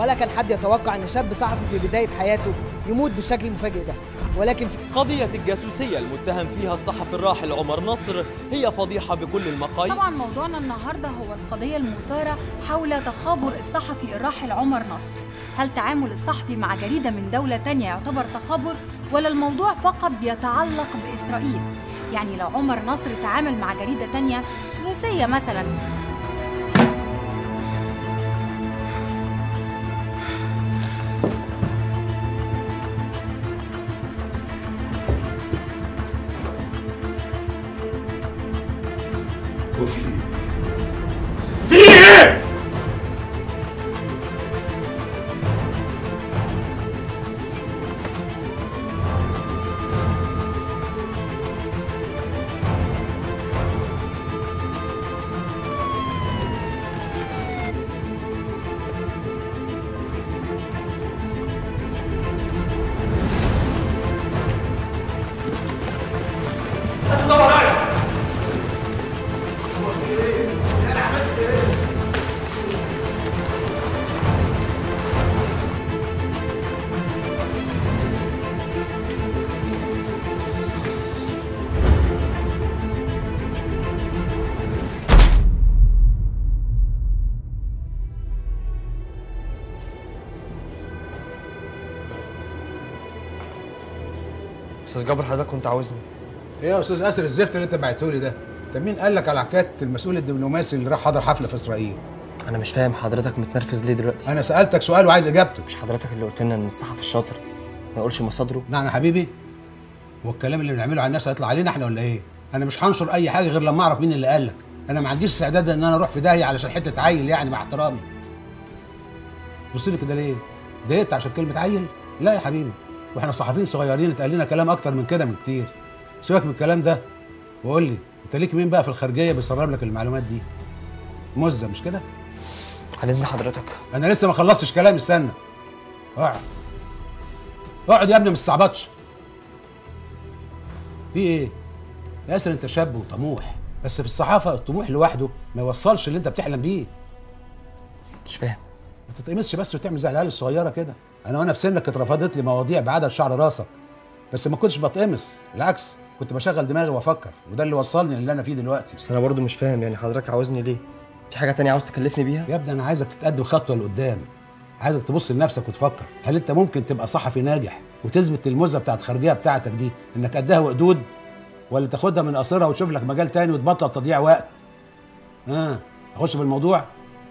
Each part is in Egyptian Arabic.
ولا كان حد يتوقع ان شاب صحفي في بدايه حياته يموت بالشكل المفاجئ ده ولكن في قضية الجاسوسية المتهم فيها الصحفي الراحل عمر نصر هي فضيحة بكل المقاييس طبعا موضوعنا النهارده هو القضيه المثاره حول تخابر الصحفي الراحل عمر نصر هل تعامل الصحفي مع جريده من دوله تانية يعتبر تخابر ولا الموضوع فقط بيتعلق باسرائيل يعني لو عمر نصر تعامل مع جريده تانية روسيه مثلا وفي في ايه؟ استاذ جابر حضرتك كنت عاوزني ايه يا استاذ اسر الزفت اللي انت بعته لي ده طب مين قال لك على حكايه المسؤول الدبلوماسي اللي راح حضر حفله في اسرائيل انا مش فاهم حضرتك متنرفز ليه دلوقتي انا سالتك سؤال وعايز اجابته مش حضرتك اللي قلت لنا ان الصحفي الشاطر ما يقولش مصادره نعم يا حبيبي والكلام اللي بنعمله على الناس هيطلع علينا احنا ولا ايه انا مش هنشر اي حاجه غير لما اعرف مين اللي قال لك انا ما عنديش استعداد ان انا اروح في داهيه علشان حته عيل يعني مع احترامي بص لي كده ليه ضايقت عشان كلمه عيل لا يا حبيبي واحنا صحفيين صغيرين اتقال لنا كلام اكتر من كده من كتير سيبك من الكلام ده وقول لي انت ليك مين بقى في الخارجيه بيسرب لك المعلومات دي مزه مش كده على اذن حضرتك انا لسه ما خلصتش كلامي استنى اقعد اقعد يا ابني ما تستعبطش في ايه ياسر انت شاب وطموح بس في الصحافه الطموح لوحده ما يوصلش اللي انت بتحلم بيه مش فاهم ما تتقمصش بس وتعمل زي العيال الصغيره كده انا وانا في سنك اترفضت لي مواضيع بعدد شعر راسك بس ما كنتش بتقمص بالعكس كنت بشغل دماغي وافكر وده اللي وصلني للي انا فيه دلوقتي بس انا برضو مش فاهم يعني حضرتك عاوزني ليه في حاجه تانية عاوز تكلفني بيها يا ابني انا عايزك تتقدم خطوه لقدام عايزك تبص لنفسك وتفكر هل انت ممكن تبقى صحفي ناجح وتثبت المزه بتاعت الخارجيه بتاعتك دي انك قدها وقدود ولا تاخدها من قصرها وتشوف لك مجال تاني وتبطل تضييع وقت ها اخش في الموضوع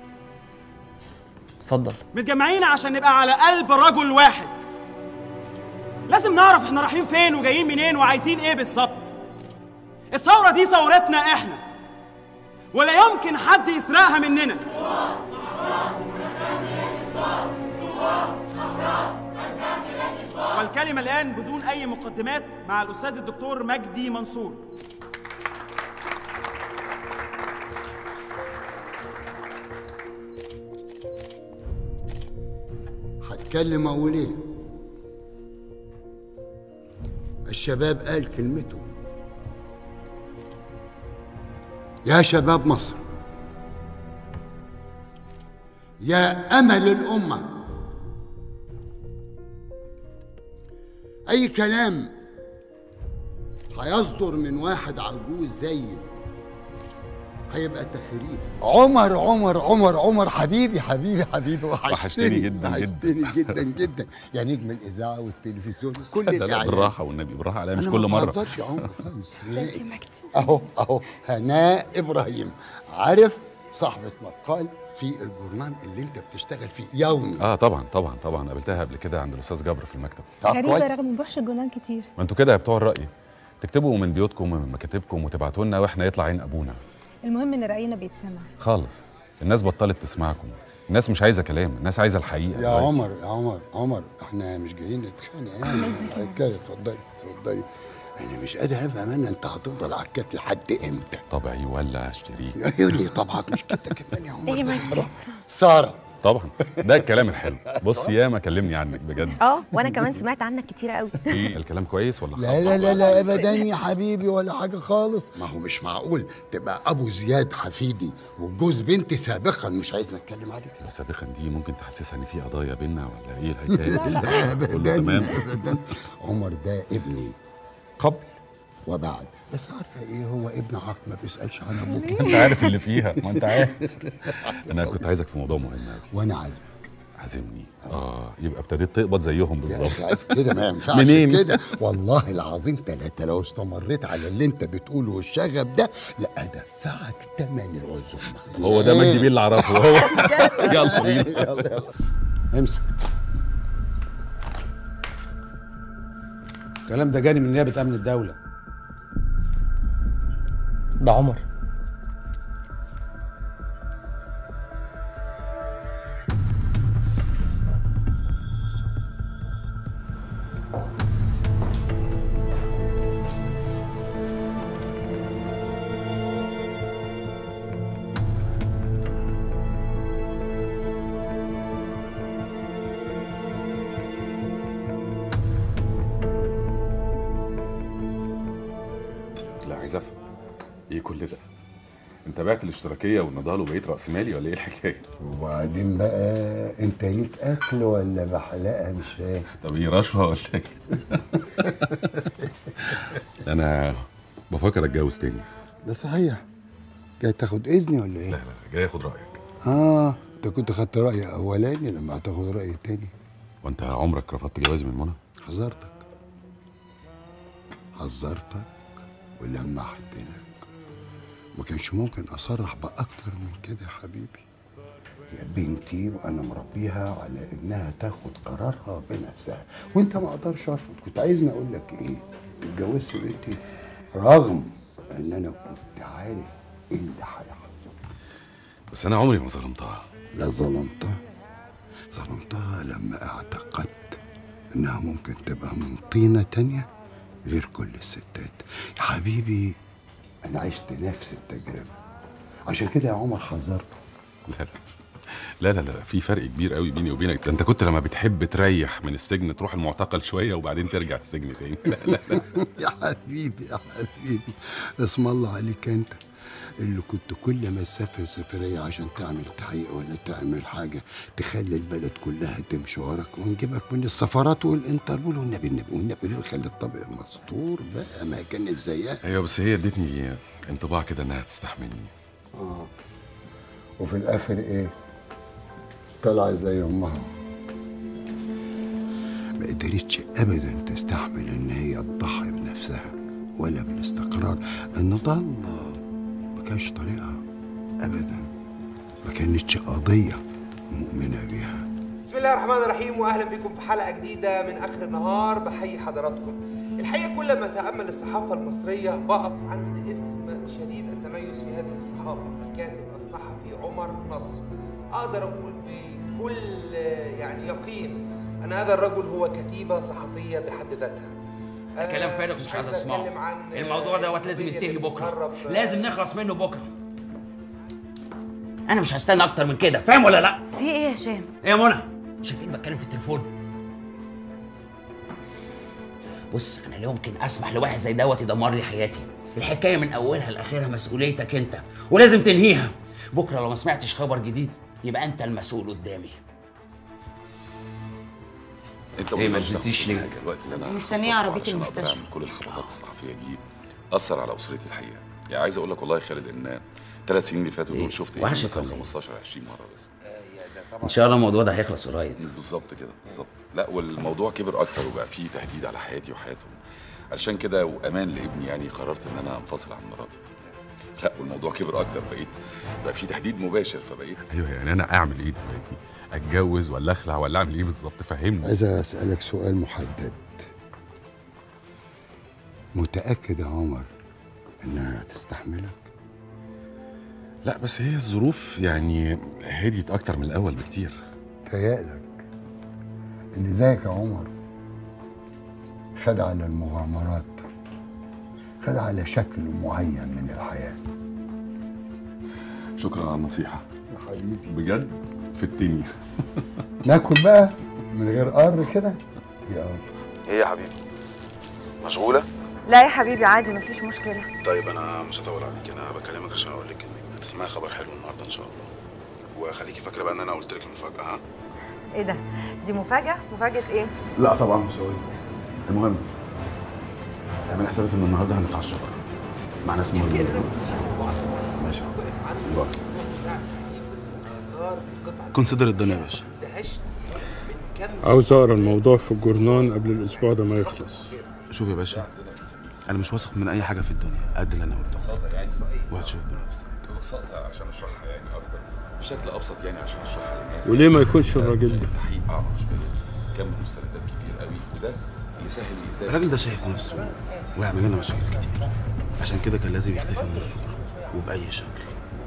اتفضل متجمعين عشان نبقى على قلب رجل واحد لازم نعرف احنا رايحين فين وجايين منين وعايزين ايه بالظبط الثورة دي ثورتنا احنا ولا يمكن حد يسرقها مننا والكلمة الآن بدون أي مقدمات مع الأستاذ الدكتور مجدي منصور هتكلم اقول ايه الشباب قال كلمته يا شباب مصر يا امل الامه اي كلام هيصدر من واحد عجوز زيي هيبقى تخريف عمر عمر عمر عمر حبيبي حبيبي حبيبي وحشتني جداً وحشتني جدا جدا يا نجم الاذاعه والتلفزيون كل لا لا الاعلام بالراحه والنبي بالراحه عليا مش أنا كل ما مره بهزرش يا عمر خالص اهو اهو هناء ابراهيم عارف صاحبة مقال في الجورنال اللي انت بتشتغل فيه يومي اه طبعا طبعا طبعا قابلتها قبل كده عند الاستاذ جبر في المكتب طب غريبة كويس رغم ما بروحش الجنان كتير ما انتوا كده يا بتوع الراي تكتبوا من بيوتكم ومن مكاتبكم وتبعتوا لنا واحنا يطلع عين ابونا المهم ان رأينا بيتسمع خالص الناس بطلت تسمعكم الناس مش عايزه كلام الناس عايزه الحقيقه يا دلوقتي. عمر يا عمر عمر احنا مش جايين نتخانق يعني كده اتفضلي اتفضلي انا مش قادر افهم انا انت هتفضل على الكاب لحد امتى طبعي ولا اشتريه يا يولي طبعك مش كده كمان يا عمر إيه مالك؟ ساره طبعا ده الكلام الحلو بص ياما كلمني عنك بجد اه وانا كمان سمعت عنك كتير قوي ايه الكلام كويس ولا لا لا لا لا ابدا يا حبيبي ولا حاجه خالص ما هو مش معقول تبقى ابو زياد حفيدي وجوز بنتي سابقا مش عايز نتكلم عليه لا سابقا دي ممكن تحسسها ان في قضايا بينا ولا ايه الحكايه لا لا كله ابدا تمام ابدا عمر ده ابني قبل وبعد بس عارفه ايه هو ابن عاق ما بيسالش عن ابوك انت عارف اللي فيها ما انت عارف انا كنت عايزك في موضوع مهم قوي وانا عازمك عازمني اه يبقى ابتديت تقبض زيهم يا بالظبط سعيد كده ما ينفعش منين؟ كده والله العظيم ثلاثة لو استمريت على اللي انت بتقوله والشغب ده لا ادفعك ثمن العزومه هو ده مجدي بيه اللي اعرفه هو يلا بينا يلا يلا امسك الكلام ده جاني من نيابه امن الدوله ده عمر لا عايز افهم ايه كل ده انت بعت الاشتراكيه والنضال وبقيت راس مالي ولا ايه الحكايه وبعدين بقى انت ليك اكل ولا بحلقه مش فاهم طب ايه رشوه ولا ايه انا بفكر اتجوز تاني ده صحيح جاي تاخد اذني ولا ايه؟ لا لا جاي اخد رايك اه انت كنت خدت راي اولاني لما هتاخد راي تاني وانت عمرك رفضت جوازي من منى حذرتك حذرتك ولمحتلك ما كانش ممكن اصرح باكتر من كده يا حبيبي يا بنتي وانا مربيها على انها تاخد قرارها بنفسها وانت ما اقدرش ارفض كنت عايزني اقول لك ايه تتجوزي بنتي رغم ان انا كنت عارف ايه اللي هيحصل بس انا عمري ما ظلمتها لا ظلمتها ظلمتها لما اعتقدت انها ممكن تبقى من طينة تانية غير كل الستات يا حبيبي انا عشت نفس التجربة عشان كده يا عمر حذرته لا لا لا لا لا في فرق كبير قوي بيني وبينك ده انت كنت لما بتحب تريح من السجن تروح المعتقل شويه وبعدين ترجع السجن تاني لا لا لا يا حبيبي يا حبيبي اسم الله عليك انت اللي كنت كل ما تسافر سفرية عشان تعمل تحقيق ولا تعمل حاجة تخلي البلد كلها تمشي وراك ونجيبك من السفارات والانتربول والنبي النبي والنبي اللي خلي الطبق مستور بقى ما كان زيها ايوه بس هي ادتني انطباع كده انها تستحملني اه وفي الاخر ايه طلع زي امها ما قدرتش ابدا تستحمل ان هي تضحي بنفسها ولا بالاستقرار النضال ما كانش طريقه ابدا ما كانتش قضيه مؤمنه بيها بسم الله الرحمن الرحيم واهلا بكم في حلقه جديده من اخر النهار بحيي حضراتكم الحقيقه كل ما اتامل الصحافه المصريه بقف عند اسم شديد التميز في هذه الصحافه الكاتب الصحفي عمر نصر اقدر اقول بكل يعني يقين ان هذا الرجل هو كتيبه صحفيه بحد ذاتها آه، كلام فارغ مش عايز أتكلم اسمعه عن الموضوع دوت لازم قضية ينتهي بكره بتتهرب، آه، لازم نخلص منه بكره انا مش هستنى اكتر من كده فاهم ولا لا في ايه يا هشام ايه يا منى شايفين بتكلم في التليفون بص انا لا يمكن اسمح لواحد زي دوت يدمر لي حياتي الحكايه من اولها لاخرها مسؤوليتك انت ولازم تنهيها بكره لو ما سمعتش خبر جديد يبقى انت المسؤول قدامي انت إيه، ما ملزم نزلتيش في ليه؟ حاجة الوقت اللي انا مستنية هخصصه عربية علشان المستشفى. أقدر أعمل كل الخبطات الصحفيه دي اثر على اسرتي الحقيقه يعني عايز اقول لك والله يا خالد ان ثلاث سنين اللي فاتوا دول شفت ايه وحشك مثلا ولا إيه؟ 15 20 مره بس ان شاء الله الموضوع ده هيخلص قريب بالظبط كده بالظبط لا والموضوع كبر اكتر وبقى فيه تهديد على حياتي وحياتهم علشان كده وامان لابني يعني قررت ان انا انفصل عن مراتي لا والموضوع كبر اكتر بقيت بقى فيه تهديد مباشر فبقيت ايوه يعني انا اعمل ايه دلوقتي اتجوز ولا اخلع ولا اعمل ايه بالظبط فهمني عايز اسالك سؤال محدد متاكد يا عمر انها هتستحملك لا بس هي الظروف يعني هديت اكتر من الاول بكتير تهيألك اللي زيك يا عمر خد على المغامرات خد على شكل معين من الحياة شكرا على النصيحه يا حبيبي بجد في الدنيا ناكل بقى من غير قر كده يا قر ايه يا حبيبي مشغوله لا يا حبيبي عادي مفيش مشكلة طيب انا مش هطول عليك انا بكلمك عشان اقول لك انك هتسمعي خبر حلو النهارده ان شاء الله وخليكي فاكره بقى ان انا قلت لك المفاجاه ها ايه ده؟ دي مفاجأة؟ مفاجأة ايه؟ لا طبعا مش هقول لك المهم اعمل حسابك ان النهارده هنتعشى بره مع ناس مهمين ماشي يلا. كونسيدر الدنيا يا باشا عاوز اقرا الموضوع في الجورنان قبل الاسبوع ده ما يخلص شوف يا باشا انا مش واثق من اي حاجه في الدنيا قد اللي انا قلته ببساطه يعني وهتشوف بنفسك ببساطه عشان اشرحها يعني اكتر بشكل ابسط يعني عشان اشرحها للناس وليه ما يكونش الراجل ده تحقيق اعمق شويه كم مستندات كبير قوي وده اللي سهل الاداره الراجل ده شايف نفسه ويعمل لنا مشاكل كتير عشان كده كان لازم يختفي من الصورة وبأي شكل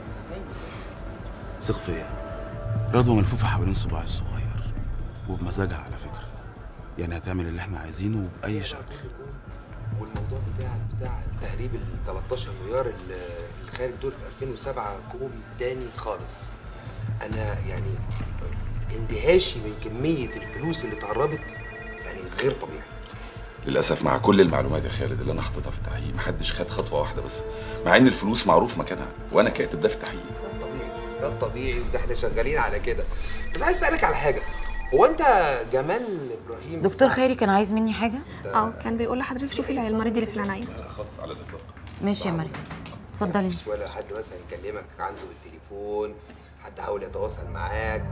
ثق فيا رضوى ملفوفة حوالين صباعي الصغير وبمزاجها على فكرة يعني هتعمل اللي احنا عايزينه بأي شكل والموضوع بتاع بتاع تهريب ال 13 مليار ال- الخارج دول في 2007 كوم تاني خالص انا يعني اندهاشي من كميه الفلوس اللي اتهربت يعني غير طبيعي للاسف مع كل المعلومات يا خالد اللي انا حاططها في التحقيق محدش خد خطوه واحده بس مع ان الفلوس معروف مكانها وانا كاتب ده في التحقيق ده الطبيعي وده احنا شغالين على كده بس عايز اسالك على حاجه هو انت جمال ابراهيم دكتور خيري كان عايز مني حاجه اه كان بيقول لحضرتك شوفي العيال المريض اللي في العناية لا خالص على الاطلاق ماشي يا مريم اتفضلي مفيش ولا حد مثلا كلمك عنده بالتليفون حد حاول يتواصل معاك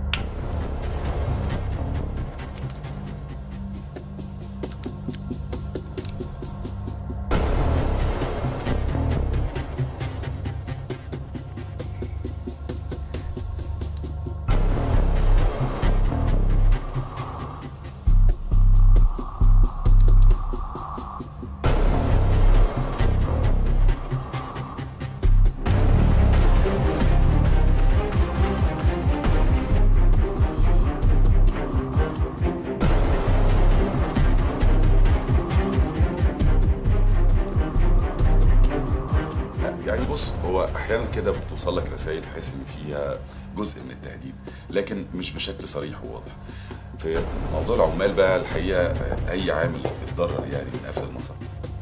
لا يعني بص هو احيانا كده بتوصل لك رسائل تحس ان فيها جزء من التهديد لكن مش بشكل صريح وواضح في موضوع العمال بقى الحقيقه اي عامل اتضرر يعني من قفل المصانع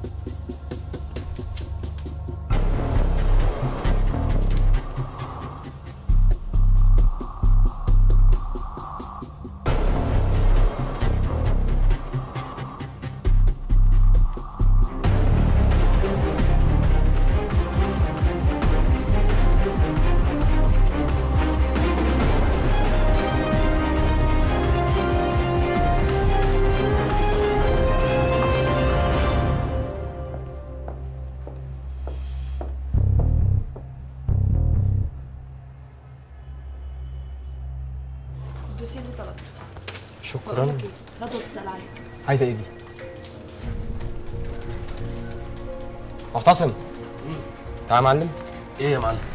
الدوسيه اللي طلبته شكرا بقول لك ايه رضوى بتسال عليك عايزه ايه دي معتصم تعال يا معلم ايه يا معلم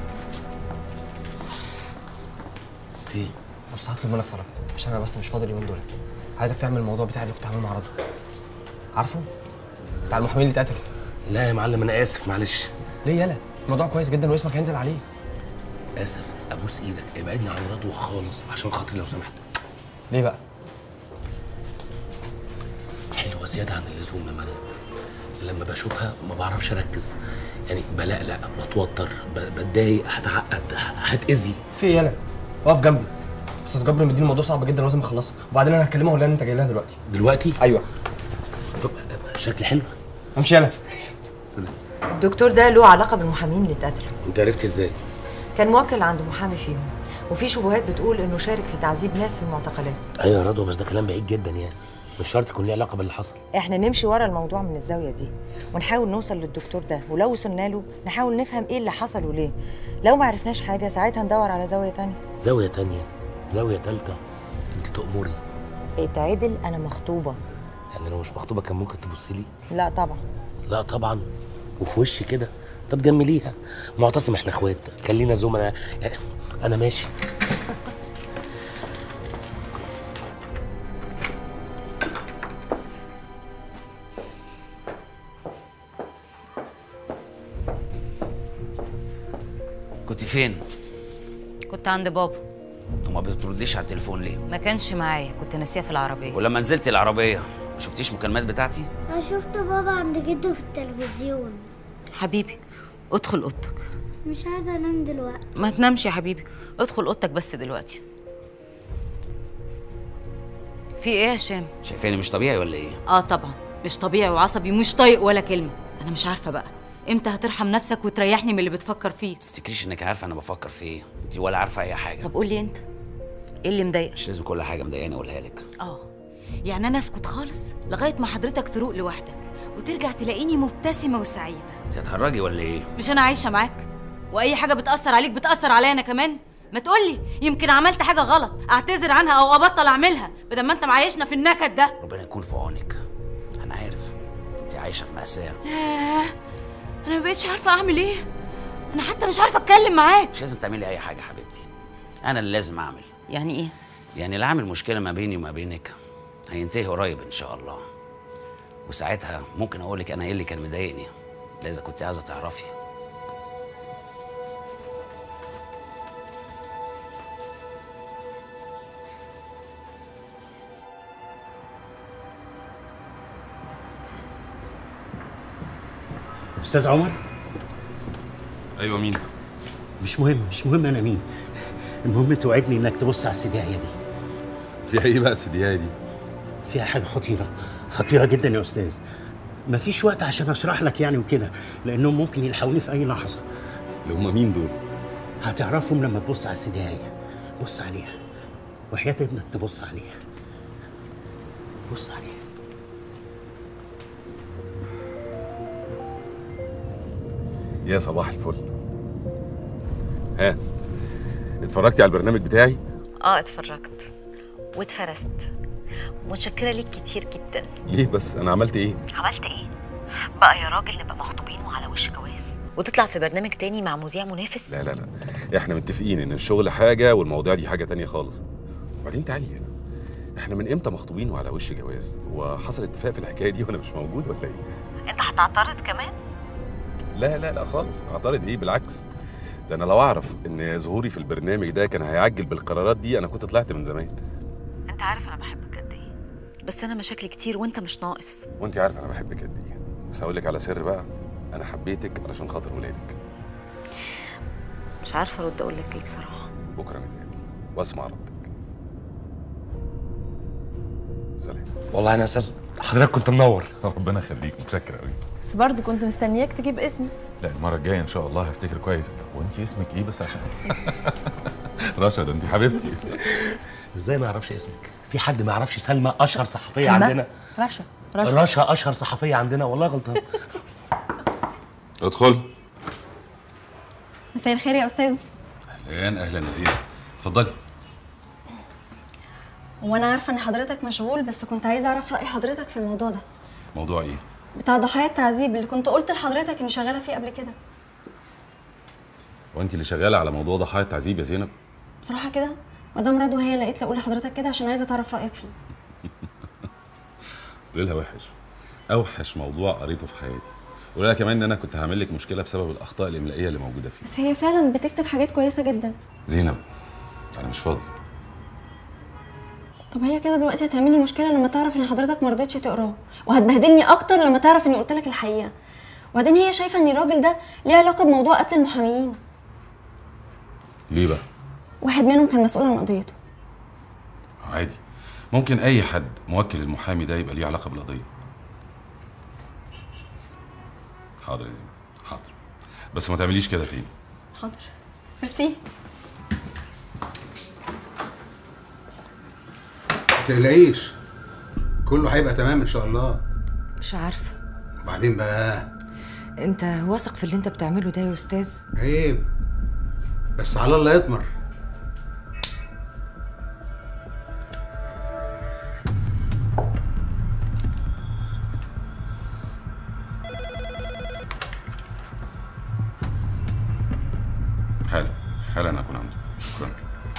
ايه بص هطلب منك طلب عشان انا بس مش فاضي اليومين دولت عايزك تعمل الموضوع بتاع اللي كنت عامله مع رضوى عارفه بتاع المحامين اللي اتقتلوا لا يا معلم انا اسف معلش ليه يالا الموضوع كويس جدا واسمك هينزل عليه اسف ابوس ايدك ابعدني عن رضوى خالص عشان خاطري لو سمحت ليه بقى حلوه زياده عن اللزوم يا معلم لما بشوفها ما بعرفش اركز يعني بلقلق بتوتر ب- بتضايق هتعقد ه- هتاذي في ايه يالا اقف جنبي استاذ جبر مديني الموضوع صعب جدا لازم اخلصه وبعدين انا هكلمها ولا انت جاي لها دلوقتي دلوقتي ايوه طب شكل حلو امشي يالا الدكتور ده له علاقة بالمحامين اللي اتقتلوا انت عرفت ازاي كان موكل عند محامي فيهم وفي شبهات بتقول انه شارك في تعذيب ناس في المعتقلات ايوه يا رضوى بس ده كلام بعيد جدا يعني مش شرط يكون ليه علاقه باللي حصل احنا نمشي ورا الموضوع من الزاوية دي ونحاول نوصل للدكتور ده ولو وصلنا له نحاول نفهم ايه اللي حصل وليه لو ما عرفناش حاجة ساعتها ندور على زاوية تانية زاويه تانية زاويه تالتة انت تأمري اتعدل انا مخطوبة يعني لو مش مخطوبه كان ممكن تبصي لي لا طبعا لا طبعا وفي وشي كده طب جمليها معتصم احنا اخوات خلينا زملاء يعني انا ماشي كنت فين؟ كنت عند بابا وما بترديش على التليفون ليه ما كانش معايا كنت ناسيه في العربيه ولما نزلت العربيه ما شفتيش المكالمات بتاعتي انا شفت بابا عند جده في التلفزيون حبيبي ادخل اوضتك مش عايزه انام دلوقتي ما تنامش يا حبيبي ادخل اوضتك بس دلوقتي في ايه يا هشام شايفاني مش طبيعي ولا ايه اه طبعا مش طبيعي وعصبي مش طايق ولا كلمه انا مش عارفه بقى امتى هترحم نفسك وتريحني من اللي بتفكر فيه تفتكريش انك عارفه انا بفكر في ايه انت ولا عارفه اي حاجه طب قول لي انت ايه اللي مضايقك مش لازم كل حاجه مضايقاني اقولها لك اه يعني انا اسكت خالص لغايه ما حضرتك تروق لوحدك وترجع تلاقيني مبتسمه وسعيده انت هتهرجي ولا ايه مش انا عايشه معاك واي حاجه بتاثر عليك بتاثر عليا انا كمان ما تقولي يمكن عملت حاجه غلط اعتذر عنها او ابطل اعملها بدل ما انت معايشنا في النكد ده ربنا يكون في عونك انا عارف انت عايشه في مأساة لا انا ما بقتش عارفه اعمل ايه انا حتى مش عارفه اتكلم معاك مش لازم تعملي اي حاجه حبيبتي انا اللي لازم اعمل يعني ايه يعني اللي عامل مشكله ما بيني وما بينك هينتهي قريب ان شاء الله وساعتها ممكن اقول لك انا ايه اللي كان مضايقني ده اذا كنت عايزه تعرفي استاذ عمر ايوه مين مش مهم مش مهم انا مين المهم توعدني انك تبص على السدايه دي فيها ايه بقى السديايه دي فيها حاجه خطيره خطيره جدا يا استاذ مفيش وقت عشان اشرح لك يعني وكده لانهم ممكن يلحقوني في اي لحظه اللي هم مين دول هتعرفهم لما تبص على السدايه بص عليها وحياه ابنك تبص عليها بص عليها يا صباح الفل ها اتفرجتي على البرنامج بتاعي اه اتفرجت واتفرست متشكره ليك كتير جدا ليه بس انا عملت ايه عملت ايه بقى يا راجل نبقى مخطوبين وعلى وش جواز وتطلع في برنامج تاني مع مذيع منافس لا لا لا احنا متفقين ان الشغل حاجه والمواضيع دي حاجه تانية خالص وبعدين تعالي هنا احنا من امتى مخطوبين وعلى وش جواز وحصل اتفاق في الحكايه دي وانا مش موجود ولا ايه انت هتعترض كمان لا لا لا خالص اعترض ايه بالعكس ده انا لو اعرف ان ظهوري في البرنامج ده كان هيعجل بالقرارات دي انا كنت طلعت من زمان انت عارف انا بحبك قد ايه بس انا مشاكلي كتير وانت مش ناقص وانت عارف انا بحبك قد ايه بس هقول لك على سر بقى انا حبيتك علشان خاطر ولادك مش عارفه ارد اقول لك ايه بصراحه بكره نتقابل واسمع ردك سلام والله انا استاذ حضرتك كنت منور ربنا يخليك متشكر قوي بس برضه كنت مستنياك تجيب اسمي لا المره الجايه ان شاء الله هفتكر كويس وانت اسمك ايه بس عشان رشا ده انت حبيبتي ازاي ما يعرفش اسمك في حد ما يعرفش سلمى اشهر صحفيه سلمى؟ عندنا رشا رشا رشا اشهر صحفيه عندنا والله غلطان ادخل مساء الخير يا استاذ اهلا اهلا نزيله اتفضلي وانا عارفه ان حضرتك مشغول بس كنت عايزه اعرف راي حضرتك في الموضوع ده موضوع ايه بتاع ضحايا التعذيب اللي كنت قلت لحضرتك اني شغاله فيه قبل كده وانت اللي شغاله على موضوع ضحايا التعذيب يا زينب بصراحه كده مدام رضوى هي اللي قالت لي اقول لحضرتك كده عشان عايزه تعرف رايك فيه قولي لها وحش اوحش موضوع قريته في حياتي قولي لها كمان ان انا كنت هعمل لك مشكله بسبب الاخطاء الاملائيه اللي موجوده فيه بس هي فعلا بتكتب حاجات كويسه جدا زينب انا مش فاضي طب هي كده دلوقتي هتعمل لي مشكله لما تعرف ان حضرتك ما رضيتش تقراه وهتبهدلني اكتر لما تعرف اني قلت لك الحقيقه وبعدين هي شايفه ان الراجل ده ليه علاقه بموضوع قتل المحاميين ليه بقى واحد منهم كان مسؤول عن قضيته عادي ممكن اي حد موكل المحامي ده يبقى ليه علاقه بالقضيه حاضر يا زينب حاضر بس ما تعمليش كده تاني حاضر ميرسي ما تقلقيش كله هيبقى تمام ان شاء الله مش عارفه وبعدين بقى انت واثق في اللي انت بتعمله ده يا استاذ عيب بس على الله يطمر حالا حالا هكون عنده شكرا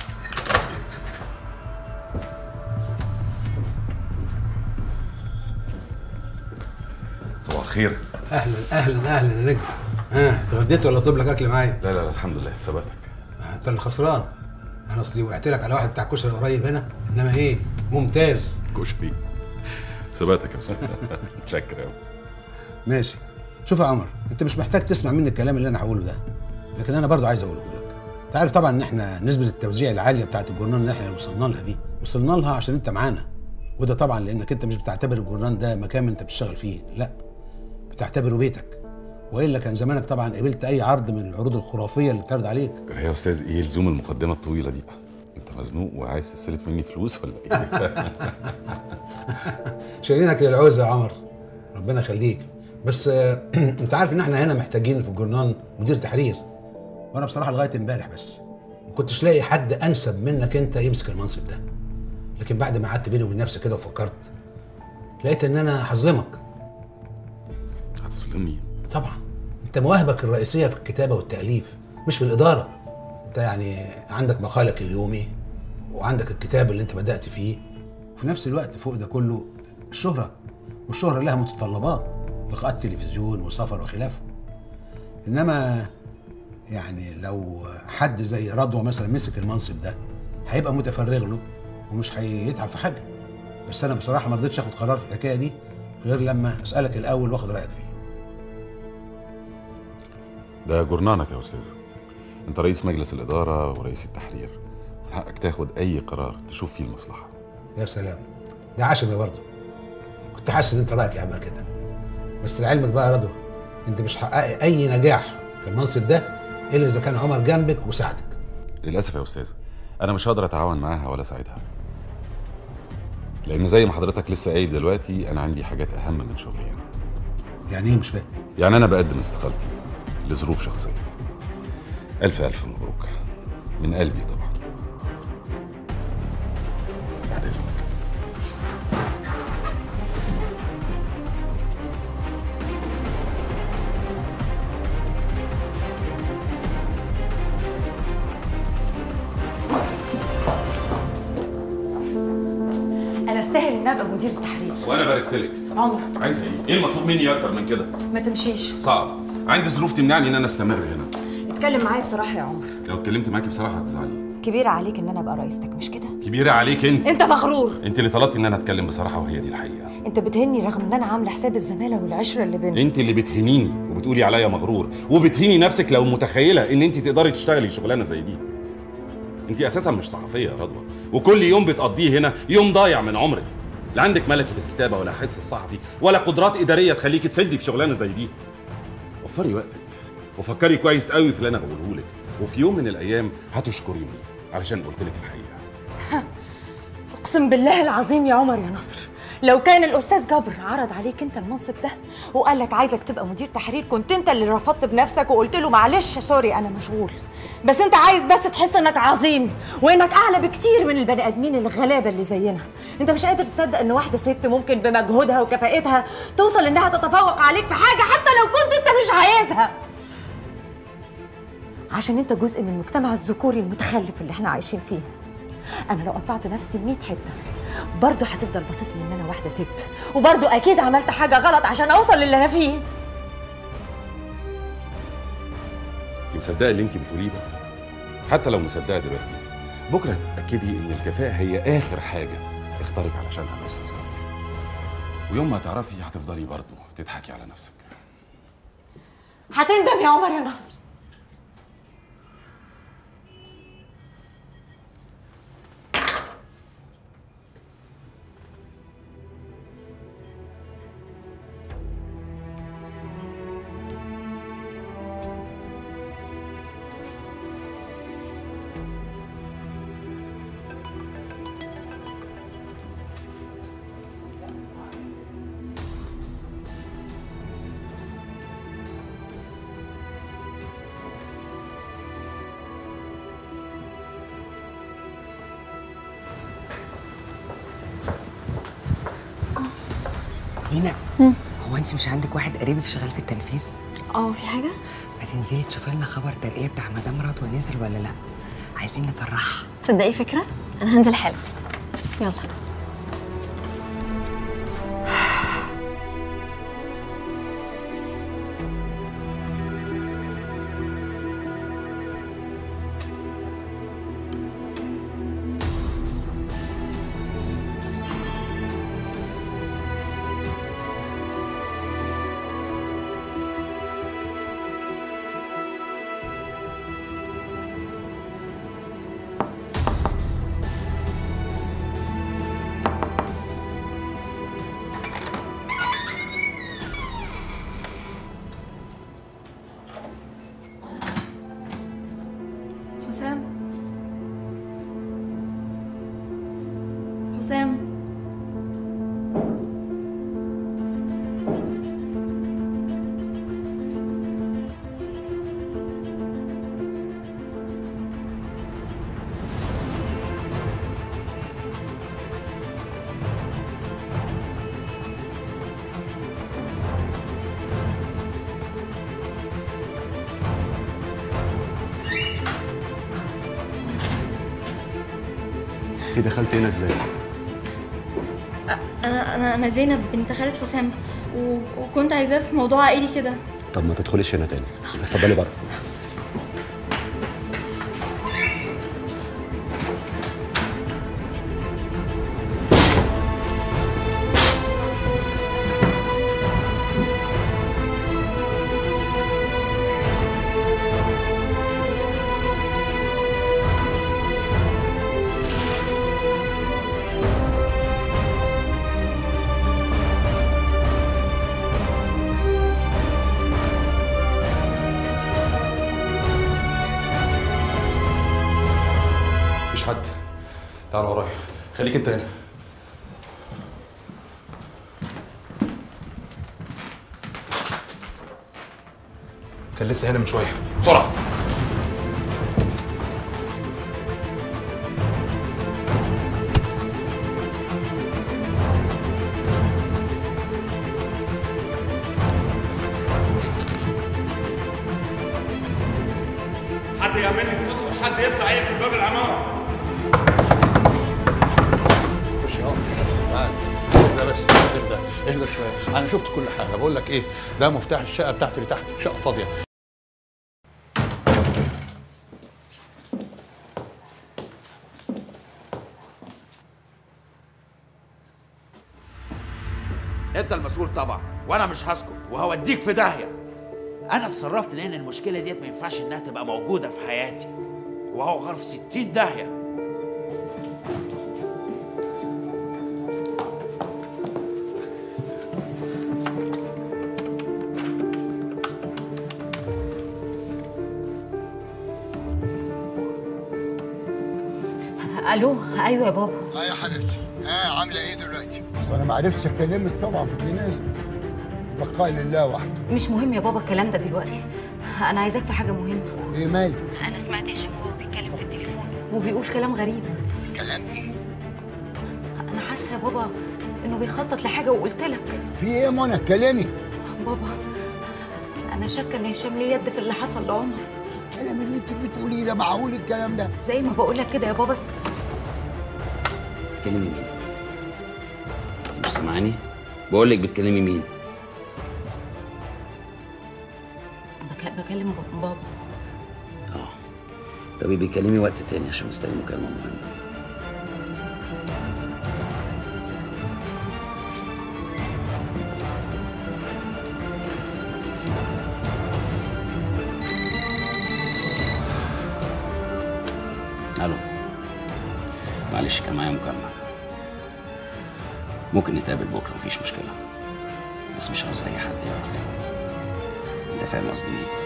صباح الخير اهلا اهلا اهلا يا نجم ها اتغديت ولا اطلب لك اكل معايا لا لا لا الحمد لله ثبتك انت اللي خسران انا اصلي وقعت لك على واحد بتاع كشري قريب هنا انما ايه ممتاز كشري ثباتك يا استاذ متشكر قوي ماشي شوف يا عمر انت مش محتاج تسمع مني الكلام اللي انا هقوله ده لكن انا برضو عايز اقوله لك انت عارف طبعا ان احنا نسبه التوزيع العاليه بتاعت الجورنال اللي احنا وصلنا لها دي وصلنا لها عشان انت معانا وده طبعا لانك انت مش بتعتبر الجورنال ده مكان انت بتشتغل فيه لا بتعتبره بيتك والا كان زمانك طبعا قبلت اي عرض من العروض الخرافيه اللي بتعرض عليك هي يا استاذ ايه لزوم المقدمه الطويله دي انت مزنوق وعايز تستلف مني فلوس ولا ايه شايلينك للعوزه يا عمر ربنا يخليك بس آه، انت عارف ان احنا هنا محتاجين في الجورنال مدير تحرير وانا بصراحه لغايه امبارح بس ما كنتش لاقي حد انسب منك انت يمسك المنصب ده لكن بعد ما قعدت بيني وبين نفسي كده وفكرت لقيت ان انا هظلمك هتظلمني طبعا انت مواهبك الرئيسيه في الكتابه والتاليف مش في الاداره انت يعني عندك مقالك اليومي وعندك الكتاب اللي انت بدات فيه وفي نفس الوقت فوق ده كله الشهره والشهره لها متطلبات لقاءات تلفزيون وسفر وخلافه انما يعني لو حد زي رضوى مثلا مسك المنصب ده هيبقى متفرغ له ومش هيتعب في حاجه بس انا بصراحه ما رضيتش اخد قرار في الحكايه دي غير لما اسالك الاول واخد رايك فيه ده جرنانك يا استاذ انت رئيس مجلس الاداره ورئيس التحرير من حقك تاخد اي قرار تشوف فيه المصلحه يا سلام ده عشمي برضه كنت حاسس ان انت رايك هيبقى كده بس لعلمك بقى يا رضوى انت مش هتحققي اي نجاح في المنصب ده الا اذا كان عمر جنبك وساعدك للاسف يا استاذ انا مش هقدر اتعاون معاها ولا اساعدها لان زي ما حضرتك لسه قايل دلوقتي انا عندي حاجات اهم من شغلي يعني يعني ايه مش فاهم يعني انا بقدم استقالتي لظروف شخصيه الف الف مبروك من قلبي طبعا بعد اذنك انا استاهل ان ابقى مدير التحرير وانا باركت لك عمر عايزه ايه؟ ايه المطلوب مني اكتر من كده؟ ما تمشيش صعب عندي ظروف تمنعني ان انا استمر هنا اتكلم معايا بصراحه يا عمر لو اتكلمت معاكي بصراحه هتزعلي كبيره عليك ان انا ابقى رئيستك مش كده كبيره عليك انت انت مغرور انت اللي طلبتي ان انا اتكلم بصراحه وهي دي الحقيقه انت بتهني رغم ان انا عامله حساب الزماله والعشره اللي بينا انت اللي بتهنيني وبتقولي عليا مغرور وبتهيني نفسك لو متخيله ان انت تقدري تشتغلي شغلانه زي دي انت اساسا مش صحفيه يا رضوى وكل يوم بتقضيه هنا يوم ضايع من عمرك لا عندك ملكه الكتابه ولا حس الصحفي ولا قدرات اداريه تخليكي تسدي في شغلانه زي دي وفري وقتك وفكري كويس قوي في اللي انا بقوله لك وفي يوم من الايام هتشكريني علشان قلت لك الحقيقه اقسم بالله العظيم يا عمر يا نصر لو كان الاستاذ جبر عرض عليك انت المنصب ده وقال لك عايزك تبقى مدير تحرير كنت انت اللي رفضت بنفسك وقلت له معلش سوري انا مشغول بس انت عايز بس تحس انك عظيم وانك اعلى بكتير من البني ادمين الغلابه اللي زينا انت مش قادر تصدق ان واحده ست ممكن بمجهودها وكفاءتها توصل انها تتفوق عليك في حاجه حتى لو كنت انت مش عايزها عشان انت جزء من المجتمع الذكوري المتخلف اللي احنا عايشين فيه انا لو قطعت نفسي 100 حته برضه هتفضل باصص لي ان انا واحده ست وبرضه اكيد عملت حاجه غلط عشان اوصل للي انا فيه انت مصدقه اللي انت بتقوليه ده حتى لو مصدقه دلوقتي بكره تتاكدي ان الكفاءه هي اخر حاجه اختارك علشانها الاستاذ جابر ويوم ما تعرفي هتفضلي برضه تضحكي على نفسك هتندم يا عمر يا نصر زينة مم. هو انت مش عندك واحد قريبك شغال في التنفيذ؟ اه في حاجه ما تنزلي تشوفي لنا خبر ترقية بتاع مدام رضوى نزل ولا لا؟ عايزين نفرحها تصدقي فكره انا هنزل حالا يلا حسام حسام انت دخلت هنا ازاي؟ انا انا انا زينب بنت خالد حسام و... وكنت عايزاه في موضوع عائلي كده طب ما تدخليش هنا تاني اتفضلي بره مفيش حد تعال ورايا خليك انت هنا كان لسه هنا من شويه بسرعه حد يعمل لي السطح وحد يطلع يقفل باب العماره خش اهو تعال اهدى بس اهدى اهدى شويه انا شفت كل حاجه بقول لك ايه ده مفتاح الشقه بتاعتي اللي تحت شقه فاضيه انت المسؤول طبعا وانا مش هسكت وهوديك في داهيه انا اتصرفت لان المشكله ديت ما ينفعش انها تبقى موجوده في حياتي وهو غير في 60 داهيه الو ايوه يا بابا اه يا حبيبتي اه عامله ايه دلوقتي بس انا ما عرفتش اكلمك طبعا في الجنازه بقاء لله وحده مش مهم يا بابا الكلام ده دلوقتي انا عايزاك في حاجه مهمه ايه مالك انا سمعت هشام وهو بيتكلم في التليفون وبيقول كلام غريب كلام ايه انا حاسه يا بابا انه بيخطط لحاجه وقلت لك في ايه يا منى اتكلمي بابا انا شاكه ان هشام ليه يد في اللي حصل لعمر الكلام اللي انت بتقوليه ده معقول الكلام ده زي ما بقول لك كده يا بابا بتكلمي مين انت مش سامعاني بقول لك بتكلمي مين بك... بكلم بابا طب بيكلمي وقت تاني عشان مستني مكالمه مهمه الو معلش كان معايا مكالمه ممكن نتقابل بكره مفيش مشكله بس مش عاوز اي حد يعرف انت فاهم قصدي ايه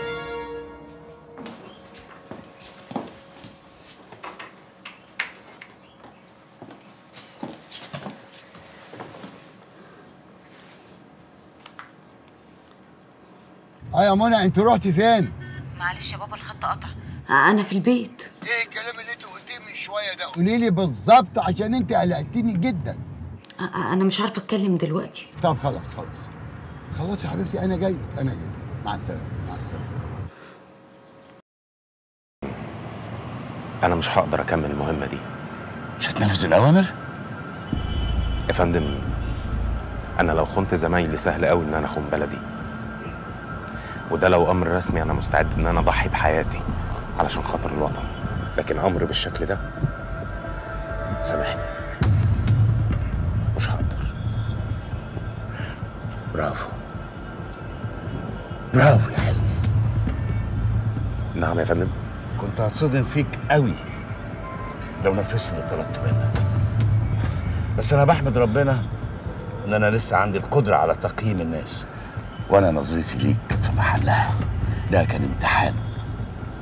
اه يا منى انت رحتي فين معلش يا بابا الخط قطع انا في البيت ايه الكلام اللي انت قلتيه من شويه ده قولي لي بالظبط عشان انت قلقتيني جدا أ- انا مش عارفه اتكلم دلوقتي طب خلاص خلاص خلاص يا حبيبتي انا جاي لك انا جاي لك مع السلامه مع السلامه انا مش هقدر اكمل المهمه دي مش هتنفذ الاوامر يا فندم انا لو خنت زمايلي سهل قوي ان انا اخون بلدي وده لو امر رسمي انا مستعد ان انا اضحي بحياتي علشان خاطر الوطن لكن امر بالشكل ده سامحني مش هقدر برافو برافو يا حلمي نعم يا فندم كنت هتصدم فيك قوي لو نفذت اللي طلبته منك بس انا بحمد ربنا ان انا لسه عندي القدره على تقييم الناس وانا نظرتي ليك في محلها ده كان امتحان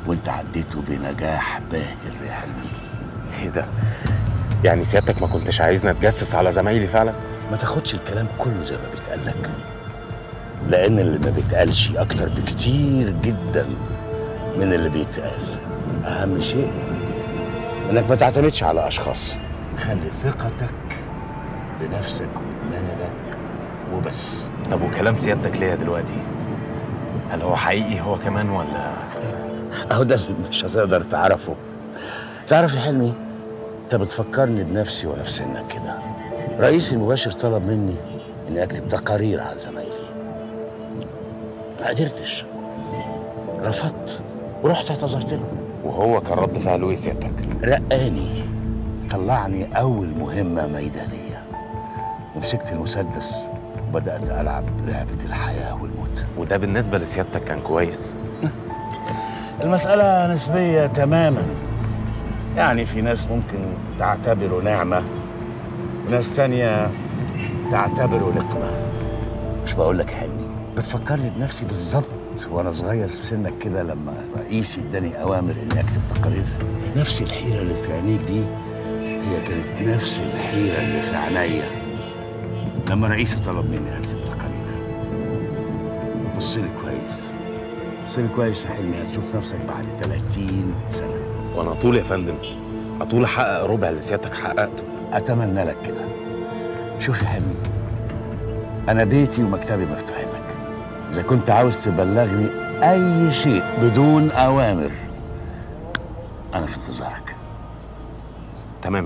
وانت عديته بنجاح باهر يا حلمي ايه ده يعني سيادتك ما كنتش عايزني اتجسس على زمايلي فعلا ما تاخدش الكلام كله زي ما بيتقالك لان اللي ما بيتقالش اكتر بكتير جدا من اللي بيتقال اهم شيء انك ما تعتمدش على اشخاص خلي ثقتك بنفسك ودماغك وبس طب وكلام سيادتك ليا دلوقتي هل هو حقيقي هو كمان ولا اهو ده اللي مش هتقدر تعرفه تعرف يا حلمي انت بتفكرني بنفسي وانا في سنك كده رئيسي المباشر طلب مني اني اكتب تقارير عن زمايلي ما قدرتش رفضت ورحت اعتذرت له وهو كان رد فعله ايه سيادتك رقاني طلعني اول مهمه ميدانيه ومسكت المسدس وبدات العب لعبه الحياه والموت وده بالنسبه لسيادتك كان كويس المسألة نسبية تماما يعني في ناس ممكن تعتبره نعمة وناس تانية تعتبره نقمة مش بقول لك يا حلمي بتفكرني بنفسي بالظبط وانا صغير في سنك كده لما رئيسي اداني اوامر اني اكتب تقارير نفس الحيرة اللي في عينيك دي هي كانت نفس الحيرة اللي في عينيا لما رئيسي طلب مني اكتب تقارير بص لي كويس بص لي كويس يا حلمي هتشوف نفسك بعد 30 سنة وانا طول يا فندم اطول احقق ربع اللي سيادتك حققته اتمنى لك كده شوف يا حلمي انا بيتي ومكتبي مفتوحين لك اذا كنت عاوز تبلغني اي شيء بدون اوامر انا في انتظارك تمام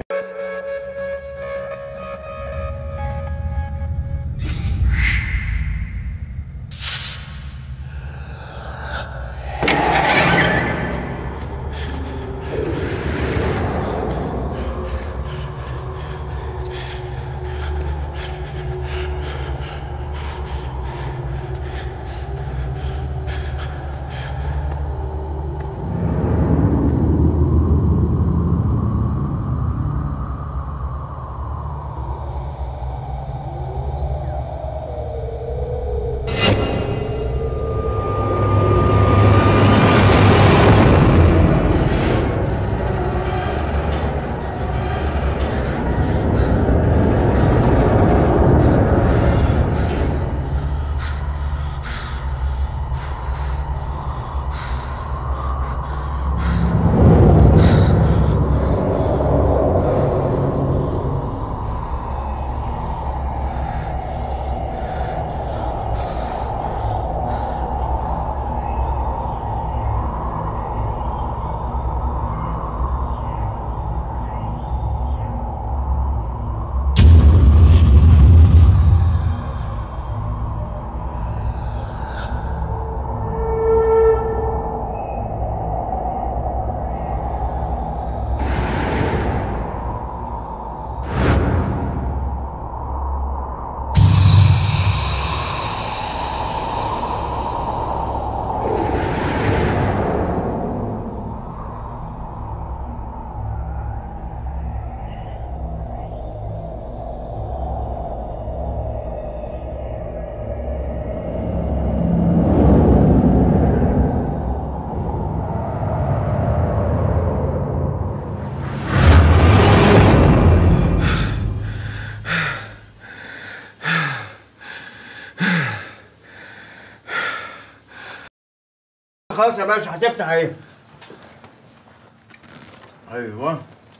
خلاص يا باشا هتفتح ايه ايوه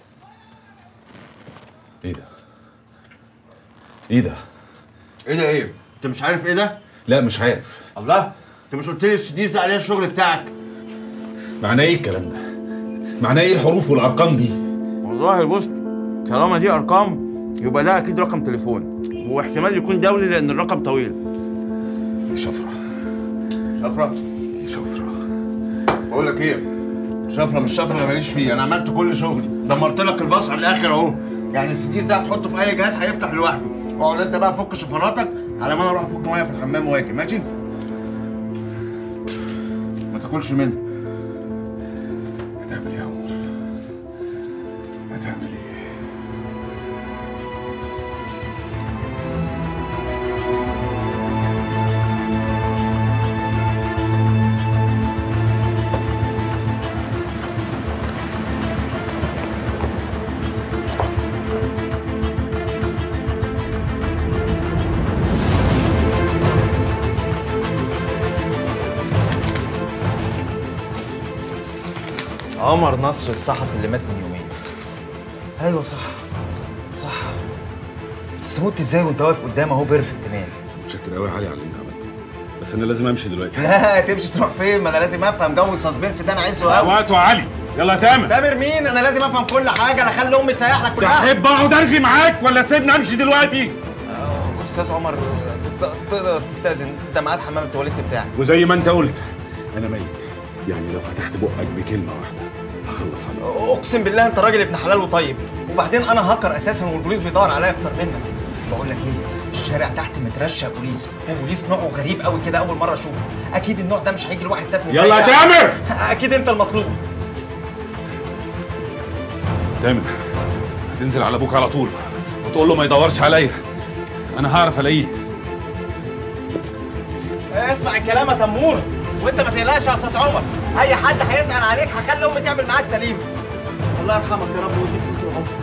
ايه ده؟ ايه ده؟ ايه ده ايه انت مش عارف ايه ده لا مش عارف الله انت مش قلت لي السديس ده عليه الشغل بتاعك معناه ايه الكلام ده؟ معناه ايه الحروف والارقام دي؟ والله بص طالما دي ارقام يبقى ده اكيد رقم تليفون واحتمال يكون دولي لان الرقم طويل دي شفره شفره دي شفره بقول لك ايه شفره مش شفره انا ماليش فيه انا عملت كل شغلي دمرت لك الباص على الاخر اهو يعني السديس ده هتحطه في اي جهاز هيفتح لوحده اقعد انت بقى فك شفراتك على ما انا اروح افك ميه في الحمام واجي ماشي ما تاكلش منه هتعمل ايه يا عمر؟ هتعمل ايه؟ عمر نصر الصحفي اللي مات من يومين ايوه صح صح بس مت ازاي وانت واقف قدام اهو بيرفكت مان متشكر قوي يا علي على اللي انت عملته بس انا لازم امشي دلوقتي لا تمشي تروح فين ما انا لازم افهم جو السسبنس ده انا عايزه قوي وقته يا علي يلا يا تامر تامر مين انا لازم افهم كل حاجه انا اخلي امي تسيح لك كلها تحب اقعد ارغي معاك ولا سيبني امشي دلوقتي استاذ عمر تقدر- تقدر تستاذن ده ميعاد حمام التواليت بتاعي وزي ما انت قلت انا ميت يعني لو فتحت بقك بكلمه واحده هخلص عليك اقسم بالله انت راجل ابن حلال وطيب وبعدين انا هاكر اساسا والبوليس بيدور عليا اكتر منك بقول لك ايه الشارع تحت مترشق بوليس وبوليس نوعه غريب قوي كده اول مره اشوفه اكيد النوع ده مش هيجي لواحد تافه زي يلا يا ده. تامر! اكيد انت المطلوب تامر هتنزل على ابوك على طول وتقول له ما يدورش عليا انا هعرف الاقيه اسمع الكلام يا تمور وانت ما تقلقش يا استاذ عمر اي حد هيسال عليك هخلي امي تعمل معاه السليم الله يرحمك يا رب ويديك طول العمر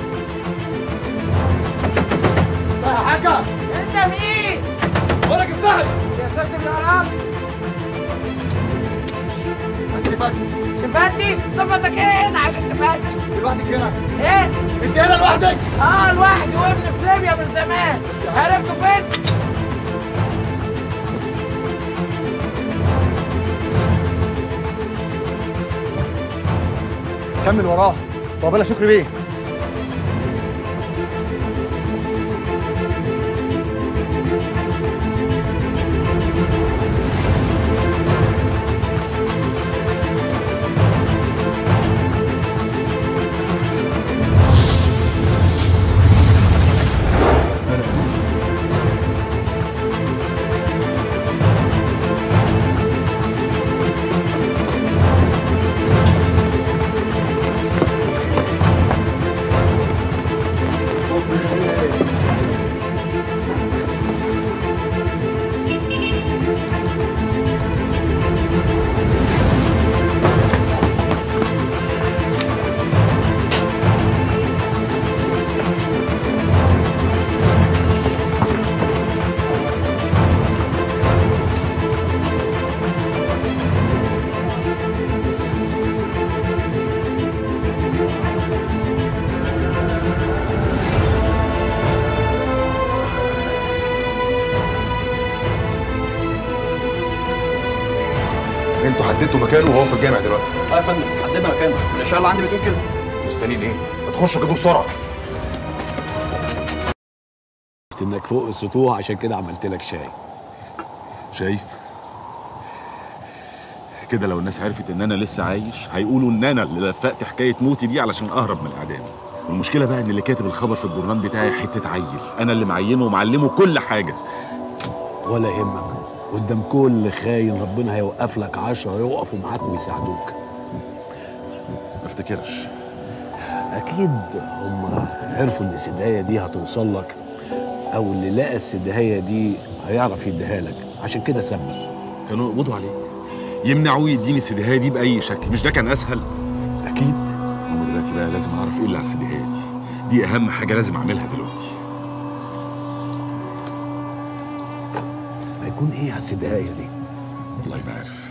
يا حاجة انت مين؟ بقولك افتحي يا ساتر يا رب تفتش تفتش صفتك ايه هنا عشان تفتش لوحدك هنا ايه؟ انت هنا لوحدك؟ اه لوحدي وابن في ليبيا من زمان عرفته فين؟ كمل وراه وقبلها شكري بيه انتوا حددتوا مكانه وهو في الجامع دلوقتي اه يا فندم حددنا مكانه الاشاره اللي عندي بتقول كده مستنيين ايه؟ ما تخشوا جيبوه بسرعه عرفت انك فوق السطوح عشان كده عملت لك شاي شايف كده لو الناس عرفت ان انا لسه عايش هيقولوا ان انا اللي لفقت حكايه موتي دي علشان اهرب من الاعدام والمشكله بقى ان اللي كاتب الخبر في الجورنال بتاعي حته عيل انا اللي معينه ومعلمه كل حاجه ولا يهمك قدام كل خاين ربنا هيوقف لك عشرة يقفوا معاك ويساعدوك ما افتكرش اكيد هم عرفوا ان السدايه دي هتوصل لك او اللي لقى السدايه دي هيعرف يديها لك عشان كده سبب كانوا يقبضوا عليه يمنعوه يديني السدهايه دي باي شكل مش ده كان اسهل اكيد هم دلوقتي بقى لازم اعرف ايه اللي على السدهايه دي دي اهم حاجه لازم اعملها دلوقتي هيكون ايه على السدايه دي والله ما عارف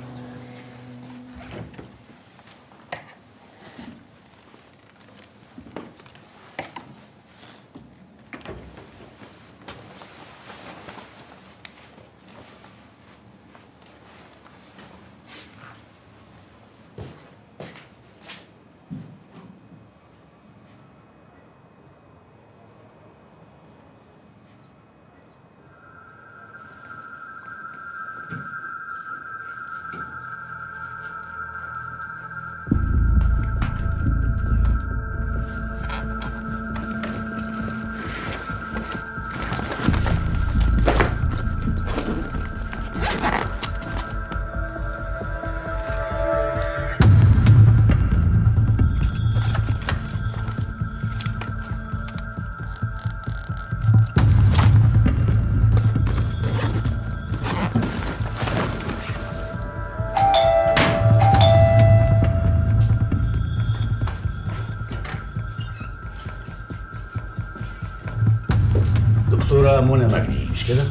دكتورة منى مجدي مش كده؟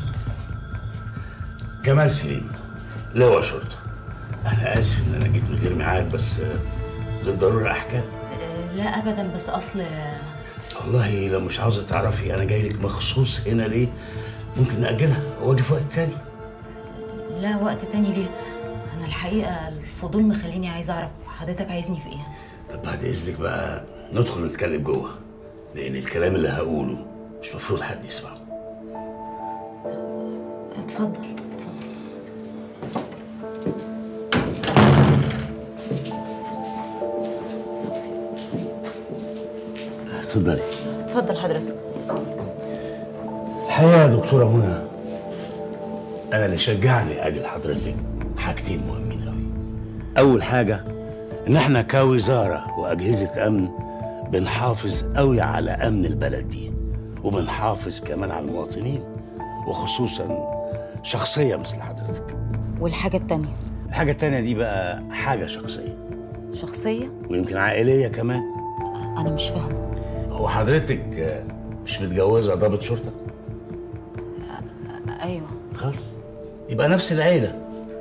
جمال سليم لواء شرطة أنا آسف إن أنا جيت من غير ميعاد بس للضروره احكام لا ابدا بس اصل والله لو مش عاوزه تعرفي انا جاي لك مخصوص هنا ليه ممكن ناجلها واجي في وقت تاني لا وقت تاني ليه انا الحقيقه الفضول مخليني عايزه اعرف حضرتك عايزني في ايه طب بعد اذنك بقى ندخل نتكلم جوه لان الكلام اللي هقوله مش مفروض حد يسمعه اتفضل اتفضلي اتفضل حضرتك الحقيقه يا دكتوره منى انا اللي شجعني اجي لحضرتك حاجتين مهمين قوي اول حاجه ان احنا كوزاره واجهزه امن بنحافظ قوي على امن البلد دي وبنحافظ كمان على المواطنين وخصوصا شخصيه مثل حضرتك والحاجه التانيه الحاجه التانيه دي بقى حاجه شخصيه شخصيه ويمكن عائليه كمان انا مش فاهمه هو حضرتك آه، مش متجوزه ضابط شرطه ايوه خلاص يبقى نفس العيله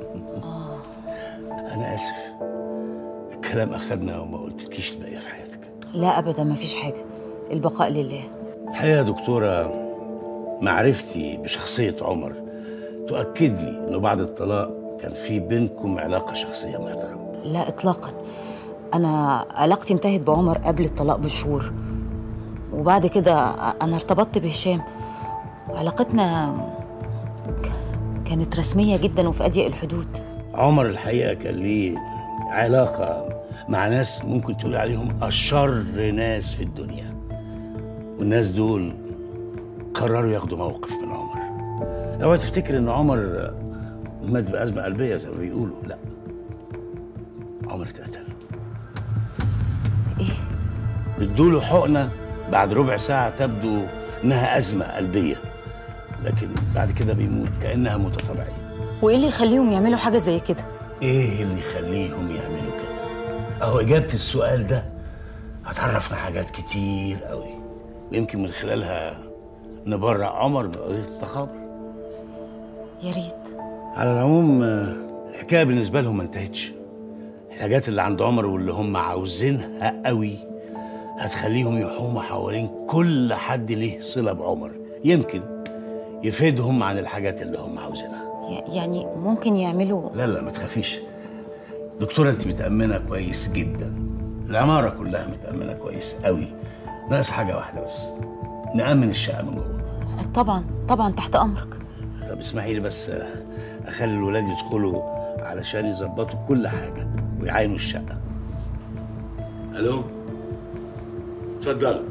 انا اسف الكلام اخدنا وما قلتلكيش الباقيه في حياتك لا ابدا مفيش حاجه البقاء لله الحقيقه يا دكتوره معرفتي بشخصيه عمر تؤكد لي انه بعد الطلاق كان في بينكم علاقه شخصيه محترمه لا اطلاقا انا علاقتي انتهت بعمر قبل الطلاق بشهور وبعد كده انا ارتبطت بهشام علاقتنا ك- كانت رسميه جدا وفي اضيق الحدود عمر الحقيقه كان ليه علاقه مع ناس ممكن تقول عليهم اشر ناس في الدنيا والناس دول قرروا ياخدوا موقف من عمر اوعى تفتكر ان عمر مات بازمه قلبيه زي ما بيقولوا لا عمر اتقتل ايه ادوله حقنه بعد ربع ساعه تبدو انها ازمه قلبيه لكن بعد كده بيموت كانها موته طبيعيه وايه اللي يخليهم يعملوا حاجه زي كده ايه اللي يخليهم يعملوا كده اهو اجابه السؤال ده هتعرفنا حاجات كتير قوي ويمكن من خلالها نبرع عمر من قضيه التخابر يا ريت على العموم آه، الحكايه بالنسبه لهم ما انتهتش الحاجات اللي عند عمر واللي هم عاوزينها قوي هتخليهم يحوموا حوالين كل حد ليه صله بعمر يمكن يفيدهم عن الحاجات اللي هم عاوزينها ي- يعني ممكن يعملوا لا لا ما تخافيش دكتورة انت متأمنة كويس جدا العمارة كلها متأمنة كويس قوي ناقص حاجة واحدة بس نأمن الشقة من جوه طبعا طبعا تحت امرك طب اسمحي لي بس آه، اخلي الولاد يدخلوا علشان يظبطوا كل حاجة ويعاينوا الشقة الو اتفضلوا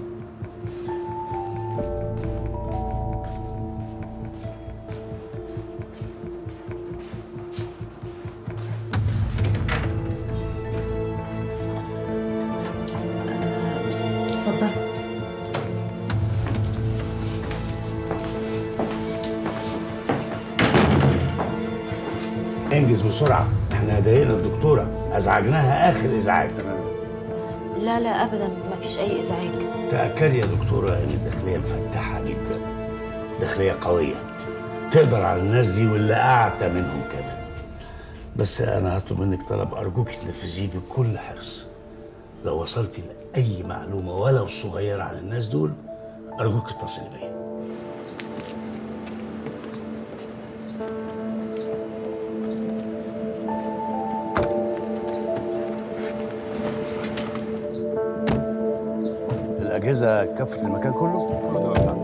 اتفضل انجز بسرعة احنا ضايقنا الدكتورة ازعجناها اخر ازعاج لا لا ابدا مفيش اي ازعاج تأكدي يا دكتورة ان الداخلية مفتحة جدا داخلية قوية تقدر على الناس دي واللي اعتى منهم كمان بس انا هطلب منك طلب ارجوك تنفذيه بكل حرص لو وصلتي لاي معلومة ولو صغيرة عن الناس دول ارجوك اتصلي بيا الأجهزة كفت المكان كله؟ كله تمام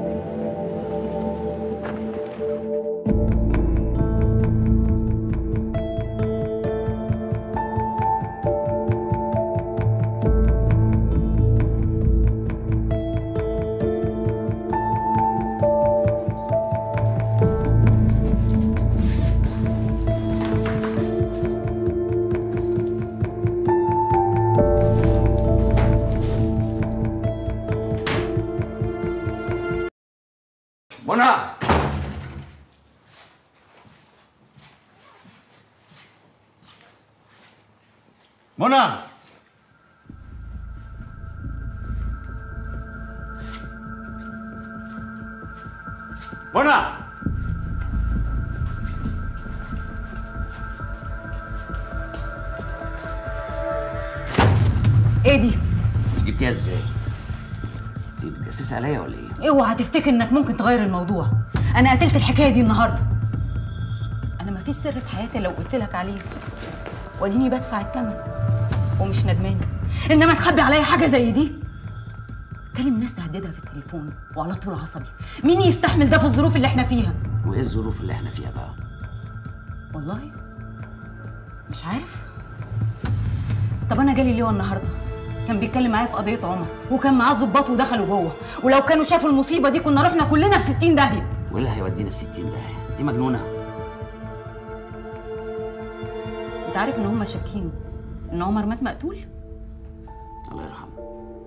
منى منى منى ايه دي جبتيها ازاي؟ انت بتجسسي عليا ولا ايه؟ اوعى تفتكر انك ممكن تغير الموضوع انا قتلت الحكايه دي النهارده انا مفيش سر في حياتي لو قلت لك عليه واديني بدفع الثمن ومش ندمانه انما تخبي عليا حاجه زي دي كلم ناس تهددها في التليفون وعلى طول عصبي مين يستحمل ده في الظروف اللي احنا فيها وايه الظروف اللي احنا فيها بقى؟ والله مش عارف طب انا جالي ليه النهارده كان بيتكلم معايا في قضيه عمر وكان معاه ظباط ودخلوا جوه ولو كانوا شافوا المصيبه دي كنا رحنا كلنا في 60 داهيه وايه اللي هيودينا في 60 داهيه؟ دي مجنونه انت عارف ان هم شاكين ان عمر مات مقتول الله يرحمه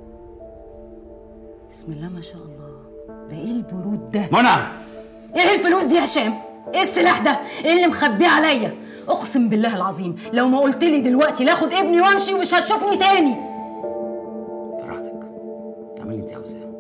بسم الله ما شاء الله ده ايه البرود ده منى ايه الفلوس دي يا هشام ايه السلاح ده ايه اللي مخبيه عليا اقسم بالله العظيم لو ما قلت لي دلوقتي لاخد ابني وامشي ومش هتشوفني تاني اعملي اللي انت عاوزاه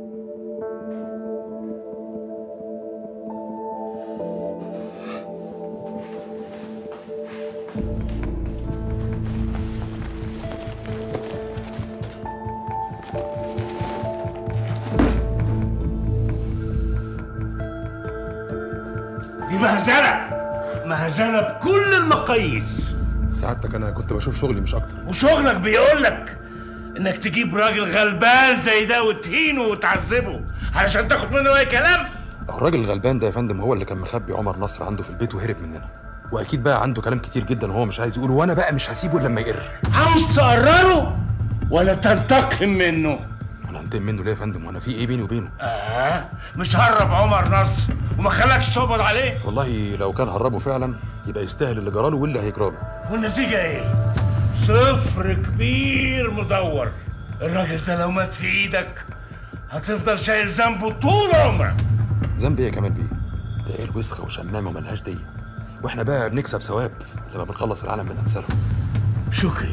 دي مهزله مهزله بكل المقاييس سعادتك انا كنت بشوف شغلي مش اكتر وشغلك بيقول لك انك تجيب راجل غلبان زي ده وتهينه وتعذبه علشان تاخد منه اي كلام الراجل الغلبان ده يا فندم هو اللي كان مخبي عمر نصر عنده في البيت وهرب مننا واكيد بقى عنده كلام كتير جدا وهو مش عايز يقوله وانا بقى مش هسيبه إلا لما يقر عاوز تقرره ولا تنتقم منه انا هنتقم منه ليه يا فندم وانا في ايه بيني وبينه اه مش هرب عمر نصر وما خلاكش تقبض عليه والله لو كان هربه فعلا يبقى يستاهل اللي جراله واللي هيجراله والنتيجه ايه صفر كبير مدور الراجل ده لو مات في ايدك هتفضل شايل ذنبه طول عمرك ذنب ايه يا كمال بيه ده ايه الوسخه وشمامه وملهاش ديه واحنا بقى بنكسب ثواب لما بنخلص العالم من امثالهم شكري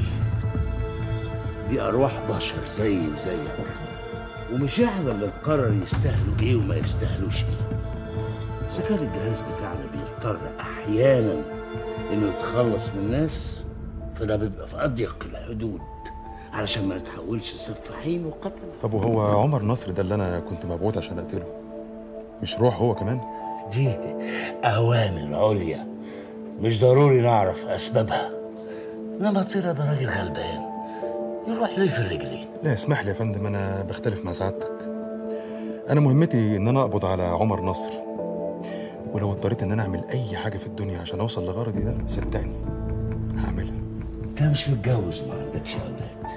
دي أرواح بشر زي وزيك ومش احنا اللي نقرر يستاهلوا إيه وما يستاهلوش إيه إذا كان الجهاز بتاعنا بيضطر أحيانا إنه يتخلص من ناس فده بيبقى في أضيق الحدود علشان ما نتحولش لسفاحين وقتلة طب وهو عمر نصر ده اللي انا كنت مبعوث عشان اقتله مش روح هو كمان دي أوامر عليا مش ضروري نعرف أسبابها إنما طيرة ده راجل غلبان يروح ليه في الرجلين لا اسمح لي يا فندم انا بختلف مع سعادتك انا مهمتي ان انا اقبض على عمر نصر ولو اضطريت ان انا اعمل اي حاجه في الدنيا عشان اوصل لغرضي ده صدقني هعملها انت مش متجوز وما عندكش اولاد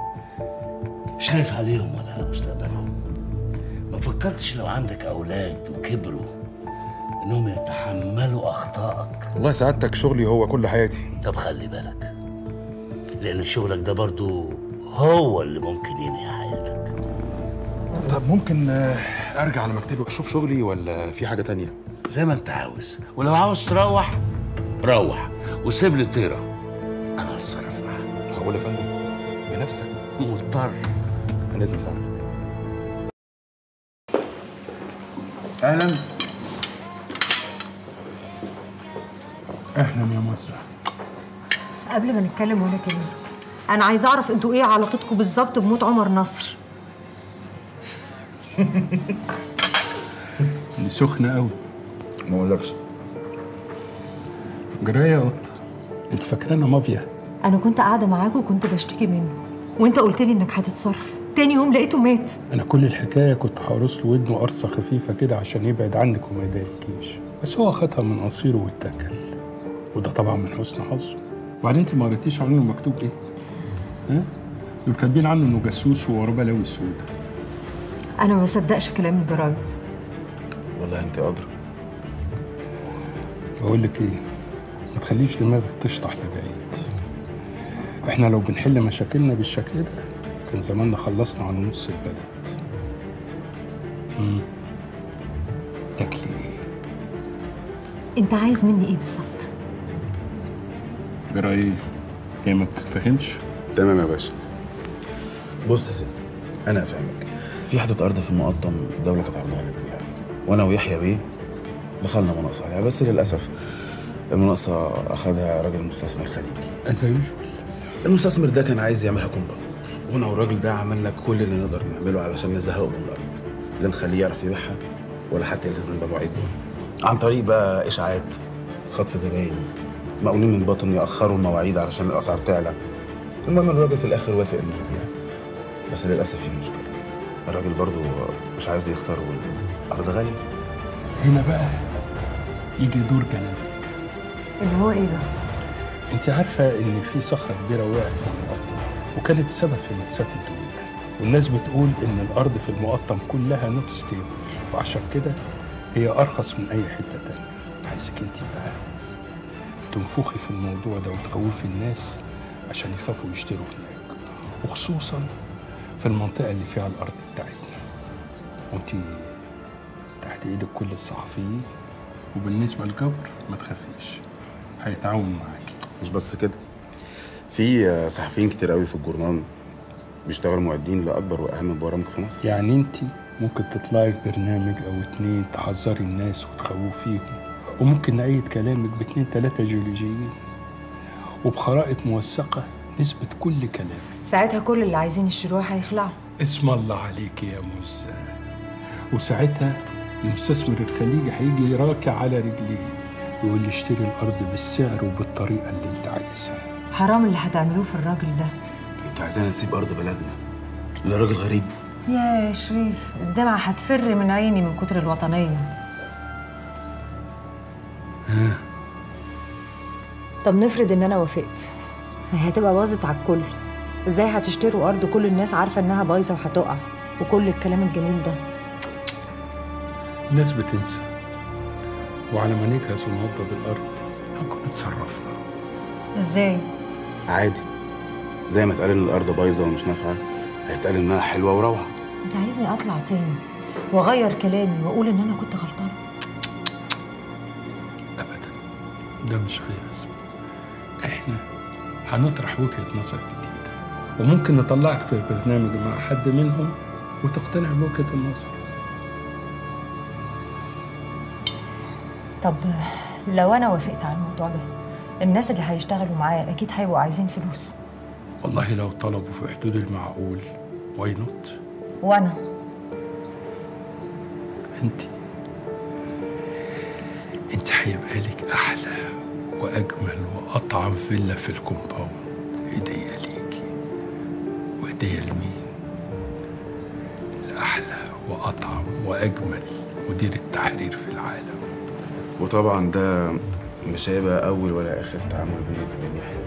مش خايف عليهم ولا على مستقبلهم ما فكرتش لو عندك اولاد وكبروا انهم يتحملوا اخطائك والله سعادتك شغلي هو كل حياتي طب خلي بالك لان شغلك ده برضو هو اللي ممكن ينهي حياتك طب ممكن آه، ارجع على مكتبي واشوف شغلي ولا في حاجه تانية زي ما انت عاوز ولو عاوز تروح روح وسيب لي طيره انا هتصرف معاك هقول يا فندم بنفسك مضطر انا اذن سعادتك اهلا اهلا يا موزع قبل ما نتكلم ولا كلمة أنا عايزة أعرف أنتوا إيه علاقتكم بالظبط بموت عمر نصر دي سخنة قوي ما اقولكش جرايه يا قطة انت فاكرانا مافيا أنا كنت قاعدة معاك وكنت بشتكي منه وأنت قلت لي إنك هتتصرف تاني يوم لقيته مات انا كل الحكايه كنت هقرص له ودنه قرصه خفيفه كده عشان يبعد عنك وما يضايقكيش بس هو خدها من قصيره واتكل وده طبعا من حسن حظه وبعدين انت ما قريتيش عنه مكتوب ايه ها دول كاتبين عنه انه جاسوس ووراه بلاوي سودا أنا ما بصدقش كلام الجرايد والله انت ادرى بقول لك ايه ما تخليش دماغك تشطح لبعيد احنا لو بنحل مشاكلنا بالشكل ده كان زماننا خلصنا عن نص البلد امم تاكلي ايه أنت عايز مني إيه بالظبط؟ جرى ايه هي ما بتتفهمش تمام يا باشا بص يا ستي انا افهمك في حته ارض في المقطم الدوله كانت عرضها لك بيها وانا ويحيى بيه دخلنا مناقصه عليها بس للاسف المناقصه اخذها راجل مستثمر خليجي از يوجوال المستثمر ده كان عايز يعملها كومباوند وانا والراجل ده عملنا كل اللي نقدر نعمله علشان نزهقه من الارض لا نخليه يعرف يبيعها ولا حتى يلتزم بمواعيده عن طريق بقى اشاعات خطف زباين مقاولين من باطن ياخروا المواعيد علشان الاسعار تعلى المهم الراجل في الاخر وافق انه يبيع بس للاسف في مشكله الراجل برضو مش عايز يخسر والارض غاليه هنا بقى يجي دور كلامك اللي هو ايه بقى؟ انت عارفه ان في صخره كبيره وقعت في المقطم وكانت السبب في مأساة الدنيا والناس بتقول ان الارض في المقطم كلها نوت ستيبل وعشان كده هي ارخص من اي حته تانية عايزك انت بقى تنفخي في الموضوع ده وتخوفي الناس عشان يخافوا يشتروا هناك وخصوصا في المنطقه اللي فيها الارض بتاعتنا وانت تحت ايدك كل الصحفيين وبالنسبه للجبر ما تخافيش هيتعاون معاكي مش بس كده في آه، صحفيين كتير قوي في الجورنال بيشتغلوا معدين لاكبر واهم البرامج في مصر يعني انت ممكن تطلعي في برنامج او اتنين تحذري الناس وتخوفيهم وممكن نأيد كلامك باتنين تلاتة جيولوجيين وبخرائط موثقة نثبت كل كلامك ساعتها كل اللي عايزين يشتروها هيخلعوا اسم الله عليك يا مزة وساعتها المستثمر الخليجي هيجي راكع على رجليه يقول لي اشتري الأرض بالسعر وبالطريقة اللي انت عايزها حرام اللي هتعملوه في الراجل ده انت عايزانا نسيب ارض بلدنا لراجل غريب يا شريف الدمعة هتفر من عيني من كتر الوطنية طب نفرض ان انا وافقت ما هي هتبقى باظت على الكل ازاي هتشتروا ارض كل الناس عارفه انها بايظه وهتقع وكل الكلام الجميل ده الناس بتنسى وعلى ما نجهز ونوضب الأرض هنكون اتصرفنا ازاي عادي زي ما اتقال ان الارض بايظه ومش نافعه هيتقال انها حلوه وروعه انت عايزني اطلع تاني واغير كلامي واقول ان انا كنت غلطانه ده مش هيحصل احنا هنطرح وجهة نظر جديدة وممكن نطلعك في البرنامج مع حد منهم وتقتنع بوجهة النظر طب لو انا وافقت على الموضوع ده الناس اللي هيشتغلوا معايا اكيد هيبقوا عايزين فلوس والله لو طلبوا في حدود المعقول واي نوت وانا انت انت هيبقى لك احلى واجمل واطعم فيلا في الكومباوند هديه ليكي وهديه لمين لاحلى واطعم واجمل مدير التحرير في العالم وطبعا ده مش هيبقى اول ولا اخر تعامل بينك وبين يحيى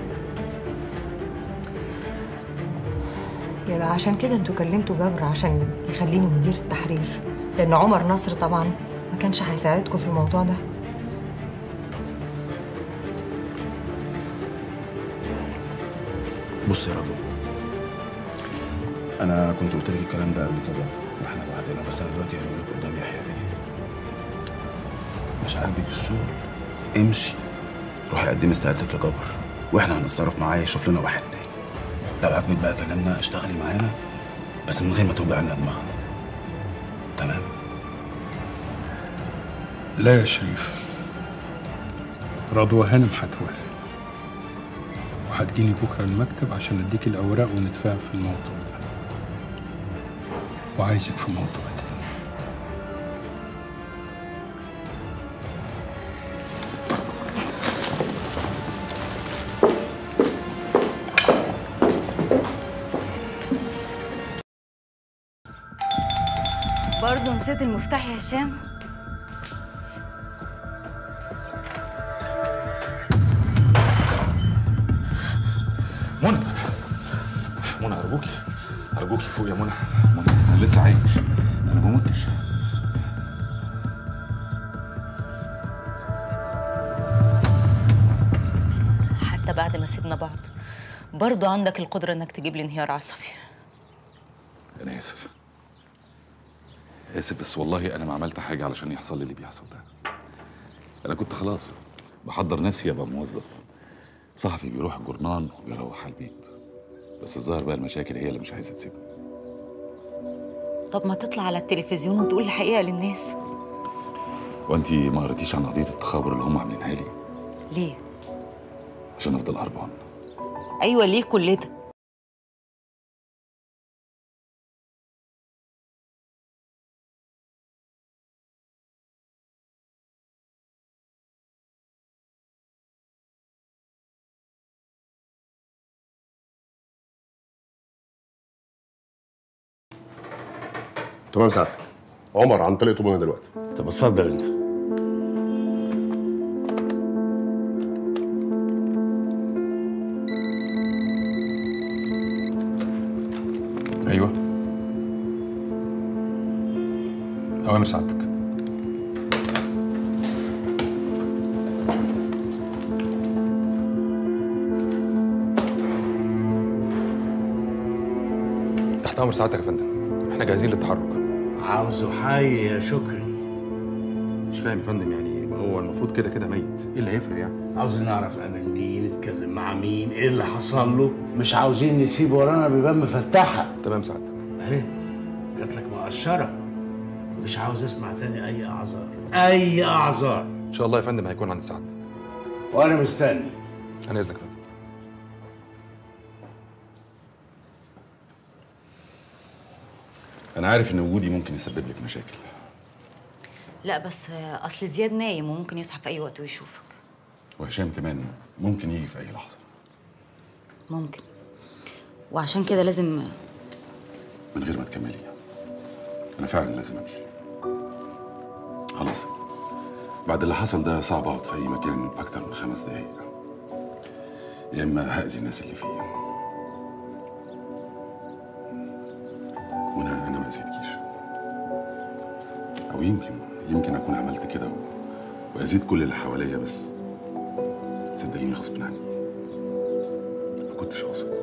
يبقى عشان كده انتوا كلمتوا جبر عشان يخليني مدير التحرير لان عمر نصر طبعا ما كانش هيساعدكم في الموضوع ده بص يا رجل انا كنت قلت لك الكلام ده قبل كده واحنا بعدنا بس انا دلوقتي هقول لك قدام يحيى بيه مش عاجبك السوق امشي روحي قدمي استقالتك لجبر واحنا هنتصرف معاه يشوف لنا واحد تاني لو عجبك بقى كلامنا اشتغلي معانا بس من غير ما توجع لنا دماغنا تمام لا يا شريف رضوى هانم هتوافق وهتجيني بكره المكتب عشان اديك الاوراق ونتفاهم في الموضوع ده وعايزك في موضوع تاني برضه نسيت المفتاح يا هشام منى منى ارجوكي ارجوكي فوق يا منى منى انا لسه عايش انا ما متش حتى بعد ما سيبنا بعض برضه عندك القدرة انك تجيب لي انهيار عصبي انا اسف اسف بس والله انا ما عملت حاجه علشان يحصل لي اللي بيحصل ده انا كنت خلاص بحضر نفسي ابقى موظف صحفي بيروح الجورنال وبيروح على البيت بس الظاهر بقى المشاكل هي اللي مش عايزه تسيبني طب ما تطلع على التلفزيون وتقول الحقيقة للناس وانت ما قريتيش عن قضيه التخابر اللي هم عاملينها لي ليه؟ عشان افضل هربان أيوة ليه كل ده؟ تمام سعادتك عمر عن طريق طوبنا دلوقتي طب اتفضل انت ايوه اوامر سعادتك تحت امر سعادتك يا فندم احنا جاهزين للتحرك عاوزه حي يا شكري مش فاهم يا فندم يعني ما هو المفروض كده كده ميت ايه اللي هيفرق يعني عاوزين نعرف قابل مين اتكلم مع مين ايه اللي حصل له مش عاوزين نسيب ورانا بيبان مفتحه تمام سعادتك اهي جات لك مقشره مش عاوز اسمع تاني اي اعذار اي اعذار ان شاء الله يا فندم هيكون عند سعادتك وانا مستني انا اذنك يا فندم انا عارف ان وجودي ممكن يسبب لك مشاكل لا بس آه، اصل زياد نايم وممكن يصحى في اي وقت ويشوفك وهشام كمان ممكن يجي في اي لحظه ممكن وعشان كده لازم من غير ما تكملي انا فعلا لازم امشي خلاص بعد اللي حصل ده صعب اقعد في اي مكان اكتر من خمس دقايق يا اما هاذي الناس اللي فيه وانا انا ما اذيتكيش او يمكن يمكن اكون عملت كده و... واذيت كل اللي حواليا بس صدقيني غصب عني ما كنتش قاصد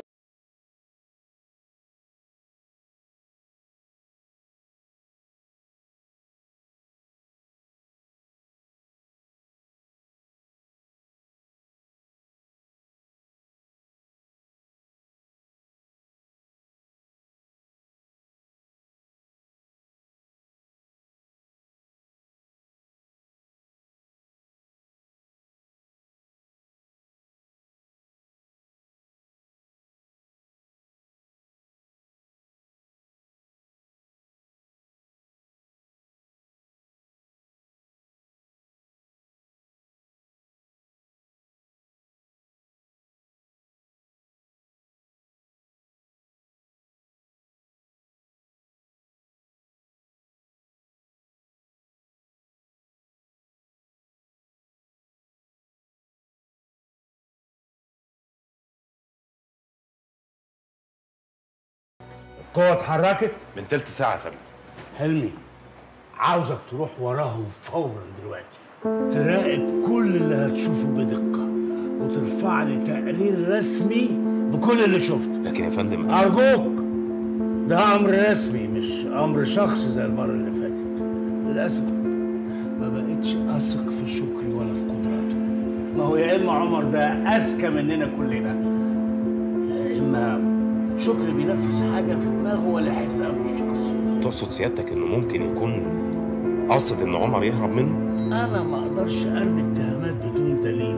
القوة اتحركت من تلت ساعة يا فندم حلمي عاوزك تروح وراهم فورا دلوقتي تراقب كل اللي هتشوفه بدقة وترفع لي تقرير رسمي بكل اللي شفته لكن يا فندم أرجوك ده أمر رسمي مش أمر شخصي زي المرة اللي فاتت للأسف ما بقتش أثق في شكري ولا في قدراته ما هو يا إما عمر ده أذكى مننا كلنا يا إما شكري بينفذ حاجة في دماغه ولا حسابه الشخصي تقصد سيادتك انه ممكن يكون قصد ان عمر يهرب منه؟ أنا ما أقدرش أرمي اتهامات بدون دليل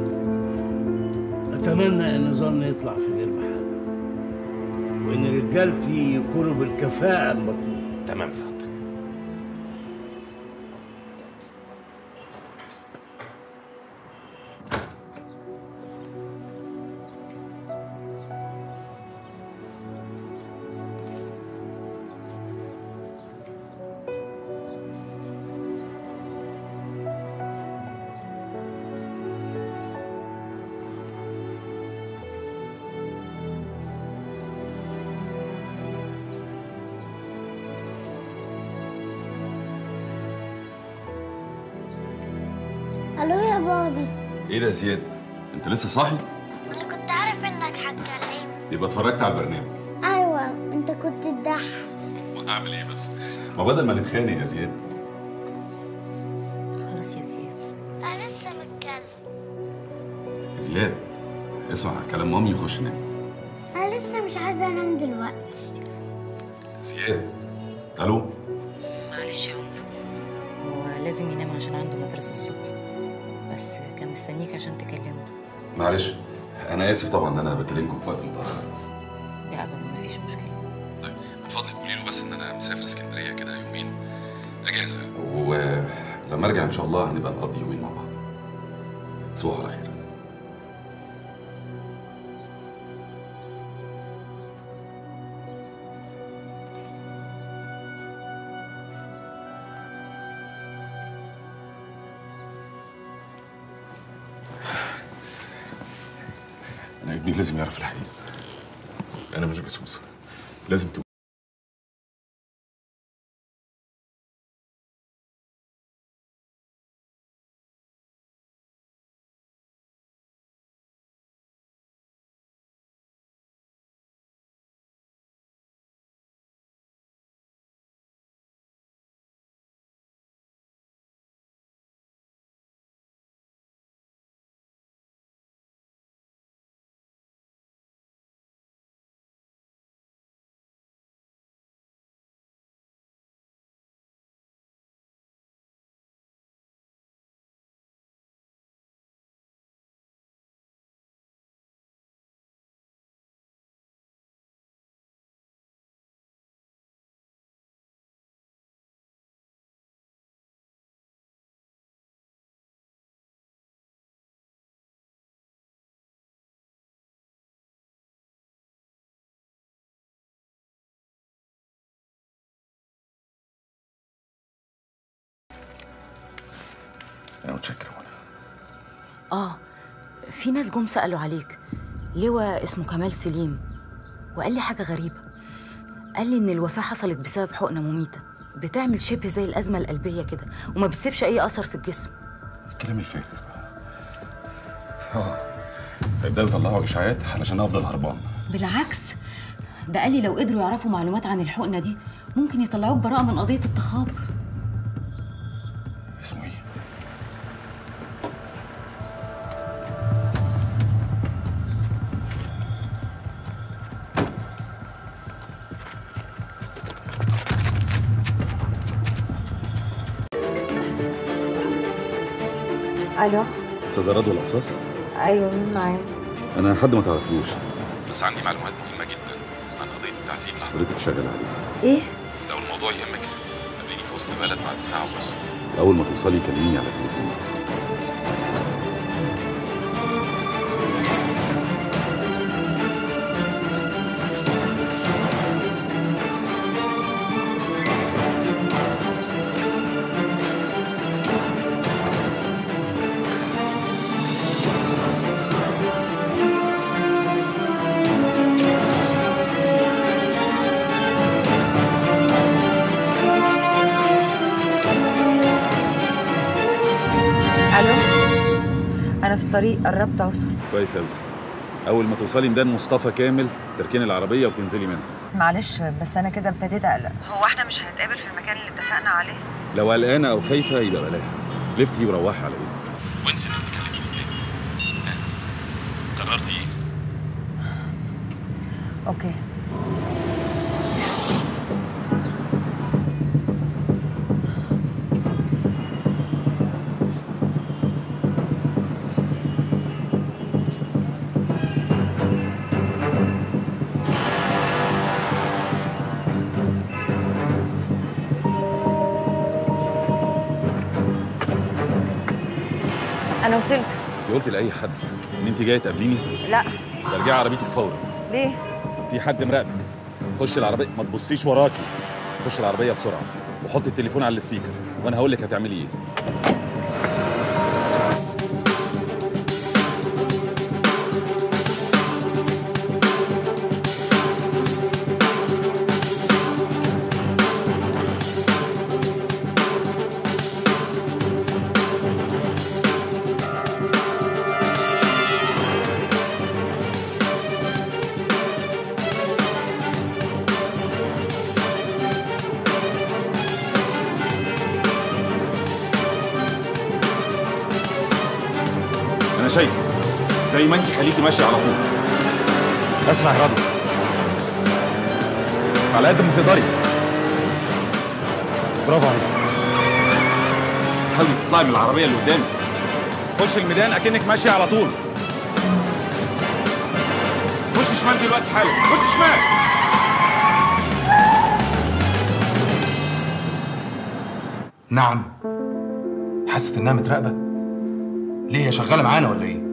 أتمنى إن ظني يطلع في غير محله وإن رجالتي يكونوا بالكفاءة المطلوبة تمام سعادتك الو يا بابي ايه ده يا زياد انت لسه صاحي انا كنت عارف انك هتكلمني يبقى اتفرجت على البرنامج ايوه انت كنت تضحك اعمل ايه بس ما بدل ما نتخانق يا زياد خلاص يا زياد انا لسه متكلم يا زياد اسمع كلام مامي وخش نام انا لسه مش عايزه انام دلوقتي زياد الو معلش يا عمر هو لازم ينام عشان عنده مدرسة الصبح بس كان مستنيك عشان تكلمه معلش انا اسف طبعا ان انا بكلمكم في وقت متاخر لا ابدا مفيش مشكلة من فضلك قولي له بس ان انا مسافر اسكندريه كده يومين اجازه ولما ارجع ان شاء الله هنبقى نقضي يومين مع بعض تصبحوا على خير ابني لازم يعرف الحقيقه انا مش جاسوس لازم تقول انا متشكر يا منى اه في ناس جم سألوا عليك لواء اسمه كمال سليم وقال لي حاجة غريبة قال لي إن الوفاة حصلت بسبب حقنة مميتة بتعمل شبه زي الأزمة القلبية كده وما بتسيبش أي أثر في الجسم الكلام الفارغ ده اه هيبداوا يطلعوا اشاعات علشان افضل هربان بالعكس ده قال لي لو قدروا يعرفوا معلومات عن الحقنة دي ممكن يطلعوك براءة من قضية التخابر اسمه ايه الو استاذ رضوى القصاص ايوه مين معايا انا حد ما تعرفلوش بس عندي معلومات مهمه جدا عن قضيه التعذيب اللي حضرتك شغال عليها ايه لو الموضوع يهمك قابليني في وسط البلد بعد ساعه ونص اول ما توصلي كلميني على التليفون الو انا في الطريق قربت اوصل كويس قوي اول ما توصلي ميدان مصطفى كامل تركيني العربيه وتنزلي منها معلش بس انا كده ابتديت اقلق هو احنا مش هنتقابل في المكان اللي اتفقنا عليه لو قلقانه او خايفه يبقى بلاها لفتي وروحي على بيتك وانسي انك تكلميني تاني ها، قررتي ايه اوكي انا وصلت انت قلت لاي حد ان انت جايه تقابليني لا ترجعي عربيتك فورا ليه في حد مراقبك خش العربيه ما تبصيش وراكي خش العربيه بسرعه وحط التليفون على السبيكر وانا هقول لك هتعملي ايه انا شايفك زي ما انت خليكي ماشيه على طول اسرع يا رضوى على قد ما تقدري برافو عليك حاولي تطلعي من العربيه اللي قدامك خش الميدان اكنك ماشيه على طول خش شمال دلوقتي حالا خش شمال نعم حست انها متراقبه ليه هي شغاله معانا ولا ايه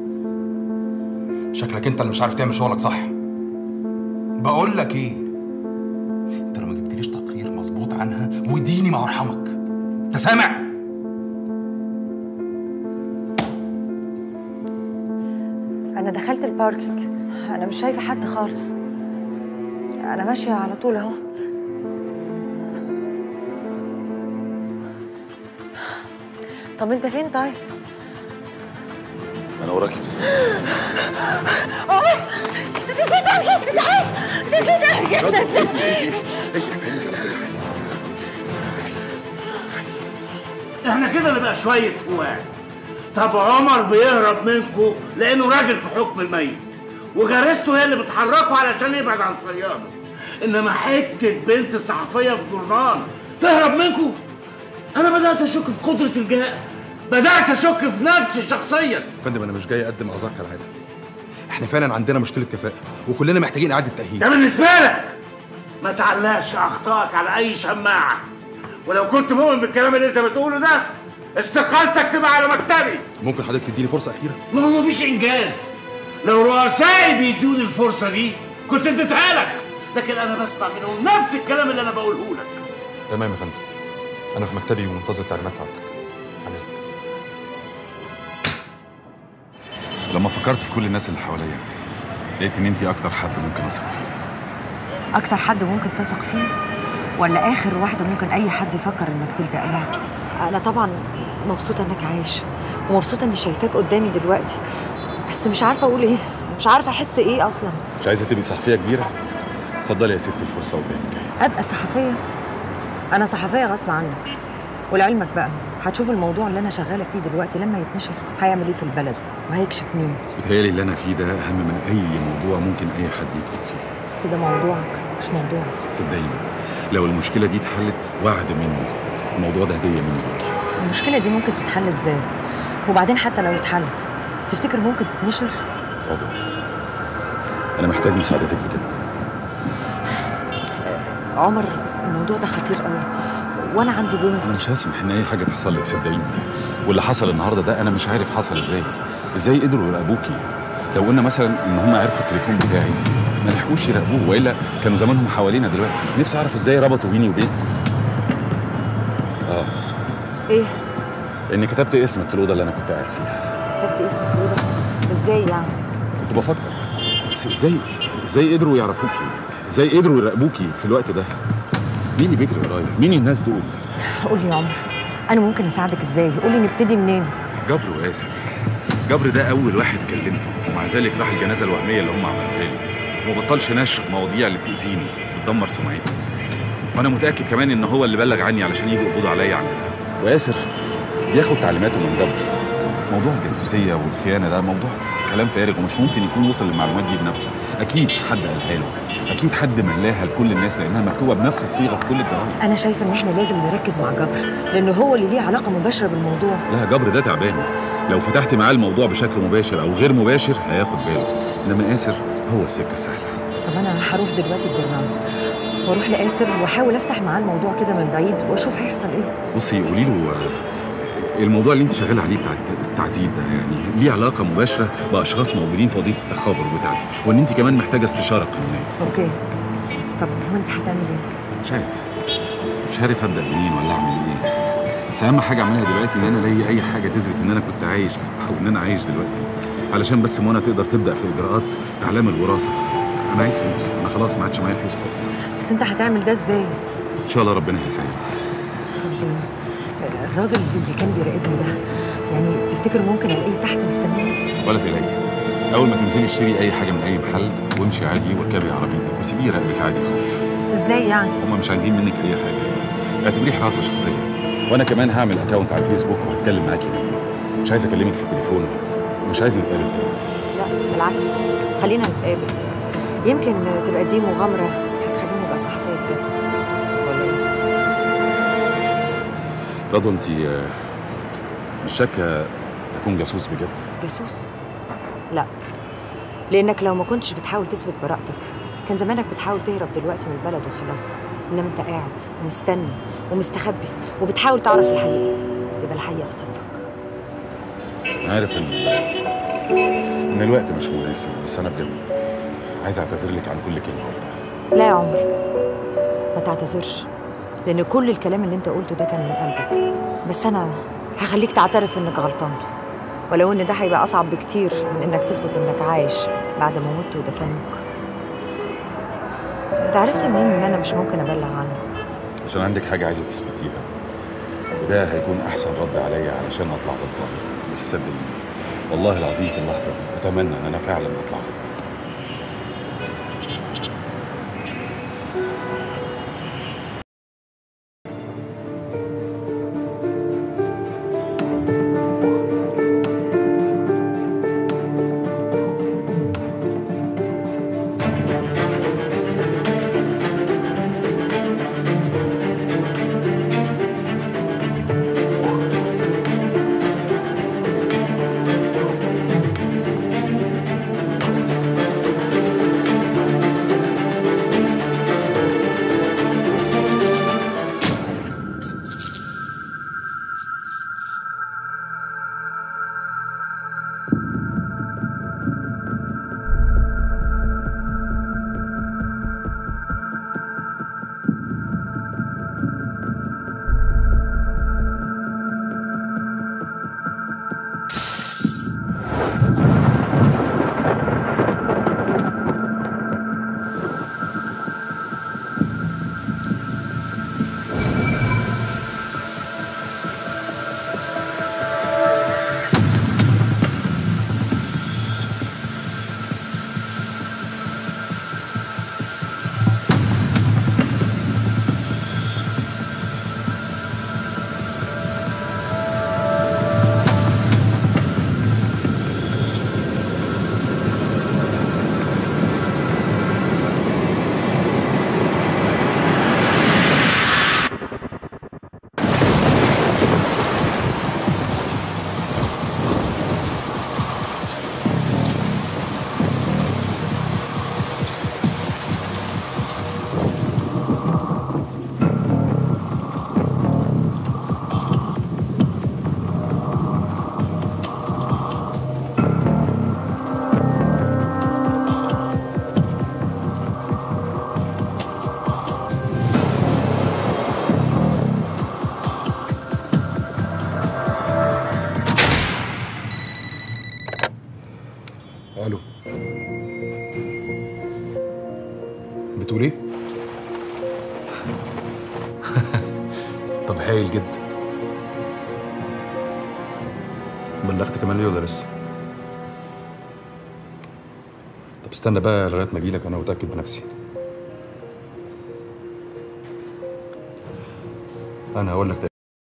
شكلك انت اللي مش عارف تعمل شغلك صح بقول لك ايه انت لو ما جبتليش تقرير مظبوط عنها وديني ما ارحمك انت سامع انا انا دخلت الباركينج انا مش شايفه حد خالص انا ماشيه على طول اهو طب انت فين طيب انا وراكي بس عمر انت نسيت احكي انت عايش انت نسيت احكي انت ازاي احنا كده نبقى شوية قواعد طب عمر بيهرب منكم لانه راجل في حكم الميت وجارسته هي اللي بتحركه علشان يبعد عن صياده انما حتة بنت صحفية في جورنال تهرب منكم انا بدأت اشك في قدرة الجهاء بدأت اشك في نفسي شخصيا يا فندم انا مش جاي اقدم اعذار كالعاده احنا فعلا عندنا مشكله كفاءه وكلنا محتاجين اعاده تاهيل ده بالنسبة لك ما تعلقش اخطائك على اي شماعة ولو كنت مؤمن بالكلام اللي انت بتقوله ده استقالتك تبقى على مكتبي ممكن حضرتك تديني فرصه اخيره ما هو مفيش انجاز لو رؤسائي بيدوني الفرصه دي كنت اديتها لك لكن انا بسمع منهم نفس الكلام اللي انا بقوله لك تمام يا فندم انا في مكتبي ومنتظر تعليمات سعادتك عن اذنك لما فكرت في كل الناس اللي حواليا لقيت ان انت اكتر حد ممكن اثق فيه اكتر حد ممكن تثق فيه ولا اخر واحده ممكن اي حد يفكر انك تلجا لها انا طبعا مبسوطه انك عايش ومبسوطه اني شايفاك قدامي دلوقتي بس مش عارفه اقول ايه مش عارفه احس ايه اصلا مش عايزه تبقي صحفيه كبيره اتفضلي يا ستي الفرصه قدامك ابقى صحفيه انا صحفيه غصب عنك ولعلمك بقى هتشوف الموضوع اللي انا شغاله فيه دلوقتي لما يتنشر هيعمل ايه في البلد وهيكشف مين بتهيألي اللي انا فيه ده اهم من اي موضوع ممكن اي حد يدخل فيه بس ده موضوعك مش موضوعي صدقيني لو المشكله دي اتحلت وعد مني الموضوع ده هديه مني ليكي المشكله دي ممكن تتحل ازاي وبعدين حتى لو اتحلت تفتكر ممكن تتنشر حاضر انا محتاج مساعدتك بجد عمر الموضوع ده خطير قوي وانا عندي بنت انا مش هسمح ان اي حاجه تحصل لك صدقيني واللي حصل النهارده ده انا مش عارف حصل ازاي ازاي قدروا يراقبوكي لو قلنا مثلا ان هم عرفوا التليفون بتاعي ما لحقوش يراقبوه والا كانوا زمانهم حوالينا دلوقتي نفسي اعرف ازاي ربطوا بيني وبين اه ايه ان كتبت اسمك في الاوضه اللي انا كنت قاعد فيها كتبت اسمي في الاوضه ازاي يعني كنت بفكر بس ازاي ازاي قدروا يعرفوكي ازاي قدروا يراقبوكي في الوقت ده مين اللي بيجري ورايا مين الناس دول قول لي يا عمر انا ممكن اساعدك ازاي قول لي نبتدي منين جبر واسف جبر ده اول واحد كلمته ومع ذلك راح الجنازه الوهميه اللي هم عملوها لي وما بطلش نشر المواضيع اللي بتاذيني بتدمر سمعتي وانا متاكد كمان ان هو اللي بلغ عني علشان يجوا يقبضوا عليا عنها وياسر بياخد تعليماته من جبر موضوع الجاسوسيه والخيانه ده موضوع كلام فارغ ومش ممكن يكون وصل للمعلومات دي بنفسه اكيد حد قالها له اكيد حد ملاها لكل الناس لانها مكتوبه بنفس الصيغه في كل الجرايد انا شايفه ان احنا لازم نركز مع جبر لانه هو اللي ليه علاقه مباشره بالموضوع لا جبر ده تعبان لو فتحت معاه الموضوع بشكل مباشر او غير مباشر هياخد باله انما ياسر هو السكه السهله طب انا هروح دلوقتي الجورنال واروح لاسر واحاول افتح معاه الموضوع كده من بعيد واشوف هيحصل ايه بصي قولي له آه، الموضوع اللي انت شغاله عليه بتاع الت- التعذيب ده يعني ليه علاقه مباشره باشخاص موجودين في قضيه التخابر بتاعتي وان انت كمان محتاجه استشاره قانونيه اوكي طب وانت هتعمل ايه مش عارف مش عارف ابدا منين ولا اعمل ايه بس اهم حاجه اعملها دلوقتي ان انا الاقي اي حاجه تثبت ان انا كنت عايش او ان انا عايش دلوقتي علشان بس منى تقدر تبدا في اجراءات اعلام الوراثه انا عايز فلوس انا خلاص ما عادش معايا فلوس خالص بس انت هتعمل ده ازاي ان شاء الله ربنا هيسهل طب آه، الراجل اللي كان بيراقبني ده يعني تفتكر ممكن الاقيه تحت مستنيني ولا تقلقي اول ما تنزلي اشتري اي حاجه من اي محل وامشي عادي واركبي عربيتك وسيبيه يراقبك عادي خالص ازاي يعني هم مش عايزين منك اي حاجه اعتبريه حراسه شخصيه وانا كمان هعمل اكونت على الفيسبوك وهتكلم معاكي منه مش عايز اكلمك في التليفون مش عايز نتقابل تاني لا بالعكس خلينا نتقابل يمكن تبقى دي مغامره هتخليني ابقى صحفيه بجد ولا ايه رضوى انت آه، مش شاكه اكون جاسوس بجد جاسوس لا لانك لو ما كنتش بتحاول تثبت براءتك كان زمانك بتحاول تهرب دلوقتي من البلد وخلاص انما انت قاعد ومستني ومستخبي وبتحاول تعرف الحقيقه يبقى الحقيقه في صفك انا عارف ان ان الوقت مش مناسب بس انا بجد عايز اعتذر لك عن كل كلمه قلتها لا يا عمر ما تعتذرش لان كل الكلام اللي انت قلته ده كان من قلبك بس انا هخليك تعترف انك غلطان ولو ان ده هيبقى اصعب بكتير من انك تثبت انك عايش بعد ما مت ودفنوك انت عرفت منين ان انا مش ممكن ابلغ عنك عشان عندك حاجة عايزة تثبتيها وده هيكون أحسن رد عليا علشان أطلع غلطان بس صدقيني والله العظيم في اللحظة دي أتمنى إن أنا فعلا أطلع غلطان الو بتقول ايه؟ طب هايل جدا بلغت كمان ليه ولا لسه؟ طب استنى بقى لغايه ما اجيلك انا واتاكد بنفسي انا هقول لك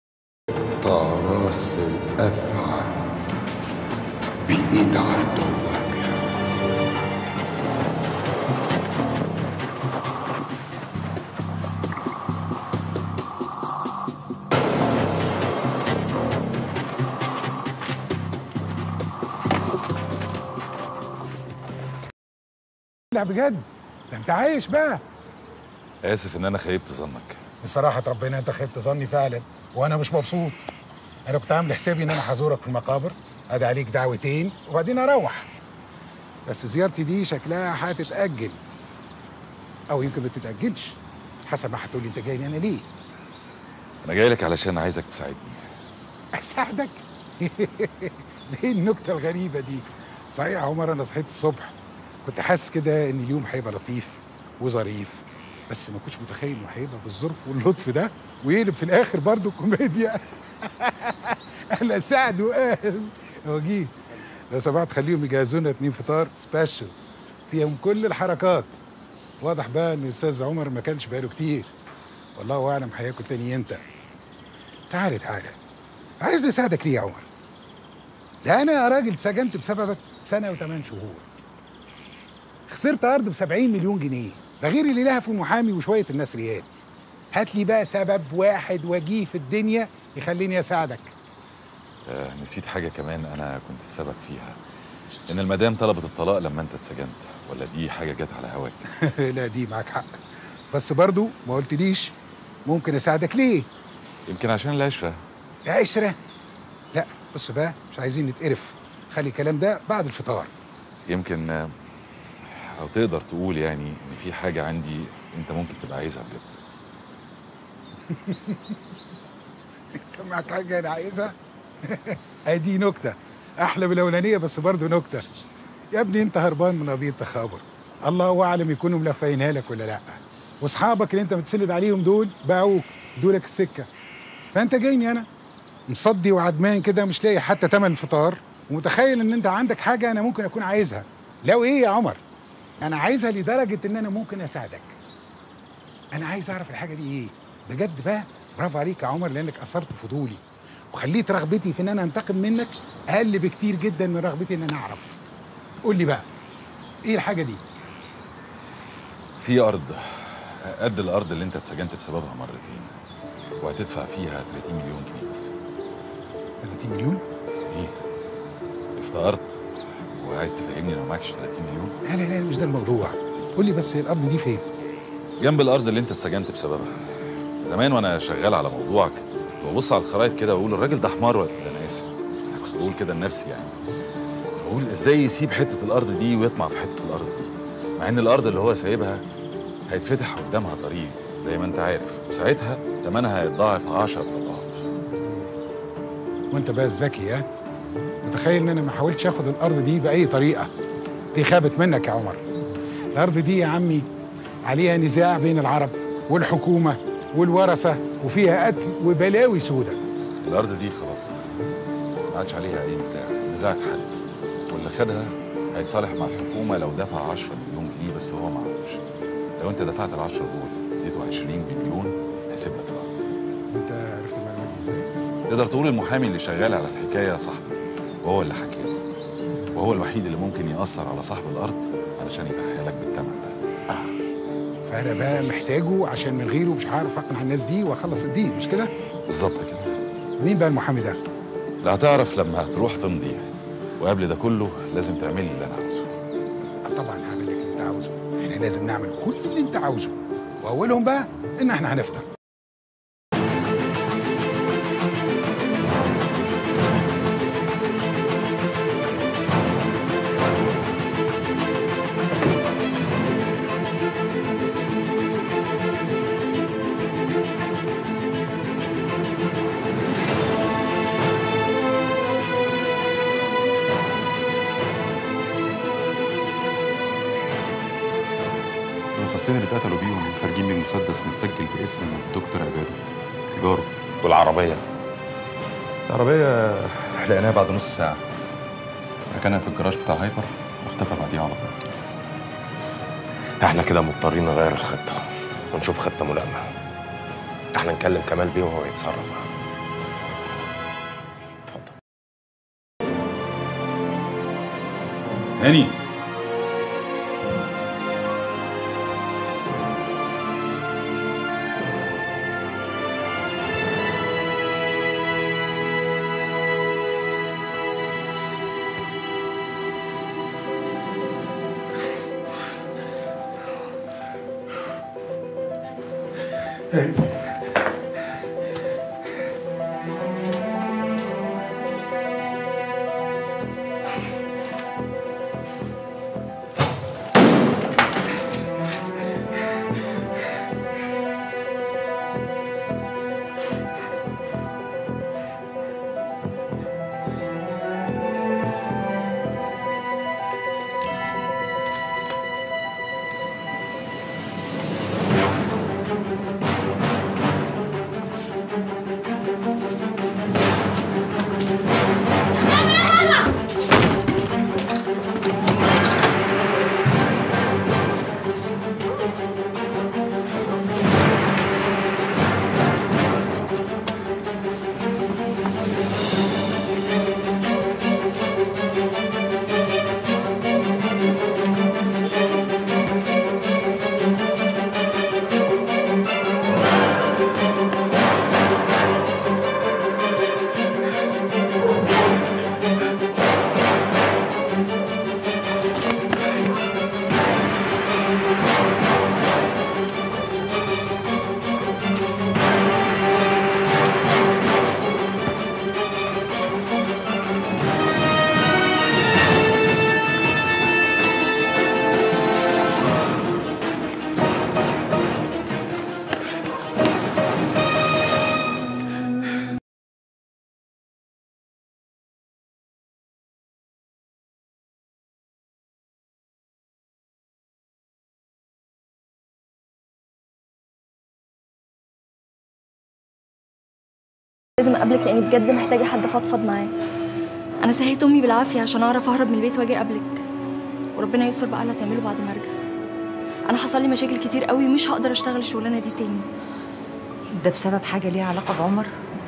طراس الأفعى بإيد عدوك لا بجد ده انت عايش بقى آسف إن أنا خيبت ظنك بصراحة ربنا انت خدت ظني فعلا وانا مش مبسوط انا كنت عامل حسابي ان انا هزورك في المقابر ادي عليك دعوتين وبعدين اروح بس زيارتي دي شكلها هتتأجل او يمكن ما تتأجلش حسب ما هتقولي انت جاي لي انا ليه أنا جاي لك علشان عايزك تساعدني اساعدك ايه النكته الغريبه دي صحيح يا عمر انا صحيت الصبح كنت حاسس كده ان اليوم هيبقى لطيف وظريف بس ما كنتش متخيل انه هيبقى بالظرف واللطف ده ويقلب في الاخر برضه كوميديا انا سعد وقال وجيه لو سمحت خليهم يجهزوا لنا اتنين فطار سبيشال فيهم كل الحركات واضح بقى ان الاستاذ عمر ما كانش بقاله كتير والله اعلم هياكل تاني امتى تعالى تعالى عايز اساعدك ليه يا عمر ده انا يا راجل اتسجنت بسببك سنه وثمان شهور خسرت ارض ب 70 مليون جنيه ده غير اللي لها في المحامي وشويه النسريات هات لي بقى سبب واحد وجيه في الدنيا يخليني اساعدك آه نسيت حاجة كمان أنا كنت السبب فيها إن المدام طلبت الطلاق لما أنت اتسجنت ولا دي حاجة جت على هواك لا دي معاك حق بس برضو ما قلتليش ممكن اساعدك ليه يمكن عشان العشرة يا عشرة لا بص بقى مش عايزين نتقرف خلي الكلام ده بعد الفطار يمكن آه، أو تقدر تقول يعني إن في حاجة عندي أنت ممكن تبقى عايزها بجد كان معاك حاجه انا عايزها ادي نكته احلى من الاولانيه بس برضه نكته يا ابني انت هربان من قضيه تخابر الله اعلم يكونوا ملفينها لك ولا لا واصحابك اللي انت بتسند عليهم دول باعوك دولك السكه فانت جايني انا مصدي وعدمان كده مش لاقي حتى تمن الفطار ومتخيل ان انت عندك حاجه انا ممكن اكون عايزها لو ايه يا عمر انا عايزها لدرجه ان انا ممكن اساعدك انا عايز اعرف الحاجه دي ايه بجد بقى برافو عليك يا عمر لانك اثرت فضولي وخليت رغبتي في ان انا انتقم منك اقل بكتير جدا من رغبتي ان انا اعرف قول لي بقى ايه الحاجه دي في ارض قد الارض اللي انت اتسجنت بسببها مرتين وهتدفع فيها 30 مليون جنيه بس 30 مليون ايه افتقرت وعايز تفهمني لو معكش 30 مليون لا لا لا مش ده الموضوع قول لي بس الارض دي فين جنب الارض اللي انت اتسجنت بسببها زمان وانا شغال على موضوعك كنت ببص على الخرايط كده واقول الراجل ده حمار ولا ده انا اسف أنا كنت بقول كده لنفسي يعني كنت بقول ازاي يسيب حته الارض دي ويطمع في حته الارض دي مع ان الارض اللي هو سايبها هيتفتح قدامها طريق زي ما انت عارف وساعتها ثمنها هيتضاعف 10 اضعاف وانت بقى الذكي ها متخيل ان انا ما حاولتش اخد الارض دي باي طريقه دي خابت منك يا عمر الارض دي يا عمي عليها نزاع بين العرب والحكومه والورثه وفيها قتل وبلاوي سودة الارض دي خلاص ما عادش عليها اي نزاع النزاع اتحل واللي خدها هيتصالح مع الحكومه لو دفع 10 مليون جنيه بس هو معهوش لو انت دفعت ال 10 دول اديته 20 مليون هيسيب لك الارض انت عرفت المعلومات دي ازاي تقدر تقول المحامي اللي شغال على الحكايه صاحبي وهو اللي حكى لي وهو الوحيد اللي ممكن ياثر على صاحب الارض علشان يبيعها لك بالثمن ده فانا بقى محتاجه عشان من غيره مش عارف اقنع الناس دي واخلص الدين مش كده بالظبط كده مين بقى المحامي ده لا هتعرف لما هتروح تمضي وقبل ده كله لازم تعمل لي اللي انا عاوزه آه طبعا هعمل لك اللي انت عاوزه احنا لازم نعمل كل اللي انت عاوزه واولهم بقى ان احنا هنفطر الرصاصتين اللي اتقتلوا بيهم خارجين من مسدس متسجل باسم الدكتور عباده جاره والعربيه العربيه لقيناها بعد نص ساعه ركنها في الجراج بتاع هايبر واختفى بعديها على طول احنا كده مضطرين نغير الخطه ونشوف خطه ملائمه احنا نكلم كمال بيه وهو يتصرف هاني لازم اقابلك لاني بجد محتاجه حد افضفض معاه انا سهيت امي بالعافيه عشان اعرف اهرب من البيت واجي اقابلك وربنا يستر بقى اللي هتعمله بعد ما ارجع انا حصل لي مشاكل كتير قوي ومش هقدر اشتغل الشغلانه دي تاني ده بسبب حاجه ليها علاقه بعمر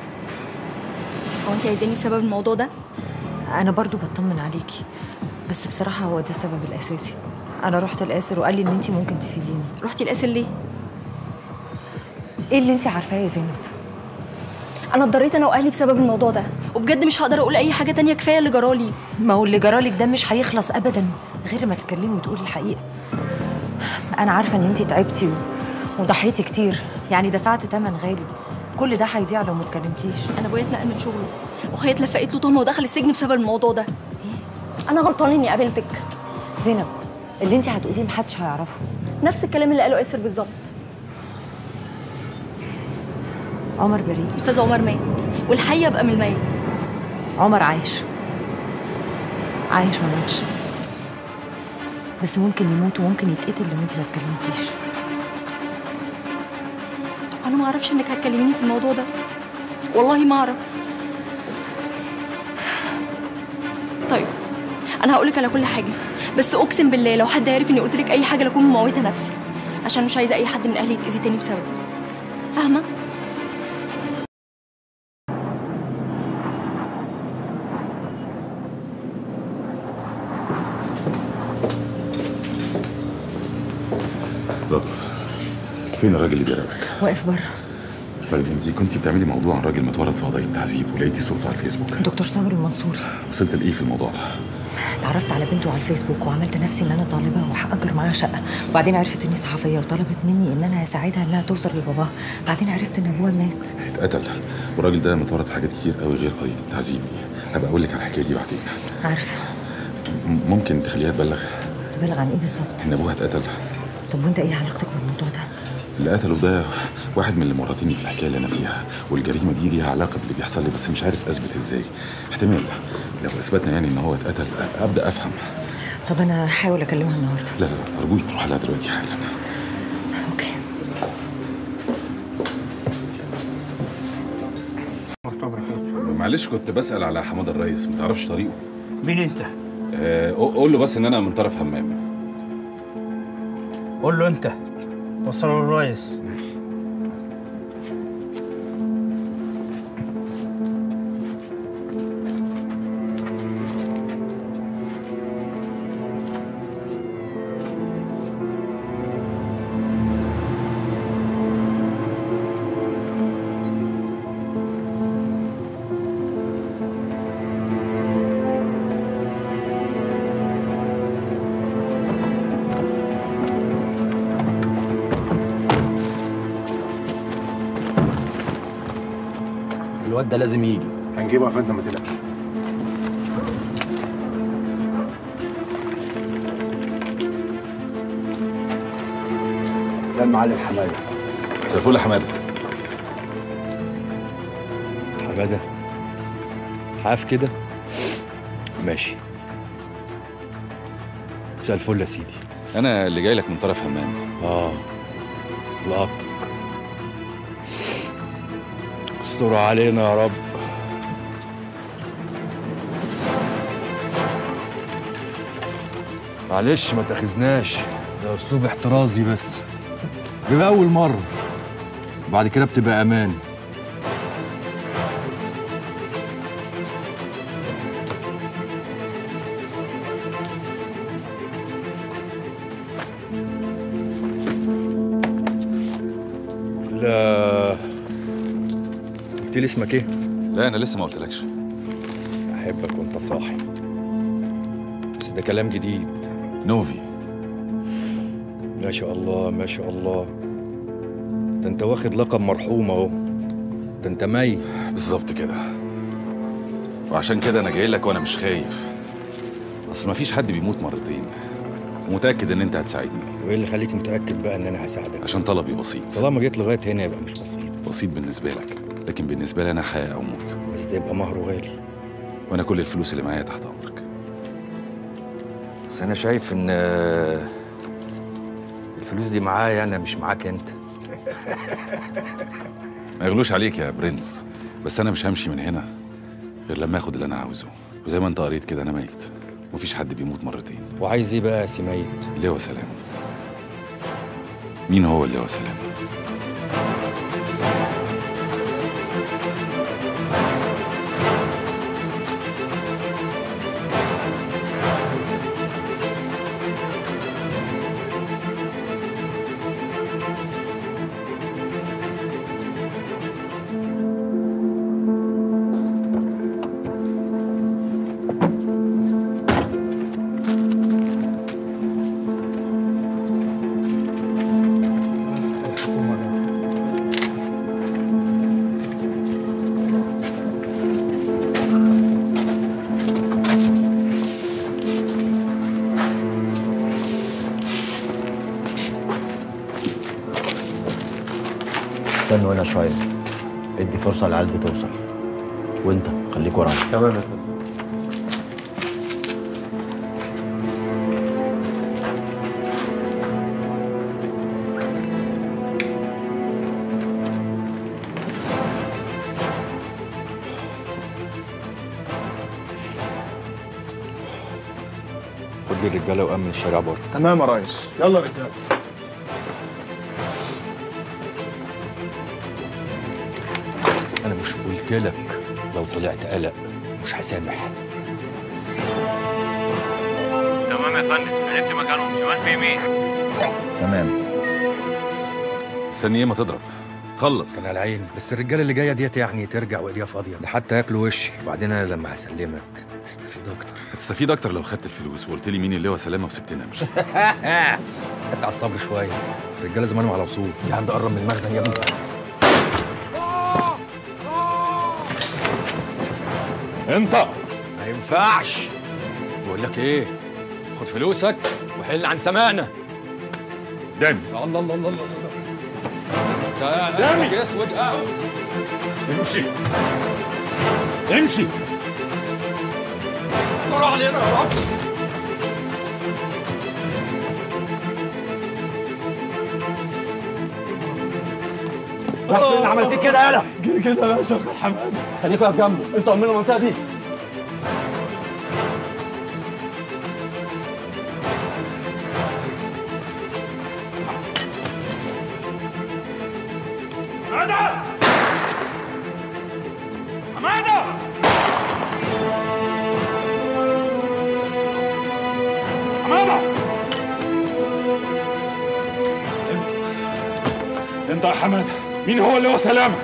هو انت عايزاني بسبب الموضوع ده انا برضو بطمن عليكي بس بصراحه هو ده السبب الاساسي انا رحت القاسر وقال لي ان انت ممكن تفيديني رحتي القاسر ليه ايه اللي انت عارفاه يا زينب انا اتضريت انا واهلي بسبب الموضوع ده وبجد مش هقدر اقول اي حاجه تانية كفايه اللي جرالي ما هو اللي جرالك ده مش هيخلص ابدا غير ما تتكلمي وتقولي الحقيقه انا عارفه ان انت تعبتي و- وضحيتي كتير يعني دفعت تمن غالي كل ده هيضيع لو ما اتكلمتيش انا ابويا اتنقل من شغله وخيا اتلفقت له تهمه ودخل السجن بسبب الموضوع ده انا غلطان اني قابلتك زينب اللي انت هتقوليه محدش هيعرفه نفس الكلام اللي قاله ياسر بالظبط عمر بريء استاذ عمر مات والحي يبقى من الميت عمر عايش عايش ما ماتش بس ممكن يموت وممكن يتقتل لو انت ما اتكلمتيش انا ما اعرفش انك هتكلميني في الموضوع ده والله ما اعرف طيب انا هقولك على كل حاجه بس اقسم بالله لو حد عرف اني قلت لك اي حاجه لاكون مموته نفسي عشان مش عايزه اي حد من اهلي يتاذي تاني بسببي فاهمه رضوى فين الراجل اللي بيراقبك؟ واقف بره طيب انت كنت بتعملي موضوع عن راجل متورط في قضيه تعذيب ولقيتي صورته على الفيسبوك دكتور صابر المنصوري وصلت لايه في الموضوع ده؟ اتعرفت على بنته على الفيسبوك وعملت نفسي ان انا طالبه وهاجر معاها شقه وبعدين عرفت اني صحفيه وطلبت مني ان انا اساعدها انها توصل لباباها بعدين عرفت ان ابوها مات اتقتل والراجل ده متورط في حاجات كتير قوي غير قضيه التعذيب دي هبقى اقول لك على الحكايه دي بعدين عارفه م- ممكن تخليها تبلغ تبلغ عن ايه بالظبط ان ابوها اتقتل طب وانت ايه علاقتك بالموضوع ده اللي قتله ده واحد من اللي مرتني في الحكايه اللي انا فيها والجريمه دي ليها علاقه باللي بيحصل لي بس مش عارف اثبت ازاي احتمال لو اثبتنا يعني ان هو اتقتل ابدا افهم طب انا هحاول اكلمها النهارده لا لا لا ارجوك تروح لها دلوقتي حالا اوكي معلش كنت بسال على حماد الريس ما تعرفش طريقه مين انت؟ آه قول له بس ان انا من طرف همام قول له انت وصله للريس الواد ده لازم يجي هنجيبه يا فندم ما تقلقش ده المعلم حماده مساء الفل يا حماده حماده حاف كده ماشي مساء الفل يا سيدي انا اللي جاي لك من طرف همام اه لقطك استر علينا يا رب معلش ما تاخذناش ده اسلوب احترازي بس بيبقى اول مره بعد كده بتبقى امان لا قلت لي اسمك ايه؟ لا انا لسه ما قلتلكش احبك وانت صاحي بس ده كلام جديد نوفي ما شاء الله ما شاء الله ده انت واخد لقب مرحوم اهو ده انت ميت بالظبط كده وعشان كده انا جاي لك وانا مش خايف اصل مفيش حد بيموت مرتين ومتاكد ان انت هتساعدني وايه اللي خليك متاكد بقى ان انا هساعدك عشان طلبي بسيط طالما جيت لغايه هنا يبقى مش بسيط بسيط بالنسبه لك لكن بالنسبه لي انا حياه او موت بس تبقى مهره غالي وانا كل الفلوس اللي معايا تحت امرك بس انا شايف ان آه، الفلوس دي معايا انا مش معاك انت ما يغلوش عليك يا برنس بس انا مش همشي من هنا غير لما اخد اللي انا عاوزه وزي ما انت قريت كده انا ميت مفيش حد بيموت مرتين وعايز ايه بقى يا سي ميت لواء سلام مين هو اللواء سلام استنوا هنا شويه ادي فرصه للعيال دي توصل وانت خليك ورايا تمام يا فندم خد لي الرجاله وامن الشارع بره تمام يا ريس يلا يا رجاله انا مش قلت لك لو طلعت قلق مش هسامح تمام يا فندم عرفت مكانهم شمال في يمين تمام مستني ايه ما تضرب خلص كان على عيني بس الرجاله اللي جايه ديت يعني ترجع وايديها فاضيه ده حتى ياكلوا وشي وبعدين انا لما هسلمك استفيد اكتر هتستفيد اكتر لو خدت الفلوس وقلت لي مين اللواء سلامه وسبتني امشي اتك على الصبر شويه الرجاله زمانهم على وصول في حد قرب من المخزن يا ابني انت ما ينفعش بقول لك ايه خد فلوسك وحل عن سماعنا دامي الله الله الله الله الله دامي. دامي اسود قوي امشي امشي بسرعه علينا يا رب فين عمل فيك كده يالا جري كده يا شيخ حماد خليك واقف جنبه انت امين المنطقه دي حماده حماده حماده انت يا حماده مين هو اللي هو سلامه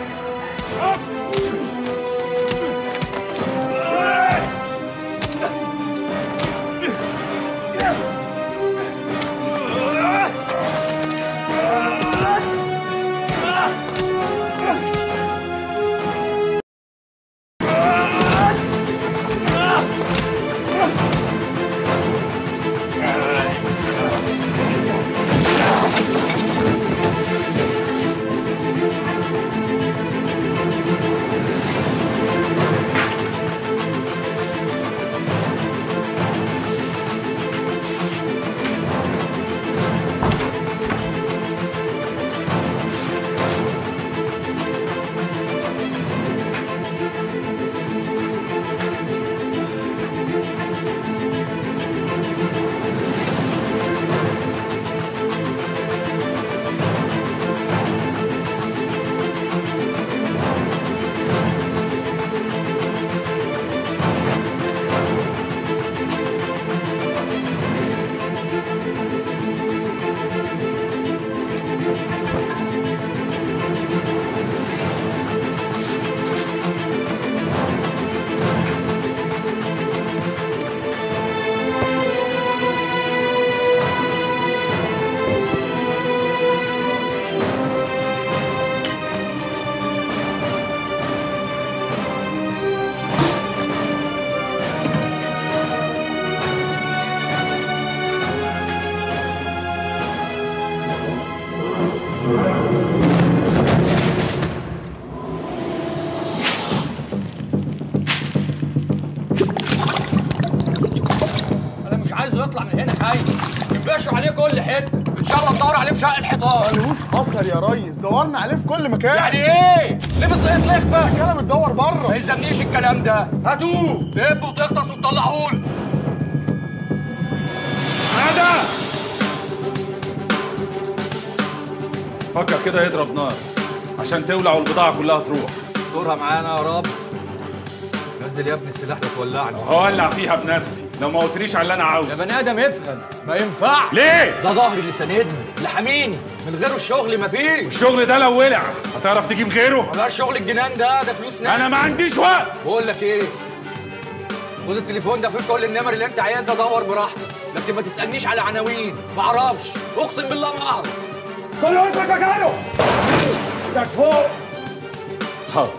انا مش عايزه يطلع من هنا خايف ينبشوا عليه كل حته ان شاء الله بندور عليه في شق الحيطان ملوش خسر يا ريس دورنا عليه في كل مكان يعني ايه؟ لبس قيط لخفه الرجاله بتدور بره ما يلزمنيش الكلام ده هاتوه تهب وتغطس وتطلعهولي هذا فكر كده يضرب نار عشان تولع والبضاعة كلها تروح دورها معانا يا رب نزل يا ابني السلاح ده تولعني هولع فيها بنفسي لو ما قلتليش على اللي انا عاوزه يا بني ادم افهم ما ينفعش ليه؟ ده ظهري اللي ساندني اللي حاميني من غيره الشغل ما فيش الشغل ده لو ولع هتعرف تجيب غيره؟ بقى شغل الجنان ده ده فلوس ناس انا ما عنديش وقت بقول لك ايه خد التليفون ده فيه كل النمر اللي انت عايزها دور براحتك لكن ما تسالنيش على عناوين ما اعرفش اقسم بالله ما اعرف كل اسمك مكانه ايدك فوق حاضر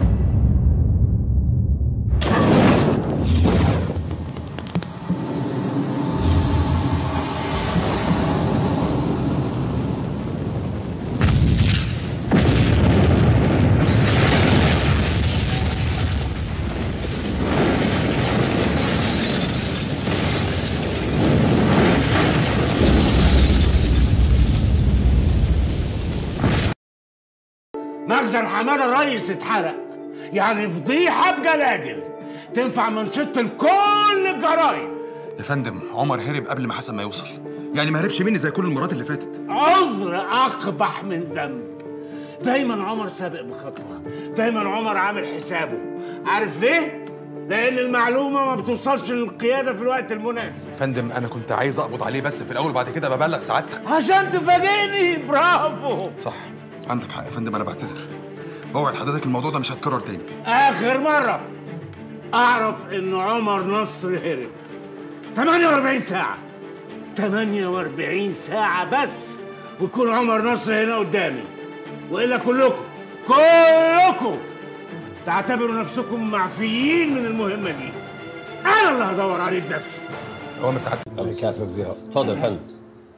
مخزن حماده الريس اتحرق يعني فضيحه بجلاجل تنفع منشط لكل الجرايم يا فندم عمر هرب قبل ما حسن ما يوصل يعني ما هربش مني زي كل المرات اللي فاتت عذر اقبح من ذنب دايما عمر سابق بخطوه دايما عمر عامل حسابه عارف ليه لان المعلومه ما بتوصلش للقياده في الوقت المناسب يا فندم انا كنت عايز اقبض عليه بس في الاول بعد كده ببلغ سعادتك عشان تفاجئني برافو صح عندك حق يا فندم انا بعتذر بوعد حضرتك الموضوع ده مش هتكرر تاني اخر مره اعرف ان عمر نصر هرب 48 ساعه 48 ساعه بس ويكون عمر نصر هنا قدامي والا كلكم كلكم تعتبروا نفسكم معفيين من المهمه دي انا اللي هدور عليه بنفسي اوامر سعادتك ازيك يا استاذ ضياء اتفضل يا فندم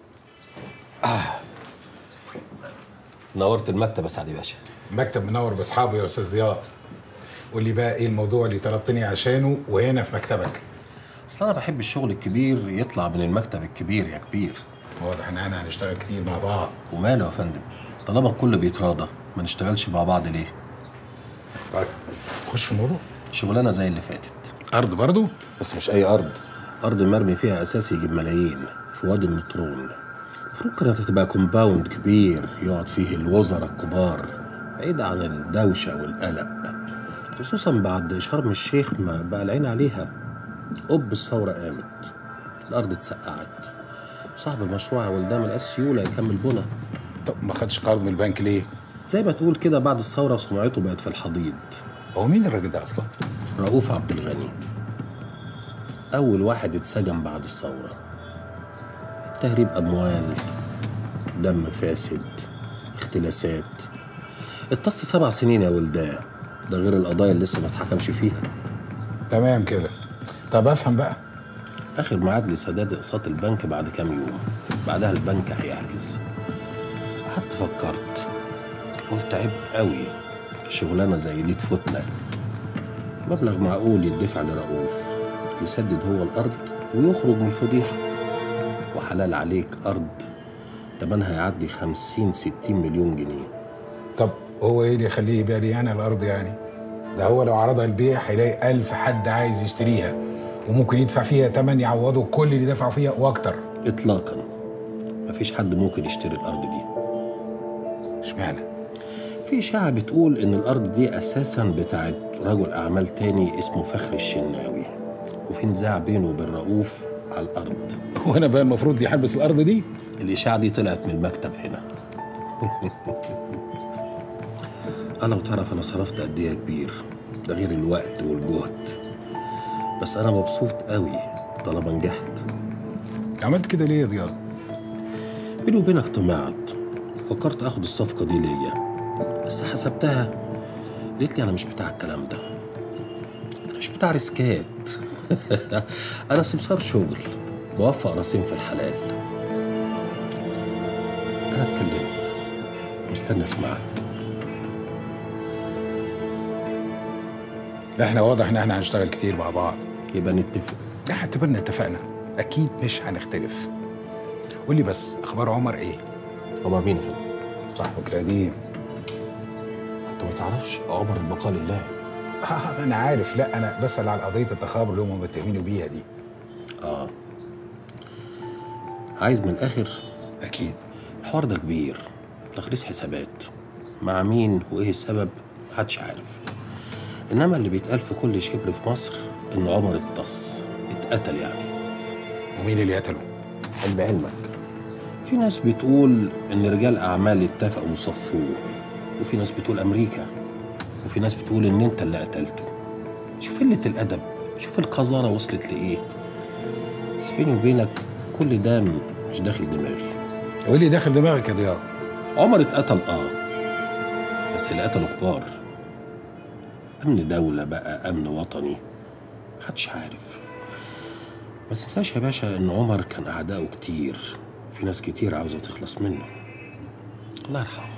نورت المكتب يا سعد باشا مكتب منور باصحابه يا استاذ ضياء قول لي بقى ايه الموضوع اللي طلبتني عشانه وهنا في مكتبك اصل انا بحب الشغل الكبير يطلع من المكتب الكبير يا كبير واضح ان احنا هنشتغل كتير مع بعض وماله يا فندم طالما الكل بيتراضى ما نشتغلش مع بعض ليه طيب خش في الموضوع شغلانه زي اللي فاتت ارض برضو بس مش اي ارض ارض مرمي فيها اساس يجيب ملايين في وادي النطرون المفروض كانت هتبقى كومباوند كبير يقعد فيه الوزراء الكبار بعيد عن الدوشه والقلق خصوصا بعد شرم الشيخ ما بقى العين عليها قب الثوره قامت الارض اتسقعت صاحب المشروع يا ولدان ملقاش سيوله يكمل بنا طب ما خدش قرض من البنك ليه؟ زي ما تقول كده بعد الثوره سمعته بقت في الحضيض هو مين الراجل ده اصلا؟ رؤوف عبد الغني أول واحد اتسجن بعد الثورة تهريب أموال دم فاسد اختلاسات اتص سبع سنين يا ولداه ده غير القضايا اللي لسه ما اتحكمش فيها تمام كده طب افهم بقى آخر ميعاد لسداد أقساط البنك بعد كام يوم بعدها البنك هيعجز قعدت فكرت قلت عيب قوي شغلانة زي دي تفوتنا مبلغ معقول يدفع لرؤوف يسدد هو الأرض ويخرج من الفضيحة وحلال عليك أرض تمنها يعدي خمسين ستين مليون جنيه طب هو ايه اللي يخليه يبيع لي انا الارض يعني؟ ده هو لو عرضها البيع هيلاقي ألف حد عايز يشتريها وممكن يدفع فيها تمن يعوضه كل اللي دفعوا فيها واكتر إطلاقا مفيش حد ممكن يشتري الأرض دي اشمعنى؟ في إشاعة بتقول إن الأرض دي أساسا بتاعت رجل أعمال تاني اسمه فخري الشناوي وفي نزاع بينه وبين رؤوف على الأرض وانا بقى المفروض يحبس الارض دي؟ الإشاعة دي طلعت من المكتب هنا أنا لو تعرف أنا صرفت قد إيه يا كبير ده غير الوقت والجهد بس أنا مبسوط قوي طالما نجحت عملت كده ليه يا ضياء؟ بيني وبينك طمعت فكرت اخد الصفقة دي ليا بس حسبتها قلت لي أنا مش بتاع الكلام ده أنا مش بتاع ريسكات أنا سمسار شغل بوفق راسين في الحلال أنا اتكلمت مستني أسمعك احنا واضح ان احنا هنشتغل كتير مع بعض يبقى نتفق لا اعتبرنا اتفقنا اكيد مش هنختلف قول لي بس اخبار عمر ايه عمر مين يا فندم؟ صاحبك القديم انت ما تعرفش عمر البقاء لله آه انا عارف لا انا بسال على قضيه التخابر اللي هم متهمينه بيها دي اه عايز من الاخر اكيد الحوار ده كبير تخليص حسابات مع مين وايه السبب محدش عارف انما اللي بيتقال في كل شبر في مصر ان عمر اتص اتقتل يعني ومين اللي قتله علم علمك في ناس بتقول ان رجال اعمال اتفقوا وصفوه وفي ناس بتقول امريكا وفي ناس بتقول ان انت اللي قتلته شوف قله الادب شوف القذاره وصلت لايه بس بيني وبينك كل ده مش داخل دماغي وايه اللي داخل دماغك يا ضياء عمر اتقتل اه بس اللي قتله كبار امن دوله بقى امن وطني محدش عارف ما تنساش يا باشا ان عمر كان اعدائه كتير في ناس كتير عاوزه تخلص منه الله يرحمه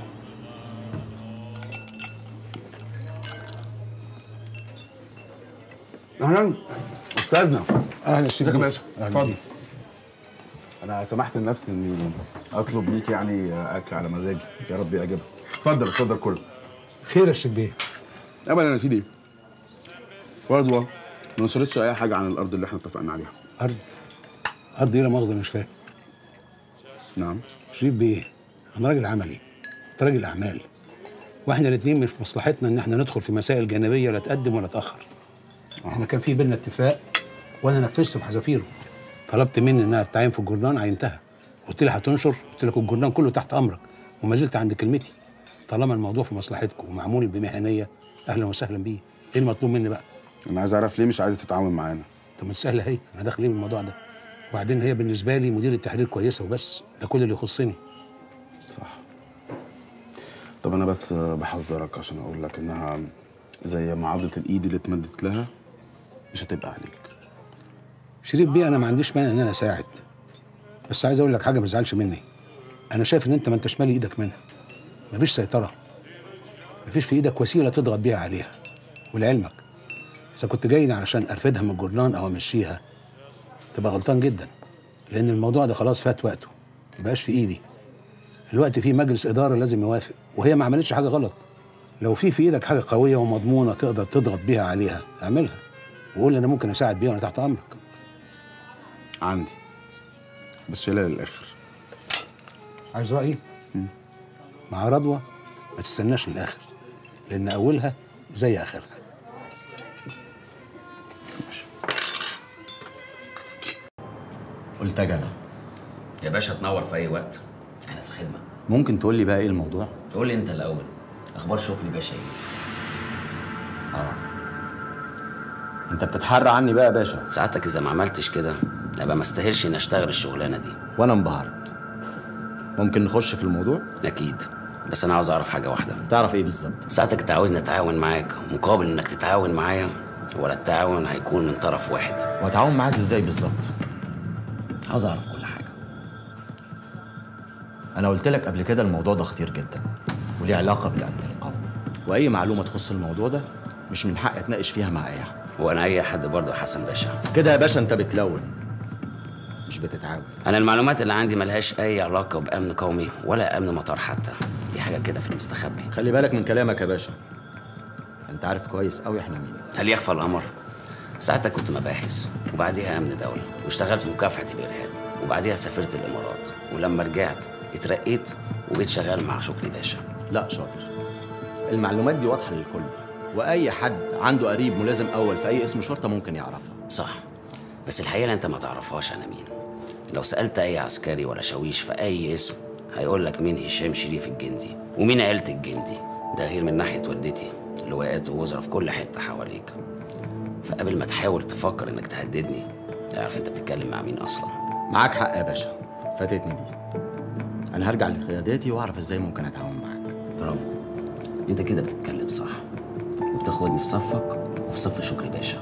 اهلا استاذنا اهلا شريف ازيك يا باشا أهلا اتفضل بيك. انا سمحت لنفسي اني اطلب ليك يعني اكل على مزاجي يا رب يعجبك اتفضل اتفضل كل خير يا شبيه ابدا يا سيدي برضه ما نشرتش اي حاجه عن الارض اللي احنا اتفقنا عليها ارض ارض ايه لا مؤاخذه مش فاهم نعم شريف بيه انا راجل عملي انت راجل اعمال واحنا الاثنين مش في مصلحتنا ان احنا ندخل في مسائل جانبيه لا تقدم ولا تاخر احنا كان في بينا اتفاق وانا نفذته بحذافيره طلبت مني انها تتعين في الجورنان عينتها قلت لي هتنشر قلت لك الجورنان كله تحت امرك وما زلت عند كلمتي طالما الموضوع في مصلحتكم ومعمول بمهنيه اهلا وسهلا بيه ايه المطلوب مني بقى انا عايز اعرف ليه مش عايزه تتعاون معانا طب ما سهله اهي انا داخل ايه بالموضوع ده وبعدين هي بالنسبه لي مدير التحرير كويسه وبس ده كل اللي يخصني صح طب انا بس بحذرك عشان اقول لك انها زي معضله الايد اللي اتمدت لها مش هتبقى عليك شريف بيه انا ما عنديش مانع ان انا اساعد بس عايز اقول لك حاجه ما تزعلش مني انا شايف ان انت ما انتش مالي ايدك منها مفيش سيطره مفيش في ايدك وسيله تضغط بيها عليها ولعلمك اذا كنت جاي علشان ارفدها من الجورنان او امشيها تبقى غلطان جدا لان الموضوع ده خلاص فات وقته مبقاش في ايدي الوقت فيه مجلس اداره لازم يوافق وهي ما عملتش حاجه غلط لو في في ايدك حاجه قويه ومضمونه تقدر تضغط بيها عليها اعملها وقول لي انا ممكن اساعد بيها وانا تحت امرك عندي بس شيلها للاخر عايز رايي مع رضوى ما تستناش للاخر لان اولها زي اخرها قلت اجي انا يا باشا تنور في اي وقت احنا في الخدمه ممكن تقول لي بقى ايه الموضوع قول لي انت الاول اخبار شكري باشا ايه اه انت بتتحرى عني بقى يا باشا ساعتك اذا ما عملتش كده ابقى ما استاهلش اني اشتغل الشغلانه دي وانا انبهرت ممكن نخش في الموضوع اكيد بس انا عاوز اعرف حاجه واحده تعرف ايه بالظبط ساعتك انت عاوزني اتعاون معاك مقابل انك تتعاون معايا ولا التعاون هيكون من طرف واحد واتعاون معاك ازاي بالظبط عاوز اعرف كل حاجه انا قلت لك قبل كده الموضوع ده خطير جدا وليه علاقه بالامن القومي واي معلومه تخص الموضوع ده مش من حقي اتناقش فيها مع اي حد وانا اي حد برضه حسن باشا كده يا باشا انت بتلون مش بتتعاون انا المعلومات اللي عندي ملهاش اي علاقه بامن قومي ولا امن مطار حتى دي حاجه كده في المستخبي خلي بالك من كلامك يا باشا انت عارف كويس قوي احنا مين هل يخفى الامر ساعتها كنت مباحث وبعديها امن دوله واشتغلت في مكافحه الارهاب وبعديها سافرت الامارات ولما رجعت اترقيت وبقيت شغال مع شكري باشا لا شاطر المعلومات دي واضحه للكل واي حد عنده قريب ملازم اول في اي اسم شرطه ممكن يعرفها صح بس الحقيقه انت ما تعرفهاش انا مين لو سالت اي عسكري ولا شاويش في اي اسم هيقول لك مين هشام شريف الجندي ومين عيله الجندي ده غير من ناحيه والدتي لواءات ووزراء في كل حته حواليك فقبل ما تحاول تفكر انك تهددني اعرف انت بتتكلم مع مين اصلا معاك حق يا باشا فاتتني دي انا هرجع لقياداتي واعرف ازاي ممكن اتعاون معاك برافو انت كده بتتكلم صح وبتاخدني في صفك وفي صف شكري باشا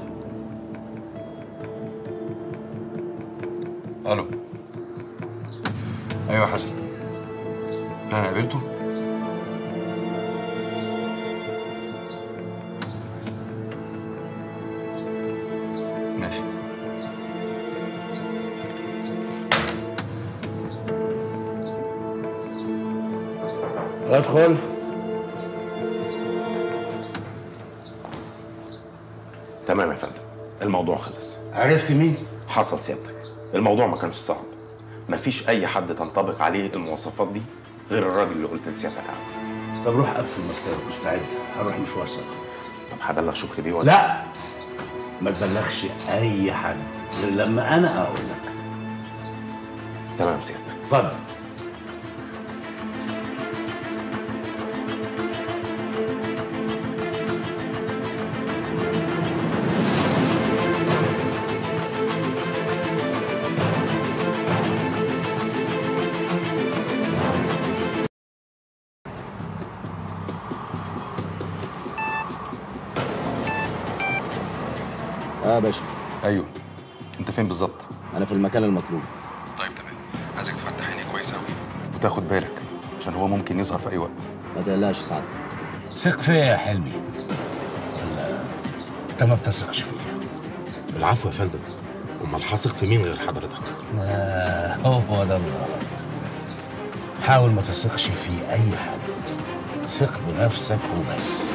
الو ايوه يا حسن انا قابلته ماشي ادخل تمام يا فندم الموضوع خلص عرفت مين؟ حصل سيادتك الموضوع ما كانش صعب مفيش اي حد تنطبق عليه المواصفات دي غير الراجل اللي قلت لسيادتك عنه طب روح قفل مكتبك واستعد هروح مشوار سوا طب هبلغ شكري بيه ولا لا ما تبلغش اي حد غير لما انا اقول لك تمام سيادتك اتفضل اه يا باشا ايوه انت فين بالظبط انا في المكان المطلوب طيب تمام عايزك تفتح عينيك كويس قوي وتاخد بالك عشان هو ممكن يظهر في اي وقت ما تقلقش سعد ثق فيا يا حلمي ولا انت ما بتثقش فيا العفو يا فندم امال هثق في مين غير حضرتك آه هو ده الغلط حاول ما تثقش في اي حد ثق بنفسك وبس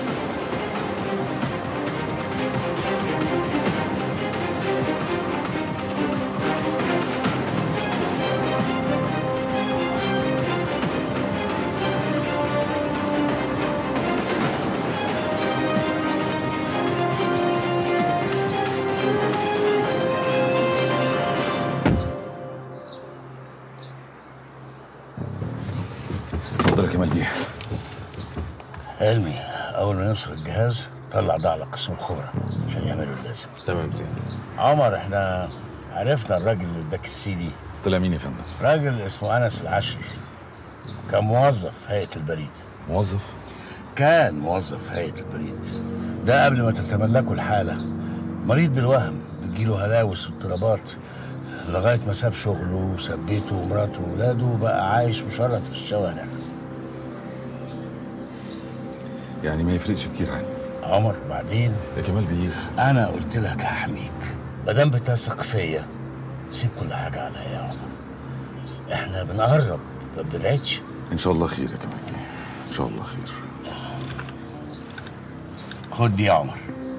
اتفضل يا كمال بيه علمي اول ما يوصل الجهاز طلع ده على قسم الخبره عشان يعملوا اللازم تمام سيادة عمر احنا عرفنا الراجل اللي اداك السي دي طلع مين يا فندم راجل اسمه انس العشري كان موظف في هيئه البريد موظف كان موظف في هيئه البريد ده قبل ما تتملكه الحاله مريض بالوهم بتجيله هلاوس واضطرابات لغايه ما ساب شغله وساب بيته ومراته وولاده وبقى عايش مشرد في الشوارع يعني ما يفرقش كتير عني عمر بعدين يا كمال بيه انا قلت لك هحميك ما دام بتثق فيا سيب كل حاجه عليا يا عمر احنا بنقرب ما بنبعدش ان شاء الله خير يا كمال بيه ان شاء الله خير خد دي يا عمر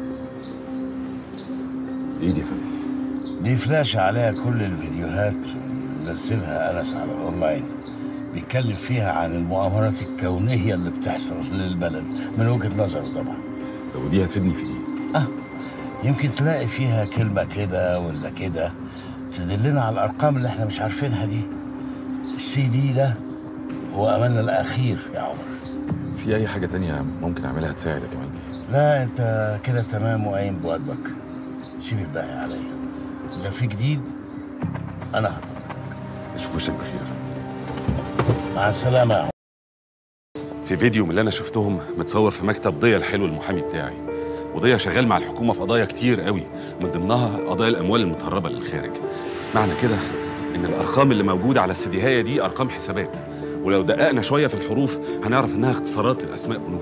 ايدي يا فندم دي فلاشة عليها كل الفيديوهات اللي نزلها أنس على الأونلاين بيتكلم فيها عن المؤامرات الكونية اللي بتحصل للبلد من وجهة نظره طبعا طب ودي هتفيدني في ايه؟ آه يمكن تلاقي فيها كلمة كده ولا كده تدلنا على الأرقام اللي احنا مش عارفينها دي السي دي ده هو أملنا الأخير يا عمر في اي حاجه تانية ممكن اعملها تساعد يا كمال بيه لا أنت كده تمام وقايم بواجبك سيب الباقي عليا إذا في جديد أنا هطلع اشوف وشك بخير يا فندم مع السلامة يا عمر في فيديو من اللي انا شفتهم متصور في مكتب ضيا الحلو المحامي بتاعي وضيا شغال مع الحكومه في قضايا كتير قوي من ضمنها قضايا الاموال المتهربه للخارج معنى كده ان الارقام اللي موجوده على السديهايه دي ارقام حسابات ولو دققنا شويه في الحروف هنعرف انها اختصارات لاسماء بنوك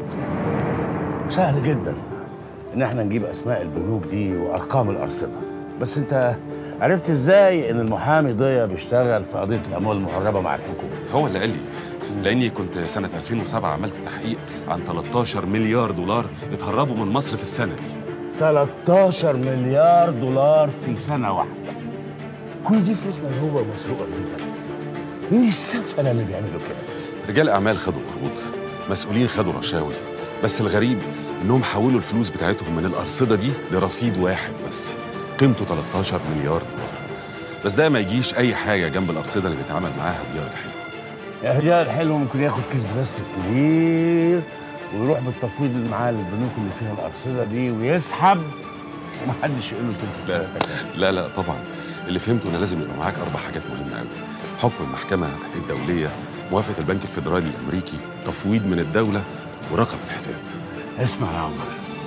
سهل جدا ان احنا نجيب اسماء البنوك دي وارقام الارصده بس انت عرفت ازاي ان المحامي ضيا بيشتغل في قضيه الاموال المهربه مع الحكومه هو اللي قال لي لاني كنت سنه 2007 عملت تحقيق عن 13 مليار دولار اتهربوا من مصر في السنه دي 13 مليار دولار في سنه واحده كل دي فلوس ملهوبه ومسروقه من البلد مين السفله اللي بيعملوا كده رجال اعمال خدوا قروض مسؤولين خدوا رشاوي بس الغريب انهم حولوا الفلوس بتاعتهم من الارصده دي لرصيد واحد بس قيمته 13 مليار دولار بس ده ما يجيش اي حاجه جنب الارصده اللي بيتعامل معاها ضياء الحلو يا هدية الحلو ممكن ياخد كيس بلاستيك كبير ويروح بالتفويض اللي معاه للبنوك اللي فيها الارصده دي ويسحب ومحدش يقول له كده لا لا لا طبعا اللي فهمته ان لازم يبقى معاك اربع حاجات مهمه قوي حكم المحكمه الدوليه موافقه البنك الفيدرالي الامريكي تفويض من الدوله ورقم الحساب اسمع يا عمر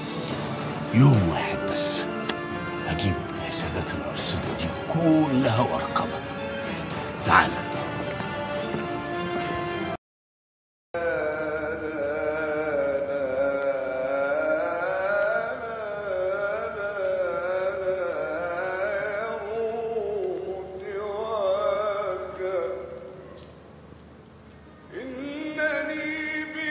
يوم واحد بس هجيب حسابات الارصده دي كلها وارقامها تعال إنني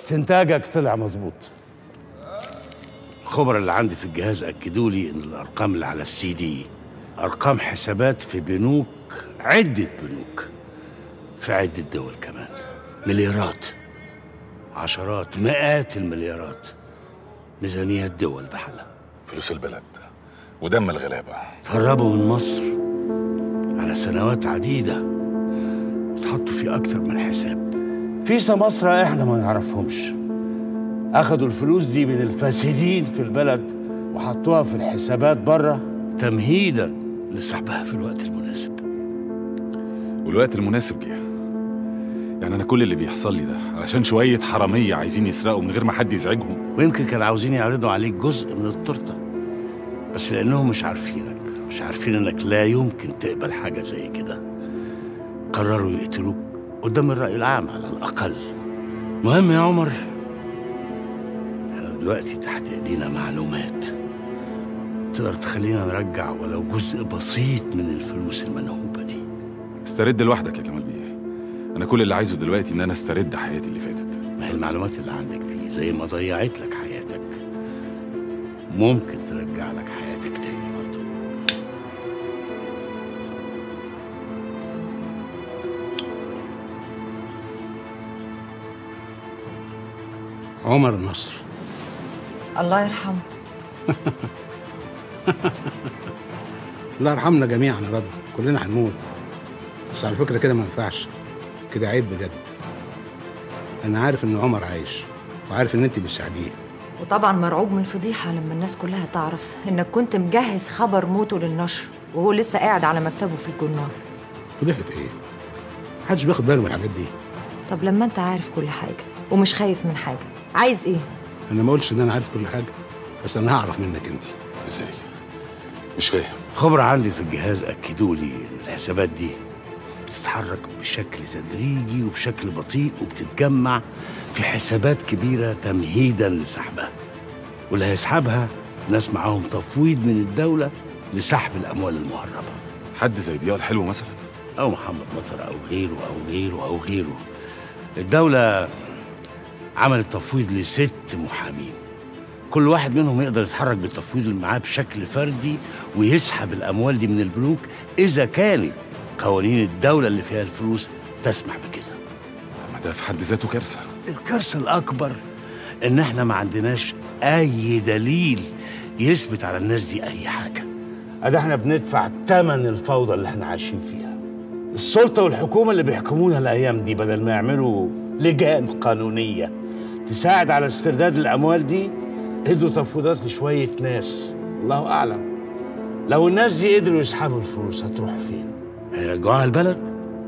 استنتاجك طلع مظبوط الخبراء اللي عندي في الجهاز اكدوا لي ان الارقام اللي على السي دي ارقام حسابات في بنوك عده بنوك في عده دول كمان مليارات عشرات مئات المليارات ميزانيات دول بحالها فلوس البلد ودم الغلابه تهربوا من مصر على سنوات عديدة وتحطوا في أكثر من حساب في سماسرة إحنا ما نعرفهمش أخدوا الفلوس دي من الفاسدين في البلد وحطوها في الحسابات بره تمهيدا لسحبها في الوقت المناسب والوقت المناسب جه يعني انا كل اللي بيحصل لي ده علشان شويه حراميه عايزين يسرقوا من غير ما حد يزعجهم ويمكن كانوا عاوزين يعرضوا عليك جزء من التورته بس لانهم مش عارفينك مش عارفين انك لا يمكن تقبل حاجه زي كده قرروا يقتلوك قدام الراي العام على الاقل مهم يا عمر احنا دلوقتي تحت ايدينا معلومات تقدر تخلينا نرجع ولو جزء بسيط من الفلوس المنهوبه دي استرد لوحدك يا كمال بيه انا كل اللي عايزه دلوقتي ان انا استرد حياتي اللي فاتت ما هي المعلومات اللي عندك دي زي ما ضيعت لك حياتك ممكن ترجع لك حياتك تاني برضه عمر النصر الله يرحمه الله يرحمنا جميعا يا رضا كلنا هنموت بس على فكره كده ما ينفعش كده عيب بجد انا عارف ان عمر عايش وعارف ان انت بتساعديه وطبعا مرعوب من الفضيحة لما الناس كلها تعرف إنك كنت مجهز خبر موته للنشر وهو لسه قاعد على مكتبه في الجورنال فضيحه ايه محدش بياخد باله من الحاجات دي طب لما أنت عارف كل حاجة ومش خايف من حاجة عايز إيه؟ انا ما قلتش ان انا عارف كل حاجه بس انا هعرف منك انت ازاي مش فاهم خبراء عندي في الجهاز اكدوا لي ان الحسابات دي بتتحرك بشكل تدريجي وبشكل بطيء وبتتجمع في حسابات كبيره تمهيدا لسحبها واللي هيسحبها ناس معاهم تفويض من الدوله لسحب الاموال المهربه حد زي ضياء الحلو مثلا او محمد مطر او غيره او غيره او غيره الدوله عملت تفويض لست محامين كل واحد منهم يقدر يتحرك بالتفويض اللي معاه بشكل فردي ويسحب الاموال دي من البنوك اذا كانت قوانين الدوله اللي فيها الفلوس تسمح بكده طب ما ده في حد ذاته كارثه الكارثه الاكبر ان احنا ما عندناش اي دليل يثبت على الناس دي اي حاجه ادي احنا بندفع ثمن الفوضى اللي احنا عايشين فيها السلطه والحكومه اللي بيحكمونا الايام دي بدل ما يعملوا لجان قانونيه تساعد على استرداد الاموال دي ادوا تفويضات لشويه ناس الله اعلم لو الناس دي قدروا يسحبوا الفلوس هتروح فين هيرجعوها البلد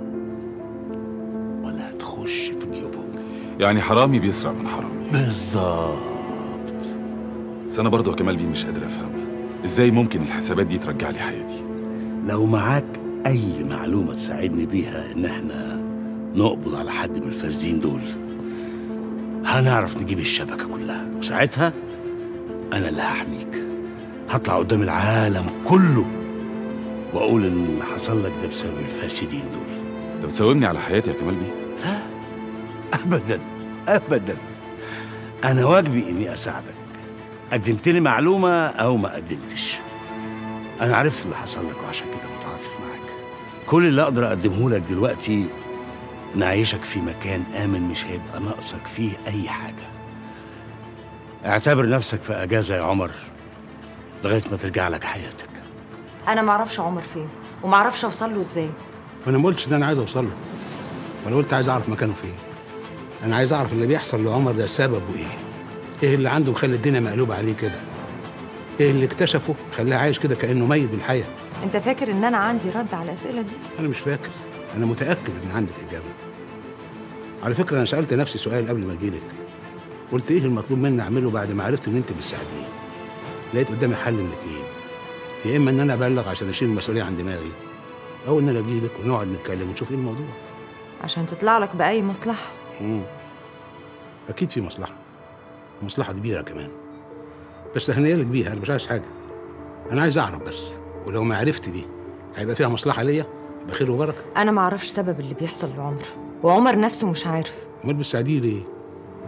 ولا هتخش في جيوبهم يعني حرامي بيسرق من حرامي بالظبط بس انا برضه يا كمال بيه مش قادر افهم ازاي ممكن الحسابات دي ترجع لي حياتي لو معاك اي معلومه تساعدني بيها ان احنا نقبض على حد من الفاسدين دول هنعرف نجيب الشبكه كلها وساعتها انا اللي هحميك هطلع قدام العالم كله واقول ان اللي حصل لك ده بسبب الفاسدين دول انت بتساومني على حياتي يا كمال بيه ابدا ابدا انا واجبي اني اساعدك قدمت لي معلومه او ما قدمتش انا عرفت اللي حصل لك وعشان كده متعاطف معاك كل اللي اقدر اقدمه لك دلوقتي نعيشك في مكان امن مش هيبقى ناقصك فيه اي حاجه اعتبر نفسك في اجازه يا عمر لغايه ما ترجع لك حياتك أنا معرفش عمر فين ومعرفش أوصل له إزاي وانا ما قلتش ان انا عايز اوصل له ولا قلت عايز اعرف مكانه فين انا عايز اعرف اللي بيحصل لعمر ده سببه ايه ايه اللي عنده مخلي الدنيا مقلوبه عليه كده ايه اللي اكتشفه خلاه عايش كده كانه ميت بالحياه أنت فاكر إن أنا عندي رد على الأسئلة دي؟ انا مش فاكر انا متاكد ان عندك اجابه على فكره انا سالت نفسي سؤال قبل ما اجيلك قلت ايه المطلوب مني اعمله بعد ما عرفت ان انت بتساعديه لقيت قدامي حل من اتنين يا اما ان انا ابلغ عشان اشيل المسؤوليه عن دماغي او ان انا اجيلك ونقعد نتكلم ونشوف ايه الموضوع عشان تطلع لك بأي مصلحة مم. اكيد في مصلحه مصلحه كبيره كمان بس هنيالك بيها انا مش عايز حاجه انا عايز اعرف بس ولو ما عرفت دي هيبقى فيها مصلحه ليا يبقى خير وبركه أنا معرفش سبب اللي بيحصل لعمر وعمر نفسه مش عارف امال بتساعديه ليه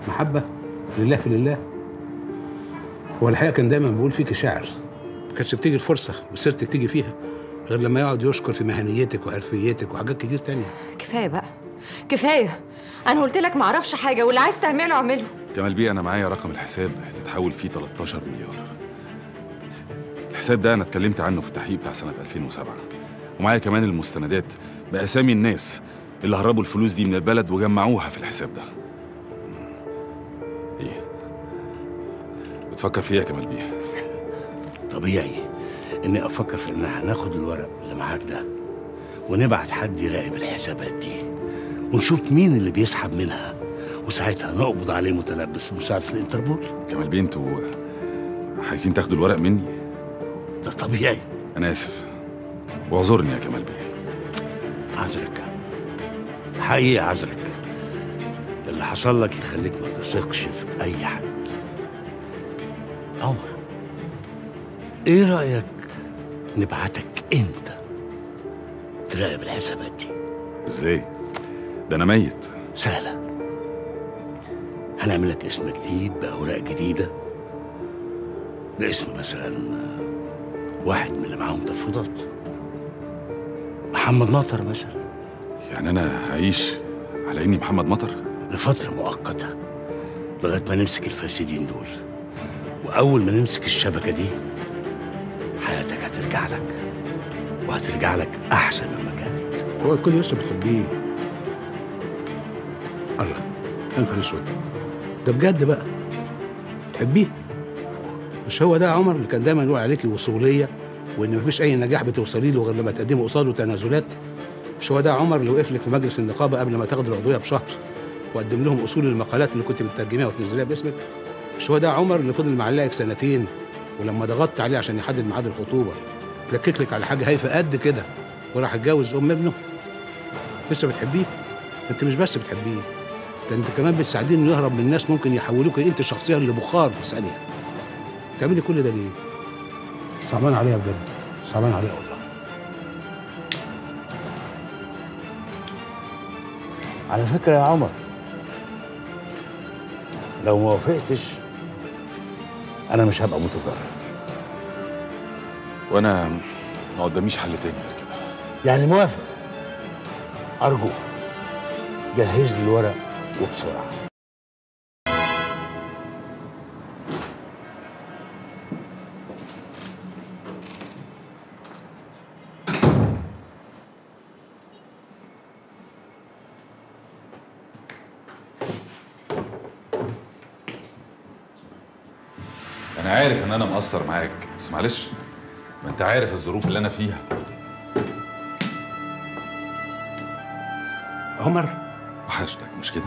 محبه لله في لله هو الحقيقه كان دايما بيقول فيك شعر ما كانتش بتيجي الفرصه وسيرتك تيجي فيها غير لما يقعد يشكر في مهنيتك وحرفيتك وحاجات كتير تانية كفايه بقى كفايه انا قلت لك ما اعرفش حاجه واللي عايز تعمله اعمله كمال بيه انا معايا رقم الحساب اللي اتحول فيه 13 مليار الحساب ده انا اتكلمت عنه في التحقيق بتاع سنه 2007 ومعايا كمان المستندات باسامي الناس اللي هربوا الفلوس دي من البلد وجمعوها في الحساب ده ايه بتفكر فيها يا كمال بيه طبيعي اني افكر في ان هناخد الورق اللي معاك ده ونبعت حد يراقب الحسابات دي ونشوف مين اللي بيسحب منها وساعتها نقبض عليه متلبس بمساعدة الانتربول كمال بيه انتوا عايزين تاخدوا الورق مني ده طبيعي انا اسف واعذرني يا كمال بيه عذرك حقيقي عذرك اللي حصل لك يخليك ما تثقش في اي حد عمر ايه رايك نبعتك انت تراقب الحسابات دي ازاي ده انا ميت سهله هنعمل لك اسم جديد باوراق جديده باسم مثلا واحد من اللي معاهم تفويضات محمد مطر مثلا يعني انا هعيش على اني محمد مطر لفتره مؤقته لغايه ما نمسك الفاسدين دول واول ما نمسك الشبكه دي حياتك هترجع لك وهترجع لك احسن مما كانت هو تكون لسه بتحبيه الله يا نهار اسود ده بجد بقى بتحبيه مش هو ده عمر اللي كان دايما يقول عليكي وصوليه وان مفيش اي نجاح بتوصلي له غير لما تقدمي قصاده تنازلات مش هو ده عمر اللي وقف لك في مجلس النقابه قبل ما تاخد العضويه بشهر وقدم لهم اصول المقالات اللي كنت بتترجميها وتنزليها باسمك مش هو ده عمر اللي فضل معلقك سنتين ولما ضغطت عليه عشان يحدد ميعاد الخطوبه تلكك لك على حاجه هايفه قد كده وراح اتجوز ام ابنه لسه بتحبيه انت مش بس بتحبيه ده انت كمان بتساعديه انه يهرب من الناس ممكن يحولوك انت شخصيا لبخار في ثانيه بتعملي كل ده ليه صعبان عليها بجد صعبان عليها والله على فكره يا عمر لو ما وافقتش انا مش هبقى متضرر وانا ما قداميش حل تاني غير كده يعني موافق ارجوك جهز لي الورق وبسرعه انا عارف ان انا مقصر معاك بس معلش ما انت عارف الظروف اللي انا فيها عمر وحشتك مش كده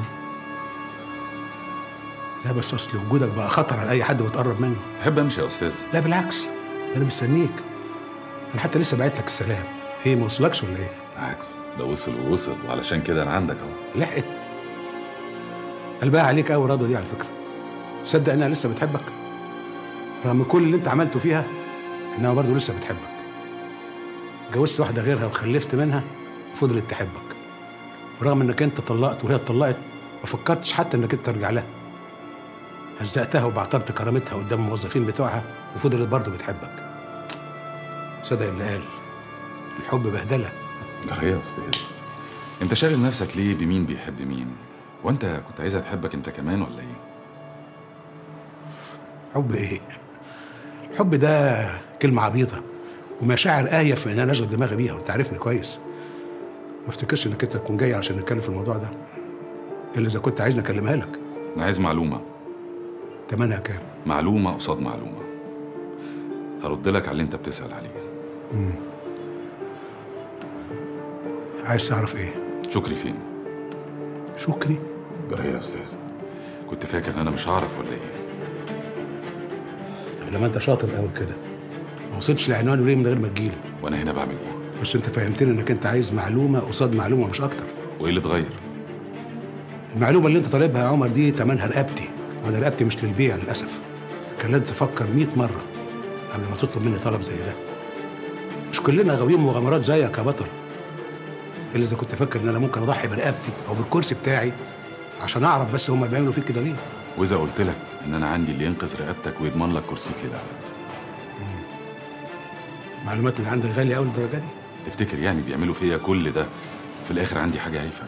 لا بس اصل وجودك بقى خطر على اي حد بتقرب منه تحب امشي يا استاذ لا بالعكس انا مستنيك انا حتى لسه بعت لك السلام ايه ما وصلكش ولا ايه بالعكس ده وصل ووصل وعلشان كده انا عندك اهو لحقت قلبها عليك قوي رضوى دي على فكره صدق انها لسه بتحبك رغم كل اللي انت عملته فيها انها برضه لسه بتحبك اتجوزت واحده غيرها وخلفت منها وفضلت تحبك ورغم انك انت طلقت وهي اتطلقت ما فكرتش حتى انك انت ترجع لها هزقتها وبعترت كرامتها قدام الموظفين بتوعها وفضلت برضه بتحبك صدق اللي قال الحب بهدله جرى يا استاذ انت شاغل نفسك ليه بمين بيحب مين وانت كنت عايزها تحبك انت كمان ولا ايه حب ايه الحب ده كلمه عبيطه ومشاعر آية في ان انا اشغل دماغي بيها وانت عارفني كويس ما افتكرش انك انت تكون جاي عشان نتكلم في الموضوع ده الا اذا كنت عايزني اكلمها لك انا عايز معلومه تمنها كام معلومه قصاد معلومه هرد لك على اللي انت بتسال عليه مم. عايز تعرف ايه شكري فين شكري جرى يا استاذ كنت فاكر ان انا مش هعرف ولا ايه طب لما انت شاطر قوي كده ما وصلتش لعنوانه ليه من غير ما تجيله وانا هنا بعمل ايه بس انت فهمتني انك انت عايز معلومه قصاد معلومه مش اكتر وايه اللي اتغير المعلومه اللي انت طالبها يا عمر دي تمنها رقبتي وانا رقبتي مش للبيع للاسف كان لازم تفكر 100 مره قبل ما تطلب مني طلب زي ده مش كلنا غاويين مغامرات زيك يا بطل الا اذا كنت فاكر ان انا ممكن اضحي برقبتي او بالكرسي بتاعي عشان اعرف بس هما بيعملوا فيك كده ليه واذا قلت لك ان انا عندي اللي ينقذ رقبتك ويضمن لك كرسيك للابد المعلومات اللي عندك غاليه قوي للدرجه دي تفتكر يعني بيعملوا فيا كل ده في الاخر عندي حاجه هايفه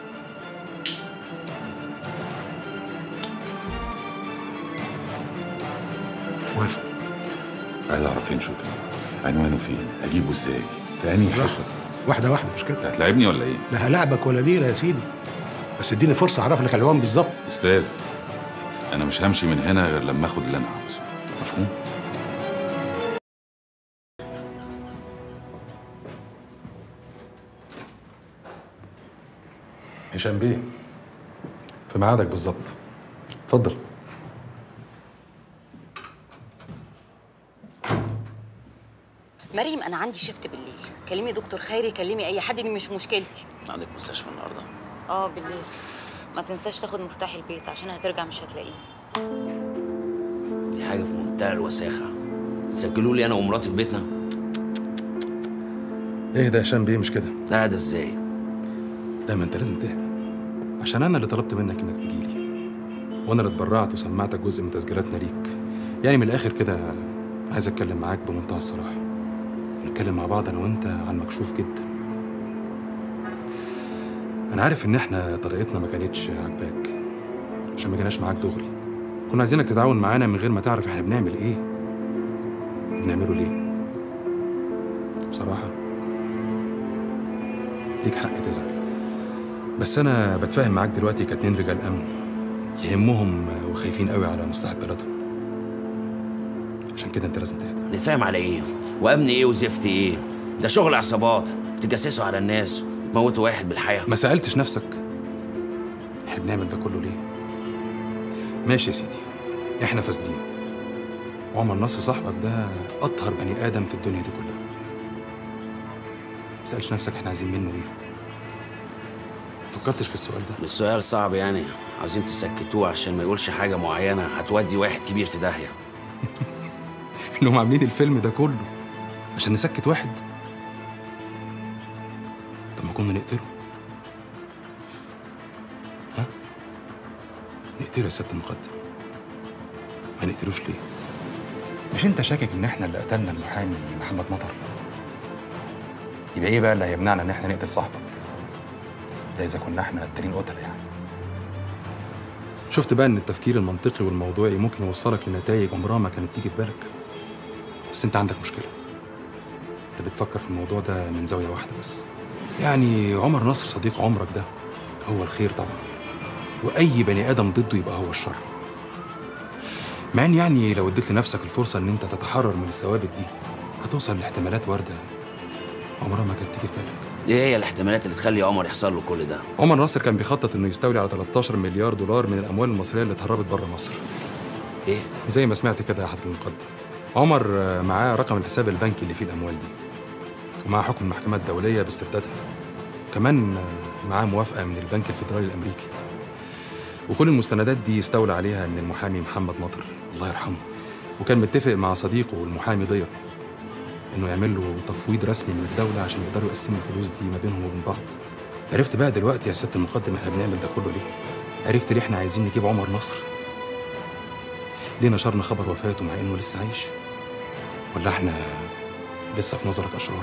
وافق عايز اعرف فين شكري عنوانه فين اجيبه ازاي في انهي حته واحده واحده مش كده هتلاعبني ولا ايه لا هلاعبك ولا نيله يا سيدي بس اديني فرصه اعرف لك العنوان بالظبط استاذ انا مش همشي من هنا غير لما اخد اللي انا عاوزه مفهوم هشام بيه في ميعادك بالظبط اتفضل مريم انا عندي شيفت بالليل كلمي دكتور خيري كلمي اي حد دي مش مشكلتي عندك مستشفى النهارده اه بالليل ما تنساش تاخد مفتاح البيت عشان هترجع مش هتلاقيه دي حاجه في منتهى الوساخه سجلوا لي انا ومراتي في بيتنا ايه ده يا هشام بيه مش كده لا ده ازاي لا ما انت لازم تهدى عشان انا اللي طلبت منك انك تجي لي وانا اللي اتبرعت وسمعتك جزء من تسجيلاتنا ليك يعني من الاخر كده عايز اتكلم معاك بمنتهى الصراحه نتكلم مع بعض انا وانت عن مكشوف جدا انا عارف ان احنا طريقتنا ما كانتش عاجباك عشان ما جيناش معاك دغري كنا عايزينك تتعاون معانا من غير ما تعرف احنا بنعمل ايه وبنعمله ليه بصراحه ليك حق تزعل بس انا بتفاهم معاك دلوقتي كاتنين رجال امن يهمهم وخايفين قوي على مصلحه بلدهم عشان كده انت لازم تهدى نتفاهم على ايه وامن ايه وزفت ايه ده شغل عصابات بتجسسوا على الناس تموتوا واحد بالحياه ما سالتش نفسك احنا بنعمل ده كله ليه ماشي يا سيدي احنا فاسدين وعمر نصر صاحبك ده اطهر بني ادم في الدنيا دي كلها ما سالش نفسك احنا عايزين منه ايه ما فكرتش في السؤال ده السؤال صعب يعني عاوزين تسكتوه عشان ما يقولش حاجه معينه هتودي واحد كبير في داهيه انهم عاملين الفيلم ده كله عشان نسكت واحد طب ما كنا نقتله ها نقتله يا سياده المقدم ما نقتلوش ليه مش انت شاكك ان احنا اللي قتلنا المحامي محمد مطر يبقى ايه بقى اللي هيمنعنا ان احنا نقتل صاحبك ده اذا كنا احنا قتالين قتله يعني شفت بقى ان التفكير المنطقي والموضوعي ممكن يوصلك لنتائج عمرها ما كانت تيجي في بالك بس انت عندك مشكله انت بتفكر في الموضوع ده من زاويه واحده بس يعني عمر نصر صديق عمرك ده هو الخير طبعا واي بني ادم ضده يبقى هو الشر مع ان يعني لو اديت لنفسك الفرصه ان انت تتحرر من الثوابت دي هتوصل لاحتمالات وارده عمرها ما كانت تيجي في بالك ايه هي الاحتمالات اللي تخلي عمر يحصل له كل ده عمر ناصر كان بيخطط انه يستولي على 13 مليار دولار من الاموال المصريه اللي اتهربت بره مصر ايه زي ما سمعت كده يا حضره المقدم عمر آه، معاه رقم الحساب البنكي اللي فيه الاموال دي ومعاه حكم المحكمه الدوليه باستردادها كمان آه، معاه موافقه من البنك الفيدرالي الامريكي وكل المستندات دي استولى عليها من المحامي محمد مطر الله يرحمه وكان متفق مع صديقه المحامي ضياء انه يعمل له تفويض رسمي من الدوله عشان يقدروا يقسموا الفلوس دي ما بينهم وبين بعض عرفت بقى دلوقتي يا سياده المقدم احنا بنعمل ده كله ليه عرفت ليه احنا عايزين نجيب عمر نصر ليه نشرنا خبر وفاته مع انه لسه عايش ولا احنا لسه في نظرك اشرار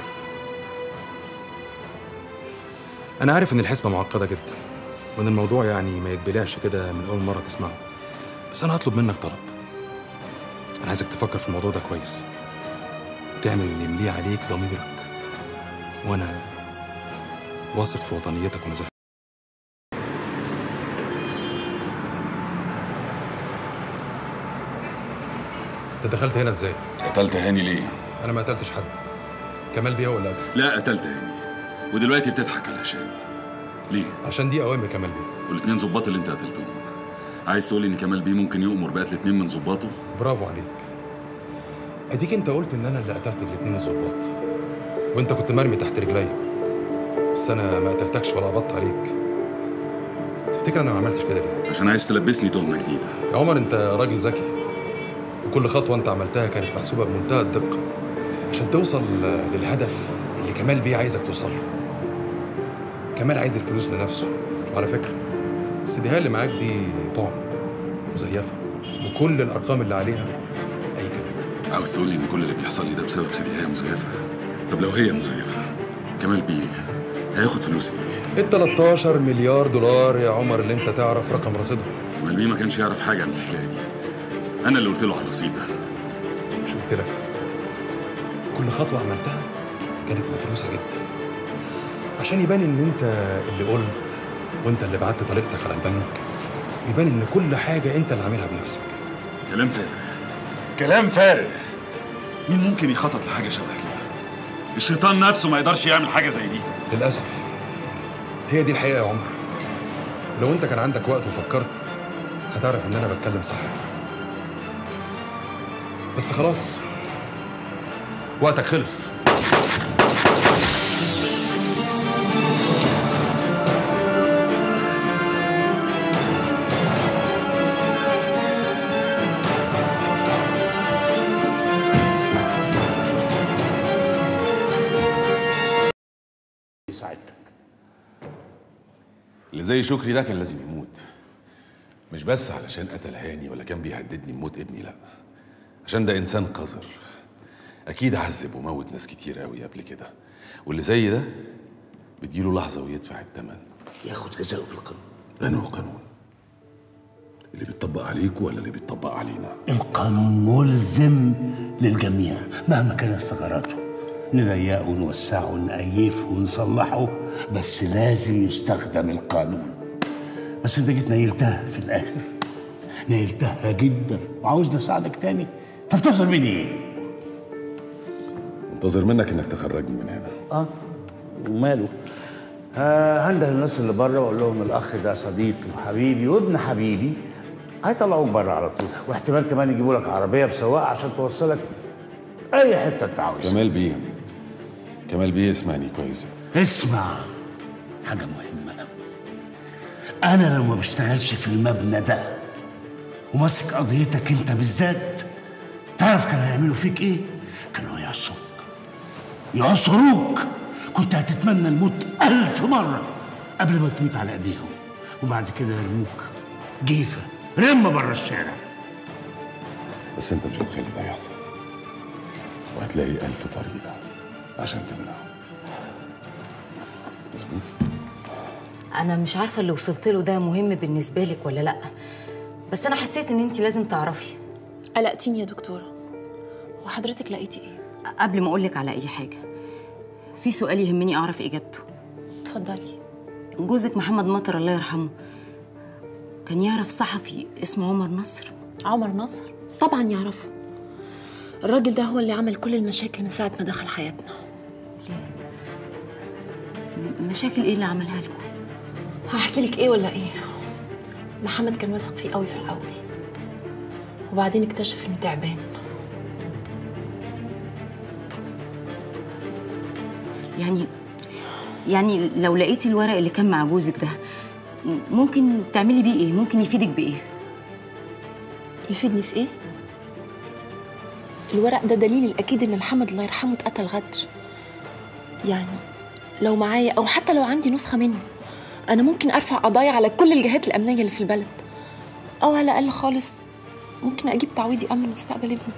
انا عارف ان الحسبه معقده جدا وان الموضوع يعني ما يتبلعش كده من اول مره تسمعه بس انا هطلب منك طلب انا عايزك تفكر في الموضوع ده كويس وتعمل اللي يمليه عليك ضميرك وانا واثق في وطنيتك ونزاهتك انت دخلت هنا ازاي؟ قتلت هاني ليه؟ انا ما قتلتش حد كمال بيه هو اللي قتل لا قتلت هاني ودلوقتي بتضحك على هشام ليه؟ عشان دي اوامر كمال بيه والاتنين ظباط اللي انت قتلتهم عايز تقول ان كمال بيه ممكن يؤمر بقتل اتنين من ظباطه؟ برافو عليك اديك انت قلت ان انا اللي قتلت الاتنين الظباط وانت كنت مرمي تحت رجليا بس انا ما قتلتكش ولا قبضت عليك تفتكر انا ما عملتش كده ليه عشان عايز تلبسني تهمه جديده يا عمر انت راجل ذكي وكل خطوه انت عملتها كانت محسوبه بمنتهى الدقه عشان توصل للهدف اللي كمال بيه عايزك توصل له كمال عايز الفلوس لنفسه وعلى فكره السيديهات اللي معاك دي طعم مزيفه وكل الارقام اللي عليها اي كلام عاوز تقول لي ان كل اللي بيحصل لي ده بسبب سيديهايه مزيفه طب لو هي مزيفه كمال بيه هياخد فلوس ايه ال 13 مليار دولار يا عمر اللي انت تعرف رقم رصيدهم كمال بيه ما كانش يعرف حاجه عن الحكايه دي انا اللي قلت له على الرصيد ده مش قلت لك كل خطوه عملتها كانت مدروسه جدا عشان يبان ان انت اللي قلت وانت اللي بعت طريقتك على البنك يبان ان كل حاجه انت اللي عاملها بنفسك كلام فارغ كلام فارغ مين ممكن يخطط لحاجه شبه كده الشيطان نفسه ما يقدرش يعمل حاجه زي دي للاسف هي دي الحقيقه يا عمر لو انت كان عندك وقت وفكرت هتعرف ان انا بتكلم صح بس خلاص وقتك خلص سعادتك اللي زي شكري ده كان لازم يموت مش بس علشان قتل هاني ولا كان بيهددني بموت ابني لا عشان ده انسان قذر اكيد عذب وموت ناس كتير قوي قبل كده واللي زي ده بتجيله لحظه ويدفع الثمن ياخد جزاؤه بالقانون انه قانون اللي بيتطبق عليكوا ولا اللي بيتطبق علينا القانون ملزم للجميع مهما كانت ثغراته نضيقه ونوسعه نأيفه ونصلحه بس لازم يستخدم القانون بس انت جيت نيلتها في الاخر نيلتها جدا وعاوزني اساعدك تاني تنتظر مني ايه؟ منتظر منك انك تخرجني من هنا اه وماله آه هنده الناس اللي بره واقول لهم الاخ ده صديقي وحبيبي وابن حبيبي هيطلعوك بره على طول واحتمال كمان يجيبوا لك عربيه بسواق عشان توصلك اي حته انت عاوزها كمال بيه كمال بيه اسمعني كويس اسمع حاجه مهمه قوي انا لو ما بشتغلش في المبنى ده وماسك قضيتك انت بالذات تعرف كانوا هيعملوا فيك ايه كانوا يعصوك يعصروك كنت هتتمنى الموت ألف مرة قبل ما تموت على ايديهم وبعد كده يرموك جيفة رمة بره الشارع بس انت مش هتخلي ده يحصل وهتلاقي ألف طريقة عشان تمنعه مظبوط انا مش عارفه اللي وصلت له ده مهم بالنسبه لك ولا لا بس انا حسيت ان انت لازم تعرفي قلقتيني يا دكتوره وحضرتك لقيتي ايه قبل ما اقولك على اي حاجه في سؤال يهمني اعرف اجابته اتفضلي جوزك محمد مطر الله يرحمه كان يعرف صحفي اسمه عمر نصر عمر نصر طبعا يعرفه الراجل ده هو اللي عمل كل المشاكل من ساعه ما دخل حياتنا مشاكل ايه اللي عملها لكم هحكي لك ايه ولا ايه محمد كان واثق فيه قوي في الاول وبعدين اكتشف انه تعبان يعني يعني لو لقيتي الورق اللي كان مع جوزك ده م- ممكن تعملي بيه ايه ممكن يفيدك بايه يفيدني في ايه الورق ده دليل الاكيد ان محمد الله يرحمه اتقتل غدر يعني لو معايا او حتى لو عندي نسخه منه انا ممكن ارفع قضايا على كل الجهات الامنيه اللي في البلد او على الاقل خالص ممكن اجيب تعويض يامن مستقبل ابني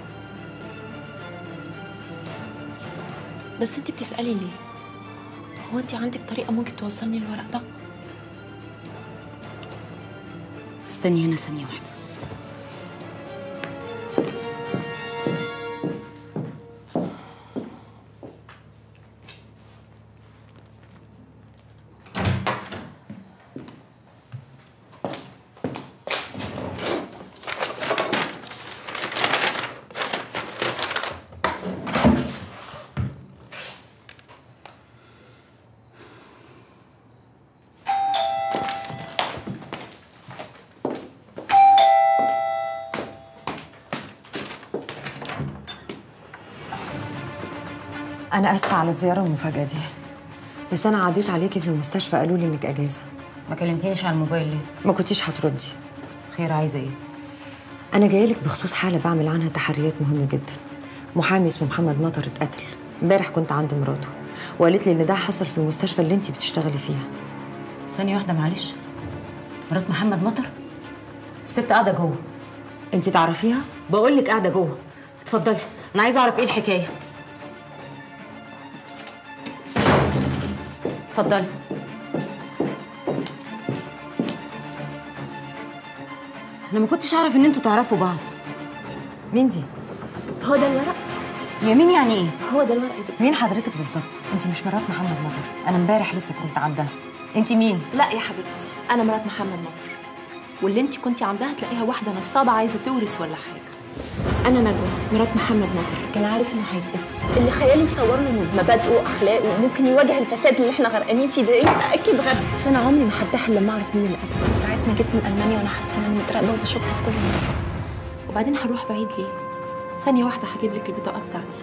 بس انت بتسالي ليه هو انت عندك طريقه ممكن توصلني الورق ده استني هنا ثانيه واحده أنا آسفة على الزيارة المفاجئة دي بس أنا عديت عليكي في المستشفى قالوا لي إنك أجازة ما كلمتينيش على الموبايل ليه؟ ما كنتيش هتردي خير عايزه ايه؟ أنا جاية لك بخصوص حالة بعمل عنها تحريات مهمة جدا محامي اسمه محمد مطر اتقتل امبارح كنت عند مراته وقالت لي إن ده حصل في المستشفى اللي أنت بتشتغلي فيها ثانية واحدة معلش مرات محمد مطر الست قاعده جوه انت تعرفيها بقول لك قاعده جوه اتفضلي انا عايزه اعرف ايه الحكايه اتفضلي انا ما كنتش اعرف ان انتوا تعرفوا بعض مين دي هو ده الورق يا مين يعني ايه هو ده الورق مين حضرتك بالظبط انت مش مرات محمد مطر انا امبارح لسه كنت عندها انت مين لا يا حبيبتي انا مرات محمد مطر واللي انت كنتي عندها تلاقيها واحده نصابه عايزه تورث ولا حاجه انا نجوى مرات محمد مطر كان عارف انه هيتقتل اللي خياله يصور له مبادئه واخلاقه وممكن يواجه الفساد اللي احنا غرقانين فيه ده يبقى اكيد غبي بس انا عمري ما هرتاح الا لما اعرف مين اللي قتله ساعات ما جيت من المانيا وانا حاسه ان انا متراقبه وبشك في كل الناس وبعدين هروح بعيد ليه ثانيه واحده هجيب لك البطاقه بتاعتي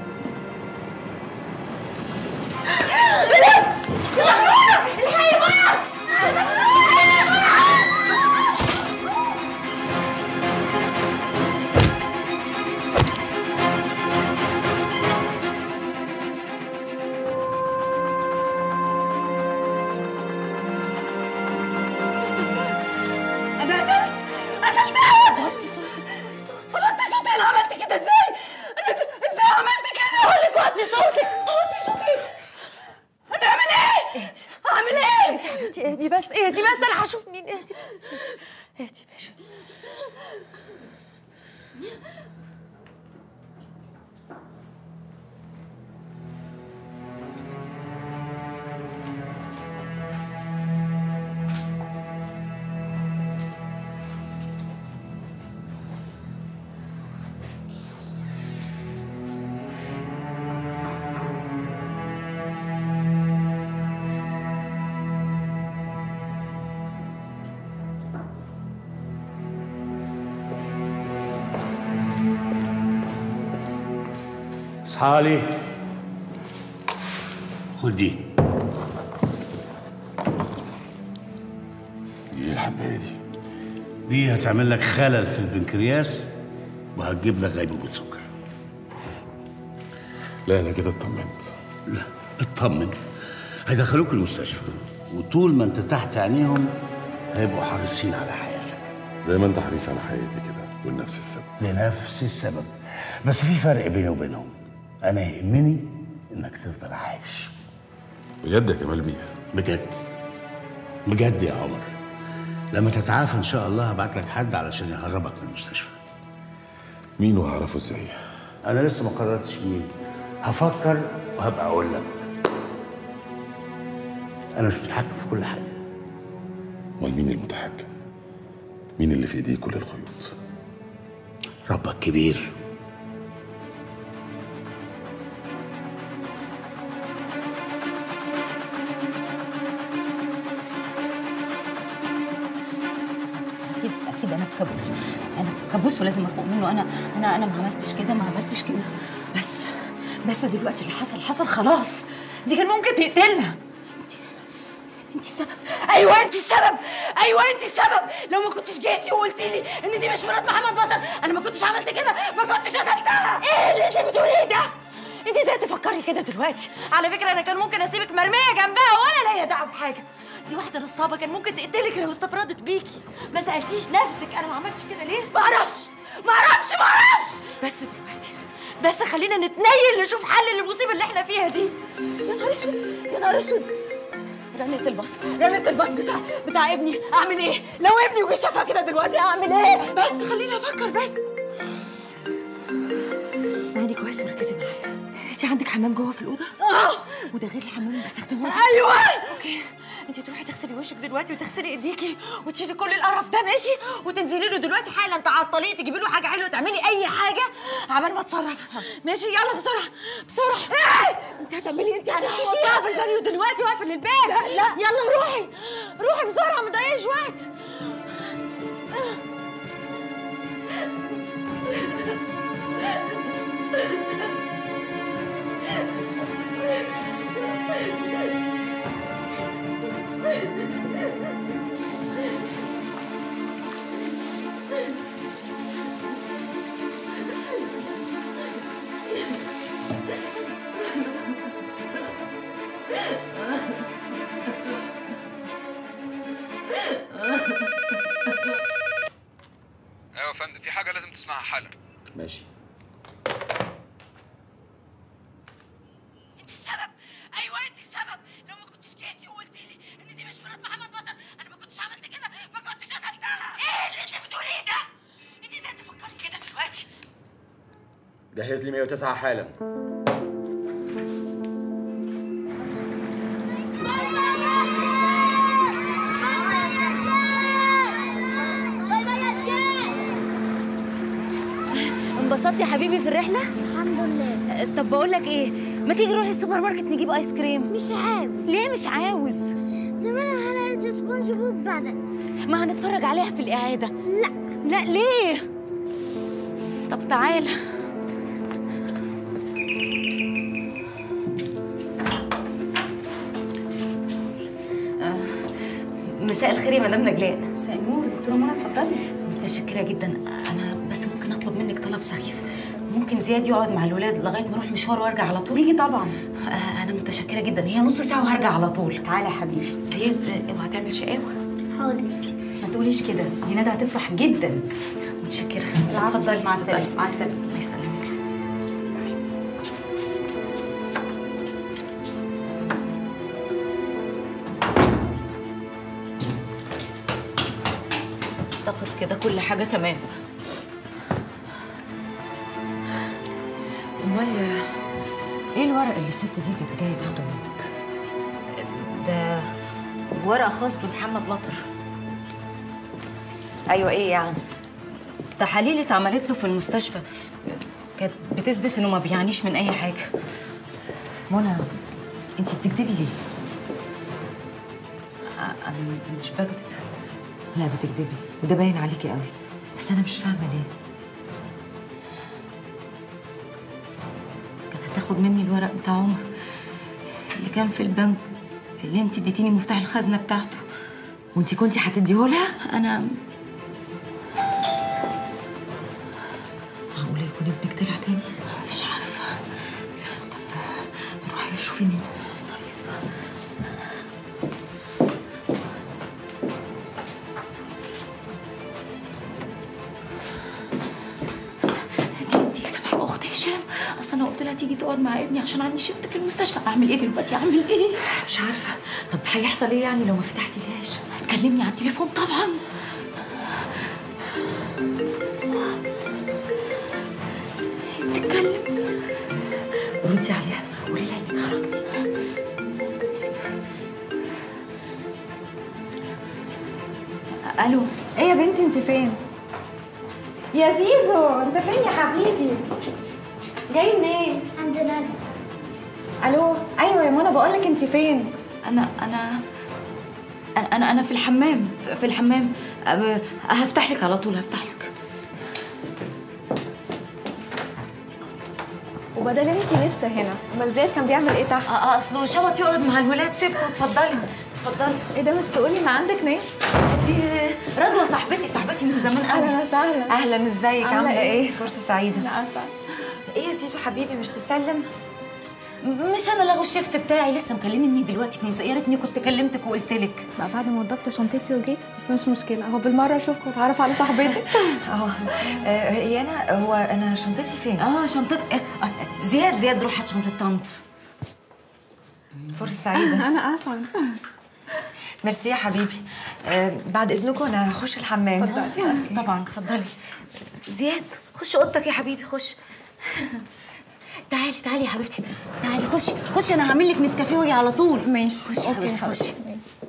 انا قتلت قتلتها وطي صوتي انا عملت كده ازاي انا إز- ازاي عملت كده اقول لك وطي صوتي وطي صوتي انا اعمل ايه اهدي اعمل ايه اهدي يا حبيبتي اهدي بس اهدي بس انا هشوف مين اهدي بس اهدي ماشي اصحالي خد دي ايه الحبايه دي؟ دي هتعمل لك خلل في البنكرياس وهتجيب لك غيبوبة سكر لا انا كده اطمنت لا اطمن هيدخلوك المستشفى وطول ما انت تحت عينيهم هيبقوا حريصين على حياتك زي ما انت حريص على حياتي كده ولنفس السبب لنفس السبب بس في فرق بيني وبينهم انا يهمني انك تفضل عايش بجد يا كمال بيه بجد بجد يا عمر لما تتعافى ان شاء الله هبعت لك حد علشان يهربك من المستشفى مين وهعرفه ازاي؟ انا لسه ما قررتش مين هفكر وهبقى اقول لك انا مش بتحكم في كل حاجه امال مين المتحكم؟ مين اللي في ايديه كل الخيوط؟ ربك كبير اكيد اكيد انا في كابوس انا في كابوس ولازم افوق منه انا انا انا ما عملتش كده ما عملتش كده بس بس دلوقتي اللي حصل حصل خلاص دي كان ممكن تقتلنا انت السبب ايوه انت السبب ايوه انت السبب لو ما كنتش جيتي وقلتي لي ان دي مش مرات محمد بطل انا ما كنتش عملت كده ما كنتش قتلتها ايه اللي انت بتقوليه ده انت ازاي تفكري كده دلوقتي على فكره انا كان ممكن اسيبك مرميه جنبها ولا ليا دعوه بحاجه دي واحده نصابه كان ممكن تقتلك لو استفردت بيكي ما سالتيش نفسك انا ما عملتش كده ليه ما اعرفش ما اعرفش ما اعرفش بس دلوقتي بس خلينا نتنيل نشوف حل للمصيبه اللي احنا فيها دي يا نهار اسود يا نهار اسود رنت الباص رنت الباص بتاع بتاع ابني اعمل ايه لو ابني وجه شافها كده دلوقتي اعمل ايه بس خليني افكر بس اسمعيني كويس وركزي معايا انت عندك حمام جوه في الاوضه اه وده غير الحمام اللي بستخدمه ايوه اوكي انت تروحي تغسلي وشك دلوقتي وتغسلي ايديكي وتشيلي كل القرف ده ماشي وتنزلي له دلوقتي حالا انت على الطريق تجيبي له حاجه حلوه تعملي اي حاجه عبال ما اتصرف ماشي يلا بسرعه بسرعه ايه انت هتعملي انت هتحطيها في البانيو دلوقتي واقفل الباب لا لا يلا روحي روحي بسرعه ما تضيعيش وقت جهز لي 109 حالا انبسطت يا حبيبي في الرحله الحمد لله طب بقول لك ايه ما تيجي نروح السوبر ماركت نجيب ايس كريم مش عاوز ليه مش عاوز زمان حلقة سبونج بوب بدل ما هنتفرج عليها في الاعاده لا لا ليه طب تعالى مساء الخير يا مدام نجلاء مساء النور دكتوره منى اتفضلي متشكره جدا انا بس ممكن اطلب منك طلب سخيف ممكن زياد يقعد مع الولاد لغايه ما اروح مشوار وارجع على طول يجي طبعا آه انا متشكره جدا هي نص ساعه وهرجع على طول تعالى يا حبيبي زياد آه، اوعى تعمل شقاوه حاضر ما تقوليش كده دي ندى هتفرح جدا متشكره اتفضلي مع السلامه مع السلامه الله يسلمك اعتقد كده كل حاجه تمام امال ايه الورق اللي الست دي كانت جايه تاخده منك ده ورق خاص بمحمد لطر ايوه ايه يعني تحاليل اتعملت له في المستشفى كانت بتثبت انه ما بيعانيش من اي حاجه منى انت بتكدبي ليه انا مش بكذب لا بتكدبي وده باين عليكي قوي بس انا مش فاهمه ليه كانت هتاخد مني الورق بتاع عمر اللي كان في البنك اللي انت اديتيني مفتاح الخزنه بتاعته وانت كنتي هتديهولها انا معقوله يكون ابنك طلع تاني مش عارفه طب روحي شوفي مين دي دي سامحه اخت هشام اصل انا قلت لها تيجي تقعد مع ابني عشان عندي شفت في المستشفى اعمل ايه دلوقتي اعمل ايه مش عارفه طب هيحصل ايه يعني لو ما فتحتيلهاش تكلمني على التليفون طبعا تتكلم ردي عليها قولي لها انك خرجتي الو ايه يا بنتي انت فين يا زيزو انت فين يا حبيبي جاي منين عند ندى الو ايوه يا منى بقول لك انت فين انا انا انا انا, أنا في الحمام في- في الحمام أه، هفتح لك على طول هفتح لك وبدل انت لسه هنا امال زياد كان بيعمل ايه تحت اه اصله شبط يقعد مع الولاد سبته اتفضلي اتفضلي ايه ده مش تقولي ما عندك ناس دي رضوى صاحبتي صاحبتي من زمان قوي اهلا وسهلا اهلا ازيك عاملة عامله إيه؟ ايه فرصه سعيده لا اسعد ايه يا زيزو حبيبي مش تسلم مش انا لغوا الشيفت بتاعي لسه مكلمني دلوقتي في المسا يا ريتني كنت كلمتك وقلت لك بقى بعد ما وضبت شنطتي وجيت بس مش مشكله اهو بالمره اشوفك واتعرف على صاحبتك اه آه، هي انا هو انا شنطتي فين اه شنطة آه، آه، زياد زياد روح هات شنطة طنط فرصه سعيده انا اسعد ميرسي يا حبيبي آه بعد اذنكم انا هخش الحمام اتفضلي طبعا اتفضلي زياد خش اوضتك يا حبيبي خش تعالي تعالي يا حبيبتي تعالي خشي خشي انا هعمل لك نسكافيه واجي على طول ماشي خشي يا أوكي، حبيبتي خلاص. خشي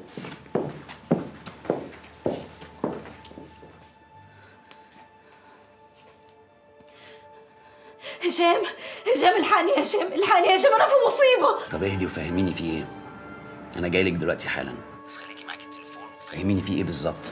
هشام هشام الحقني يا هشام الحقني يا هشام انا في مصيبه طب اهدي وفهميني في ايه انا جاي لك دلوقتي حالا بس خليكي معاكي التليفون وفهميني في ايه بالظبط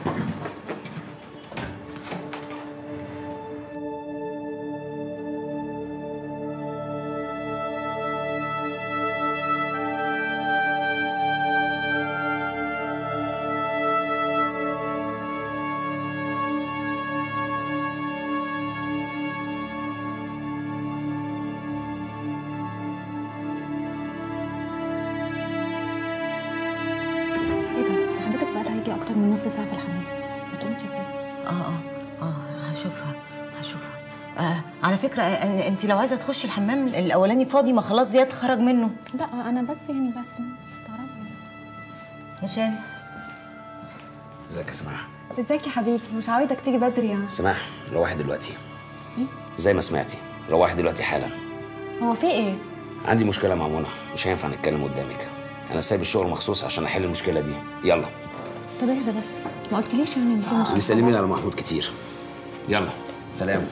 ايه ده صاحبتك بقى هيجي اكتر من نص ساعه في الحمام ما تقومي تشوفيها اه اه اه هشوفها هشوفها آه على فكرة آه انت لو عايزة تخشي الحمام الأولاني فاضي ما خلاص زياد خرج منه لا انا بس يعني بس مستغربه هشام ازيك يا سماح ازيك يا حبيبي مش عاوزك تيجي بدري يعني سماح روحي دلوقتي إيه؟ زي ما سمعتي روحي دلوقتي حالا هو في ايه؟ عندي مشكله مع منى مش هينفع نتكلم قدامك انا سايب الشغل مخصوص عشان احل المشكله دي يلا طب اهدى بس ما قلتليش يعني ان في مشكله بيسلمي على محمود كتير يلا سلام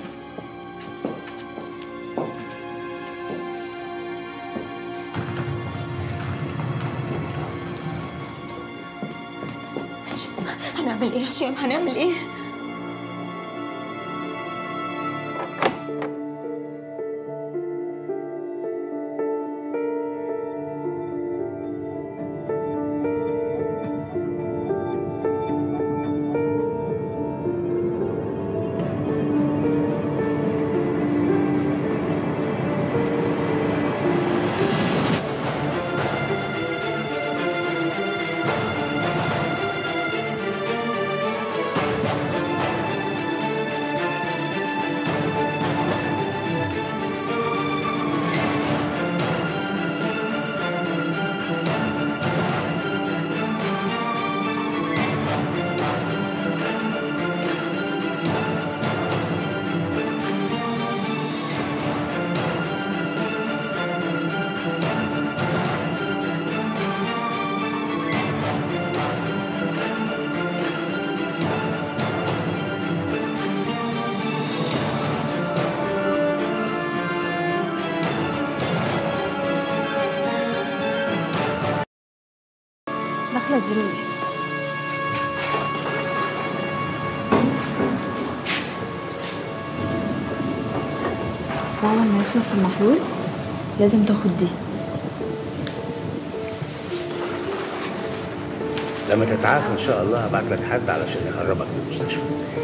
هشام هنعمل ايه يا هشام هنعمل ايه داخله ضروري وأول ما يخلص المحلول لازم تاخد دي لما تتعافى ان شاء الله هبعت لك حد علشان يهربك من المستشفى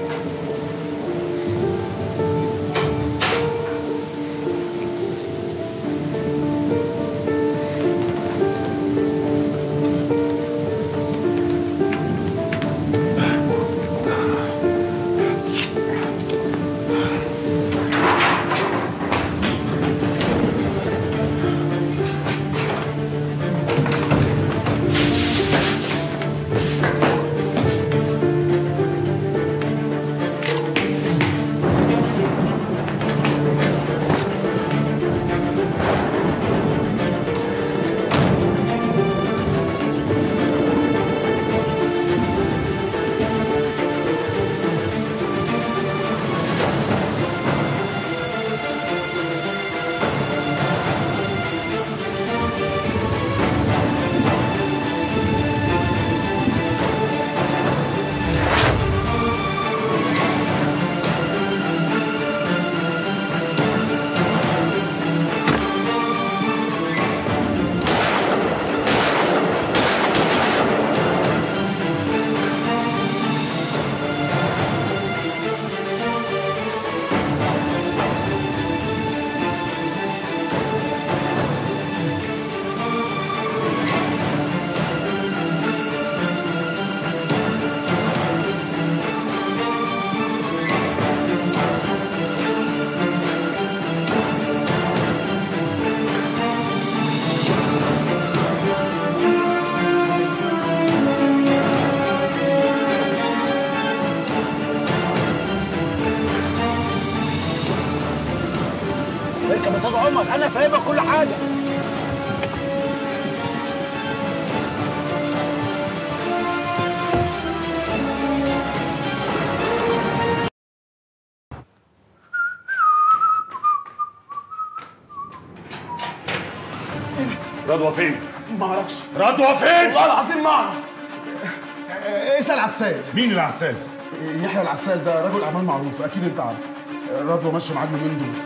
اركب يا استاذ عمر انا فاهمك كل حاجه رضوى فين؟ ما اعرفش رضوى فين؟ والله العظيم ما اعرف اسال عسال مين العسال؟ يحيى العسال ده رجل اعمال معروف اكيد انت عارفه رضوى ماشيه معانا من دول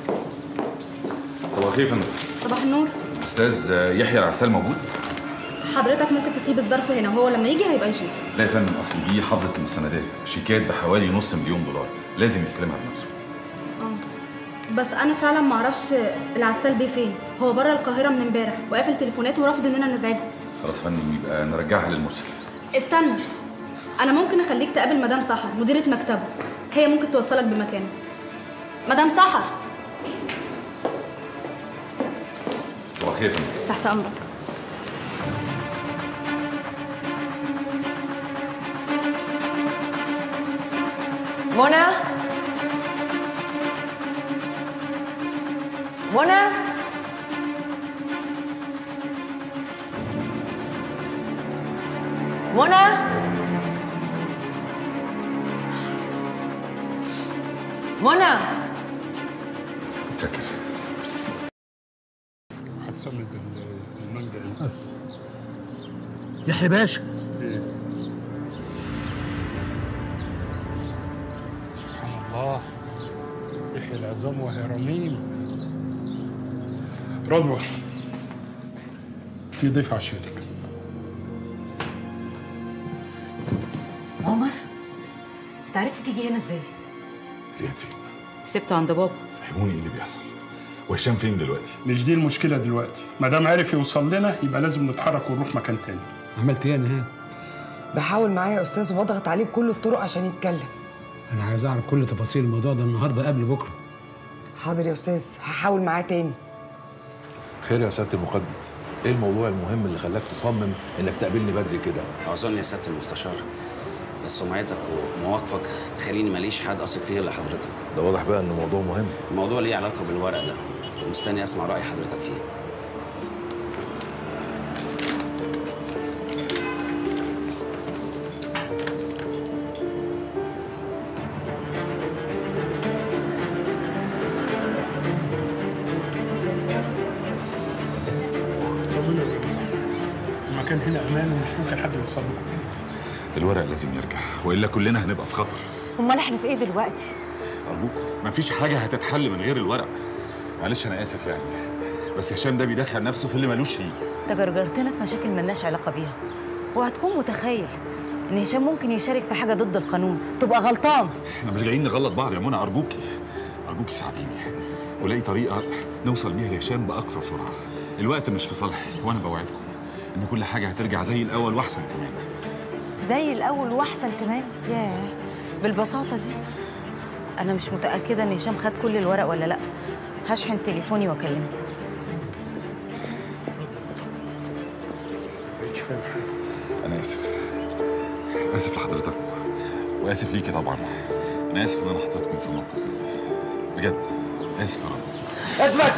صباح الخير يا فندم صباح النور استاذ يحيى العسال موجود حضرتك ممكن تسيب الظرف هنا وهو لما يجي هيبقى يشوف لا يا فندم اصل دي حافظه المستندات شيكات بحوالي نص مليون دولار لازم يستلمها بنفسه اه بس انا فعلا ما اعرفش العسال بيه فين هو بره القاهره من امبارح وقافل تليفوناته ورافض اننا نزعجه خلاص يا فندم يبقى نرجعها للمرسل استنى انا ممكن اخليك تقابل مدام سحر مديره مكتبه هي ممكن توصلك بمكانه مدام سحر صباح الخير يا فندم تحت امرك منى منى منى منى متشكر هتصمد المانجا ايه؟ يحيى باشا ايه؟ سبحان الله يحيى العظام وهي رميم رضوى في ضيف عشانك عمر انت عرفت تيجي هنا ازاي؟ زياد فين سبته عند بابا فهموني ايه اللي بيحصل وهشام فين دلوقتي مش دي المشكلة دلوقتي ما دام عرف يوصل لنا يبقى لازم نتحرك ونروح مكان تاني عملت ايه يا نهاد؟ بحاول معاه يا استاذ وبضغط عليه بكل الطرق عشان يتكلم انا عايز اعرف كل تفاصيل الموضوع ده النهارده قبل بكره حاضر يا استاذ هحاول معاه تاني خير يا سياده المقدم ايه الموضوع المهم اللي خلاك تصمم انك تقابلني بدري كده اعذرني يا سياده المستشار بس سمعتك ومواقفك تخليني ماليش حد اثق فيه الا حضرتك ده واضح بقى انه موضوع مهم الموضوع ليه علاقه بالورق ده ومستني اسمع راي حضرتك فيه طمنوا يا جماعة. المكان هنا امان ومش ممكن حد يوصل لكم فيه الورق لازم يرجع والا كلنا هنبقى في خطر امال احنا في ايه دلوقتي ارجوكم مفيش حاجه هتتحل من غير الورق معلش انا اسف يعني بس هشام ده بيدخل نفسه في اللي ملوش فيه انت جرجرتنا في مشاكل ملناش علاقه بيها وهتكون متخيل ان هشام ممكن يشارك في حاجه ضد القانون تبقى غلطان احنا مش جايين نغلط بعض يا منى ارجوكي ارجوكي ساعديني ولاقي طريقه نوصل بيها لهشام باقصى سرعه الوقت مش في صالحي وانا بوعدكم ان كل حاجه هترجع زي الاول واحسن كمان زي الاول واحسن كمان ياه بالبساطه دي انا مش متاكده ان هشام خد كل الورق ولا لا هشحن تليفوني واكلمه مبقتش فاهم حاجة انا اسف اسف لحضرتك واسف ليكي طبعا انا اسف ان انا حطيتكم في موقف زي ده بجد اسف يا رب اثبت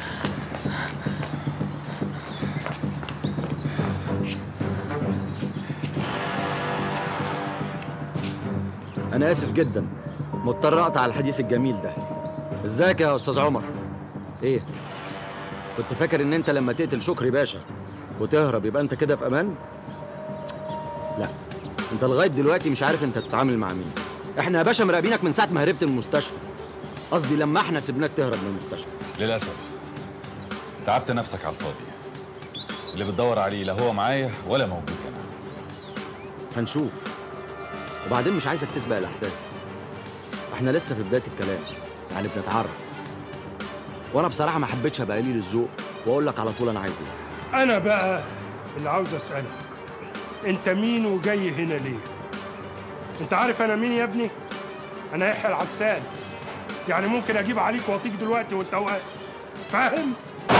أنا آسف جدا مضطر أقطع الحديث الجميل ده ازيك يا أستاذ عمر؟ إيه؟ كنت فاكر إن أنت لما تقتل شكري باشا وتهرب يبقى أنت كده في أمان؟ لا أنت لغاية دلوقتي مش عارف أنت تتعامل مع مين إحنا يا باشا مراقبينك من ساعة ما هربت من المستشفى قصدي لما إحنا سيبناك تهرب من المستشفى للاسف تعبت نفسك على الفاضي اللي بتدور عليه لا هو معايا ولا موجود هنا هنشوف وبعدين مش عايزك تسبق الأحداث إحنا لسه في بداية الكلام يعني بنتعرف وأنا بصراحة ما حبيتش أبقى قليل الذوق وأقول لك على طول أنا عايز إيه انا بقى اللي عاوز اسالك انت مين وجاي هنا ليه انت عارف انا مين يا ابني انا يحيى العسال يعني ممكن اجيب عليك واطيك دلوقتي وانت واقف فاهم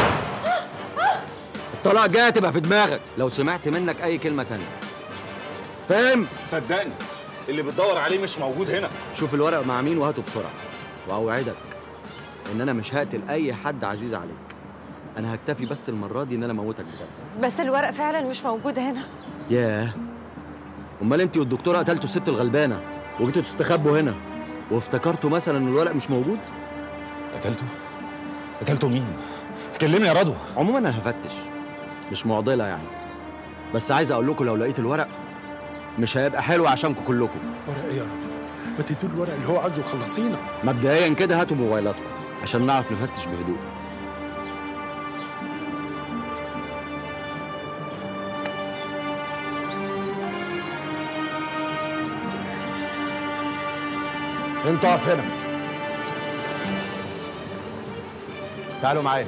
الطلاق جاية تبقى في دماغك لو سمعت منك أي كلمة تانية فاهم؟ صدقني اللي بتدور عليه مش موجود هنا شوف الورق مع مين وهاته بسرعة وأوعدك إن أنا مش هقتل أي حد عزيز عليك أنا هكتفي بس المرة دي إن أنا أموتك بجد بس الورق فعلا مش موجود هنا ياه أمال أنت والدكتورة قتلتوا الست الغلبانة وجيتوا تستخبوا هنا وافتكرتوا مثلا إن الورق مش موجود؟ قتلته؟ قتلته مين؟ اتكلمي يا رضوى عموما أنا هفتش مش معضلة يعني بس عايز أقول لكم لو لقيت الورق مش هيبقى حلو عشانكم كلكم ورق ايه يا رضوى ما تدوا الورق اللي هو عايزه وخلصينا مبدئيا كده هاتوا موبايلاتكم عشان نعرف نفتش بهدوء انت اقف هنا تعالوا معايا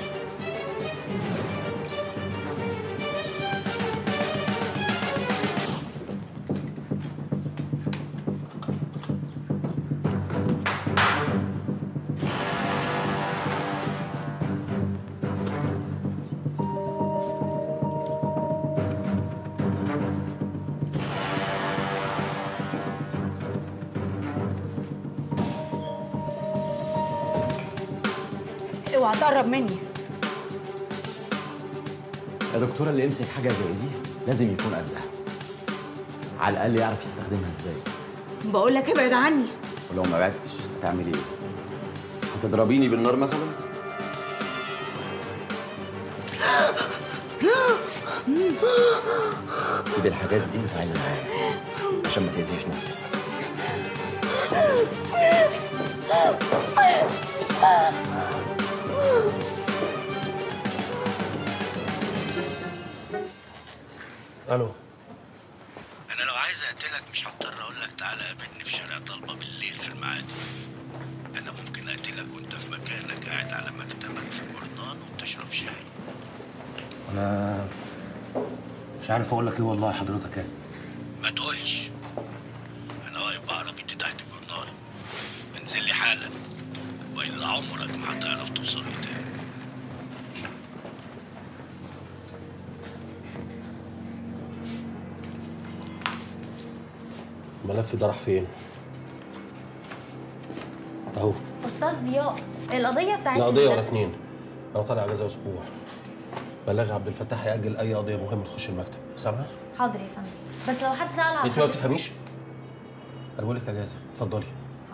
اوعى تقرب مني يا دكتورة اللي يمسك حاجة زي دي لازم يكون قدها على الأقل يعرف يستخدمها ازاي بقول لك ابعد عني ولو ما بعدتش هتعملي ايه؟ هتضربيني بالنار مثلا؟ سيبي الحاجات دي وتعالي معايا عشان ما تأذيش نفسك الو انا لو عايز اقتلك مش هضطر اقول لك تعالى قابلني في شارع طلبه بالليل في المعادي انا ممكن اقتلك وانت في مكانك قاعد على مكتبك في الجرنان وبتشرب شاي انا مش عارف اقول لك ايه والله حضرتك يعني ما تقولش انا واقف بعربيتي تحت الجرنان انزل لي حالا والا عمرك ما هتعرف توصل لي تاني الملف ده راح فين؟ اهو استاذ ضياء القضيه بتاعت لا قضيه ولا اتنين انا طالع اجازه اسبوع بلغ عبد الفتاح ياجل اي قضيه مهمه تخش المكتب سامعه؟ حاضر يا فندم بس لو حد سال على انت ما حاجة- بتفهميش؟ انا بقول لك اجازه اتفضلي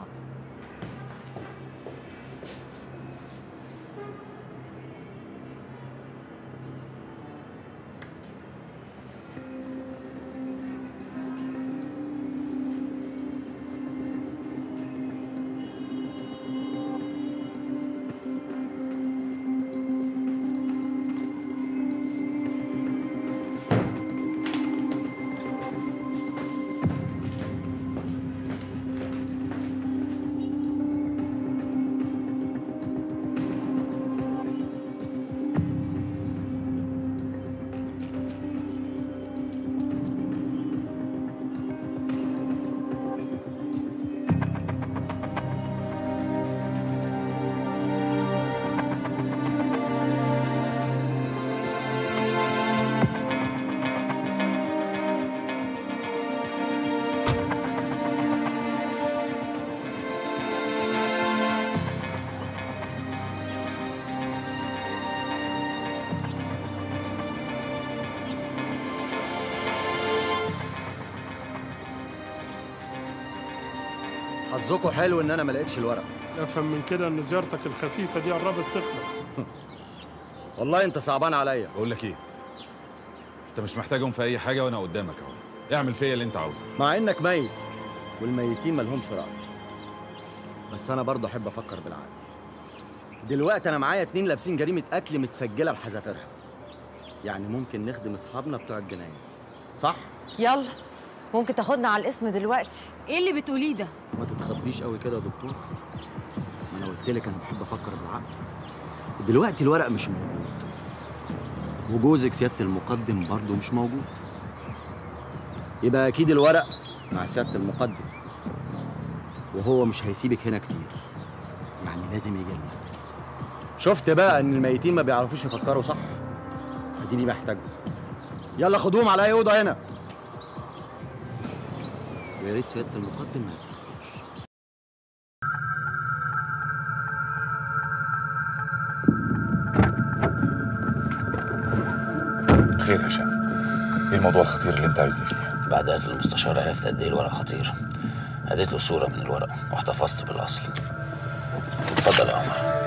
حظكم حلو ان انا ما لقيتش الورق افهم من كده ان زيارتك الخفيفه دي قربت تخلص والله انت صعبان عليا بقول لك ايه انت مش محتاجهم في اي حاجه وانا قدامك اهو اعمل فيا اللي انت عاوزه مع انك ميت والميتين مالهمش رأي بس انا برضه احب افكر بالعقل دلوقتي انا معايا اتنين لابسين جريمه قتل متسجله بحذافيرها يعني ممكن نخدم اصحابنا بتوع الجناين صح يلا ممكن تاخدنا على الاسم دلوقتي ايه اللي بتقوليه ده ما تتخضيش قوي كده يا دكتور ما انا قلت لك انا بحب افكر بالعقل دلوقتي الورق مش موجود وجوزك سياده المقدم برضه مش موجود يبقى اكيد الورق مع سياده المقدم وهو مش هيسيبك هنا كتير يعني لازم يجي لنا شفت بقى ان الميتين ما بيعرفوش يفكروا صح اديني محتاجهم يلا خدوهم على اي اوضه هنا ويا ريت سياده المقدم ما يتاخرش خير يا هشام ايه الموضوع الخطير اللي انت عايزني فيه بعد قتل المستشار عرفت قد ايه الورق خطير اديت له صوره من الورق واحتفظت بالاصل اتفضل يا عمر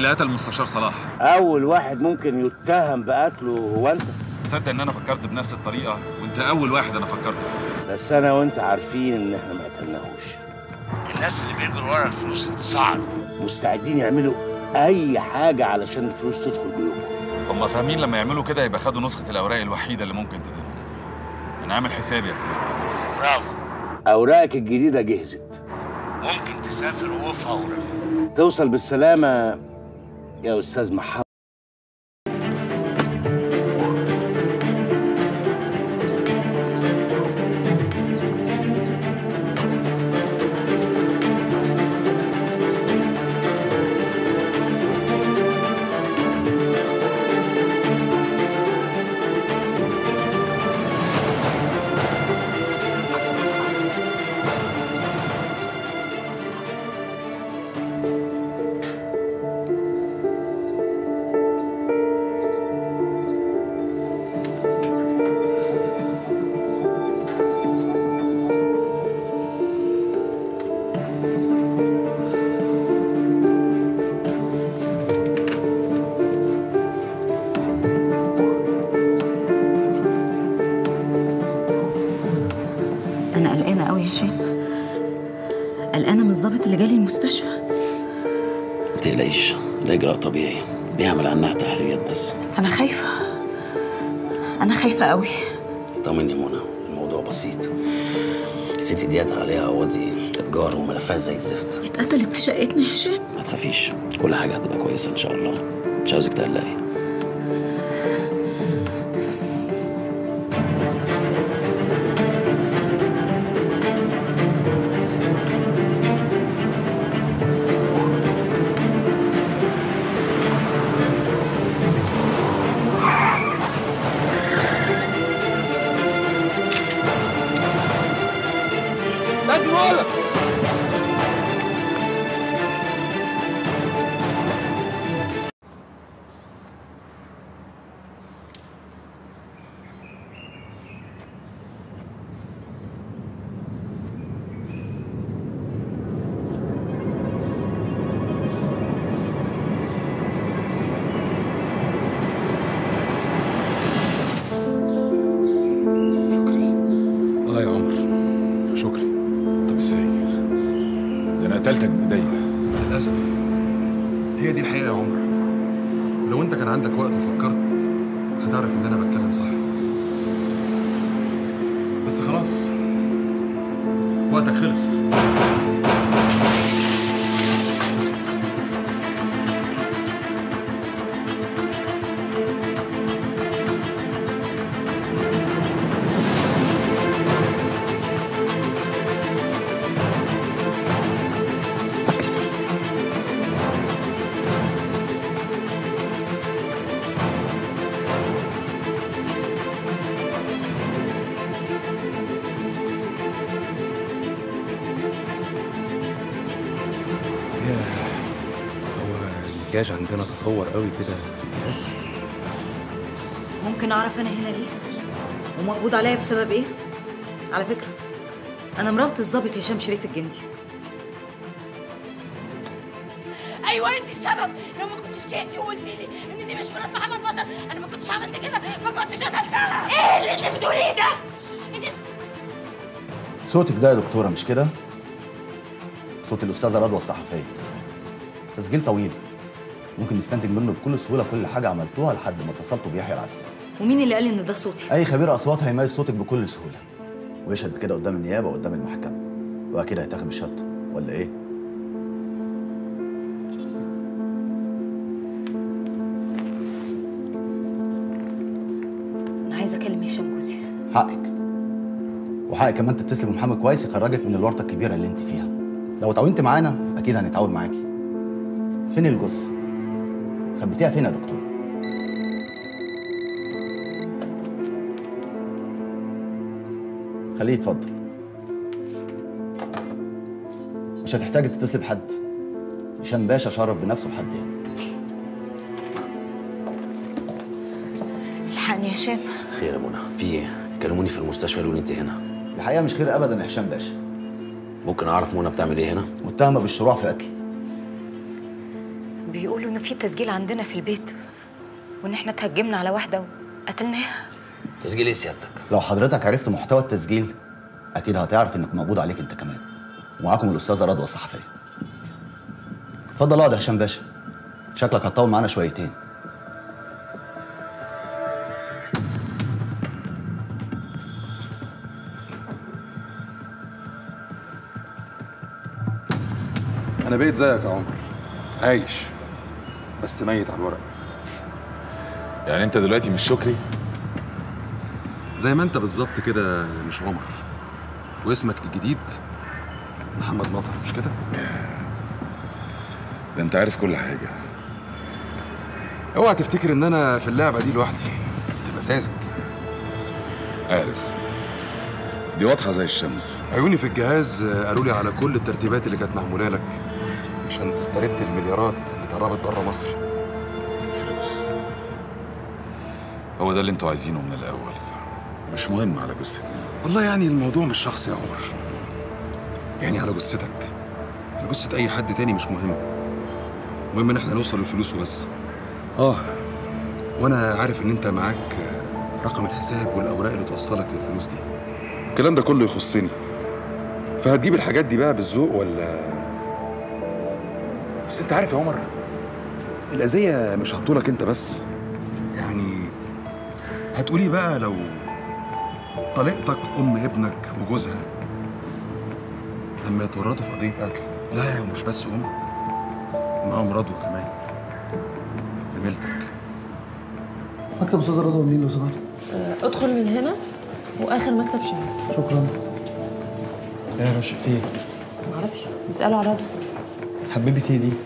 اللي قتل مستشار صلاح اول واحد ممكن يتهم بقتله هو انت تصدق ان انا فكرت بنفس الطريقه وانت اول واحد انا فكرت فيه بس انا وانت عارفين ان احنا ما قتلناهوش الناس اللي بيجروا ورا الفلوس تتسعر مستعدين يعملوا اي حاجه علشان الفلوس تدخل جيوبهم هم فاهمين لما يعملوا كده يبقى خدوا نسخه الاوراق الوحيده اللي ممكن تديرهم انا عامل حسابي يا كمان برافو اوراقك الجديده جهزت ممكن تسافر وفورا توصل بالسلامه يا استاذ محمد انا قلقانه قوي يا هشام قلقانه من الظابط اللي جالي المستشفى ما تقلقيش ده اجراء طبيعي بيعمل عنها تحريات بس بس انا خايفه انا خايفه قوي طمني يا منى الموضوع بسيط الست ديت عليها قواضي اتجار وملفات زي الزفت اتقتلت في شقتنا يا هشام ما تخافيش كل حاجه هتبقى كويسه ان شاء الله مش عاوزك تقلقي لازم اقولك اه يا عمر شكري طب ازاي ده انا قتلتك بايديا للأسف هي دي الحقيقة يا عمر لو أنت كان عندك وقت وفكرت هتعرف إن أنا بتكلم صح بس خلاص وقتك خلص ياه هو المكياج عندنا تطور قوي كده في الجهاز ممكن اعرف انا هنا ليه ومقبوض عليا بسبب ايه على فكره انا مرات الضابط هشام شريف الجندي ايوه انت السبب لو ما كنتش جيتي وقلت لي ان دي مش مرات محمد بطل انا ما كنتش عملت كده ما كنتش قتلتها ايه اللي انت بتقوليه ده انت صوتك ده يا دكتورة مش كده؟ صوت الأستاذة رضوى الصحفية تسجيل طويل ممكن نستنتج منه بكل سهولة كل حاجة عملتوها لحد ما اتصلتوا بيحيى العسال ومين اللي قال ان ده صوتي أي خبير أصوات هيميز صوتك بكل سهولة ويشهد بكده قدام النيابة وقدام المحكمة وأكيد هيتاخد بشهادته ولا إيه؟ انا عايزه اكلم هشام جوزي حقك وحقك كمان تتصل بمحمد كويس يخرجك من الورطة الكبيرة اللي أنت فيها لو اتعاونت معانا أكيد هنتعاون معاكي فين الجثة؟ خبيتيها فين يا دكتور؟ خليه يتفضل مش هتحتاج تتصل بحد هشام باشا شرف بنفسه لحد هنا الحقني يا هشام خير يا منى في ايه كلموني في المستشفى قالوا لي انت هنا الحقيقه مش خير ابدا يا هشام باشا ممكن اعرف منى بتعمل ايه هنا متهمه بالشروع في قتل بيقولوا انه في تسجيل عندنا في البيت وان احنا اتهجمنا على واحده وقتلناها تسجيل ايه سيادتك؟ لو حضرتك عرفت محتوى التسجيل اكيد هتعرف انك مقبوض عليك انت كمان ومعاكم الاستاذه رضوى الصحفيه اتفضل اقعد يا هشام باشا شكلك هتطول معانا شويتين انا بقيت زيك يا عمر عايش بس ميت على الورق يعني انت دلوقتي مش شكري زي ما انت بالظبط كده مش عمر واسمك الجديد محمد مطر مش كده ده انت عارف كل حاجه اوعى تفتكر ان انا في اللعبه دي لوحدي تبقى ساذج عارف دي واضحه زي الشمس عيوني في الجهاز قالوا لي على كل الترتيبات اللي كانت معموله لك عشان تسترد المليارات اللي اتهربت بره مصر فلوس هو ده اللي انتوا عايزينه من الاول مش مهم على جثه مين والله يعني الموضوع مش شخصي يا عمر يعني على جثتك على جثة أي حد تاني مش مهم المهم إن احنا نوصل للفلوس وبس آه وأنا عارف إن أنت معاك رقم الحساب والأوراق اللي توصلك للفلوس دي الكلام ده كله يخصني فهتجيب الحاجات دي بقى بالذوق ولا بس أنت عارف يا عمر الأذية مش هتطولك أنت بس يعني هتقولي بقى لو طليقتك ام ابنك وجوزها لما يتورطوا في قضيه قتل لا ومش بس ام ومعاهم رضوى كمان زميلتك مكتب استاذ رضوى منين لو سمحت آه، ادخل من هنا واخر مكتب شمال شكرا ايه يا رشا في ايه؟ معرفش اساله على رضوى حبيبتي دي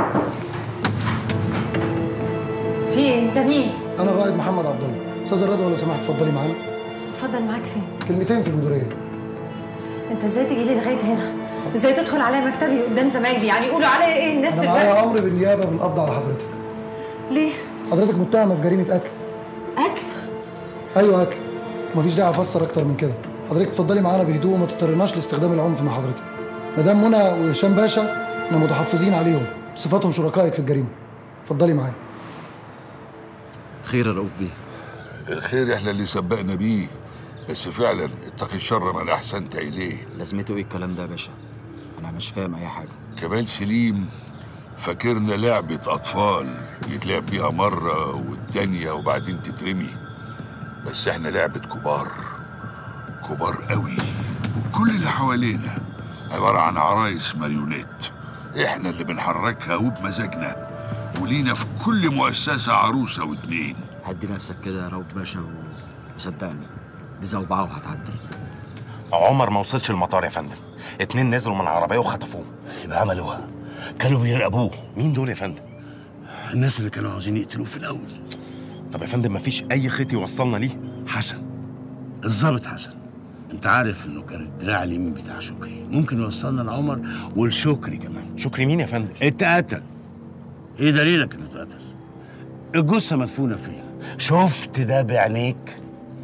في ايه انت مين انا الرائد محمد عبد الله استاذ رضوى لو سمحت اتفضلي معانا اتفضل معاك فين كلمتين في المديريه انت ازاي تجي لي لغايه هنا ازاي تدخل على مكتبي قدام زمايلي يعني يقولوا عليا ايه الناس انا معايا دلوقتي امر بالنيابه بالقبض على حضرتك ليه حضرتك متهمه في جريمه قتل قتل ايوه قتل مفيش داعي افسر اكتر من كده حضرتك اتفضلي معانا بهدوء وما تضطرناش لاستخدام العنف مع حضرتك مدام منى وهشام باشا احنا متحفظين عليهم بصفتهم شركائك في الجريمه اتفضلي معايا خير يا رؤوف بيه الخير احنا اللي سبقنا بيه بس فعلا اتقي الشر من احسنت اليه لازمته ايه الكلام ده يا باشا انا مش فاهم اي حاجه كمال سليم فاكرنا لعبة أطفال يتلعب بيها مرة والتانية وبعدين تترمي بس احنا لعبة كبار كبار قوي وكل اللي حوالينا عبارة عن عرايس ماريونيت احنا اللي بنحركها وبمزاجنا ولينا في كل مؤسسة عروسة واتنين هدي نفسك كده يا رؤوف باشا و... وصدقني دي زوبعه وهتعدي عمر ما وصلش المطار يا فندم اتنين نزلوا من العربيه وخطفوه يبقى عملوها كانوا بيراقبوه مين دول يا فندم الناس اللي كانوا عاوزين يقتلوه في الاول طب يا فندم مفيش اي خيط يوصلنا ليه حسن الظابط حسن انت عارف انه كان الدراع اليمين بتاع شكري ممكن يوصلنا لعمر والشكري كمان شكري مين يا فندم اتقتل ايه دليلك انه اتقتل الجثه مدفونه فين شفت ده بعينيك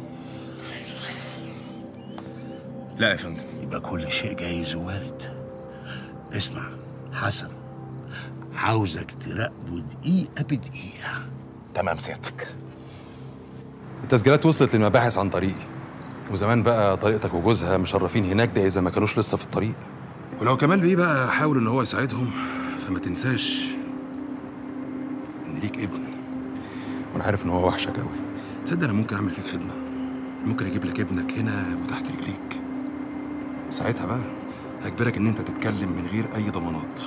لا يا فندم يبقى كل شيء جايز ووارد اسمع حسن عاوزك تراقبه دقيقه بدقيقه تمام سيادتك التسجيلات وصلت للمباحث عن طريقي وزمان بقى طريقتك وجوزها مشرفين هناك ده اذا ما كانوش لسه في الطريق ولو كمال بيه بقى حاول ان هو يساعدهم فما تنساش ان ليك ابن وانا عارف ان هو وحشك قوي تصدق انا ممكن اعمل فيك خدمه ممكن اجيب لك ابنك هنا وتحت رجليك ساعتها بقى هجبرك ان انت تتكلم من غير اي ضمانات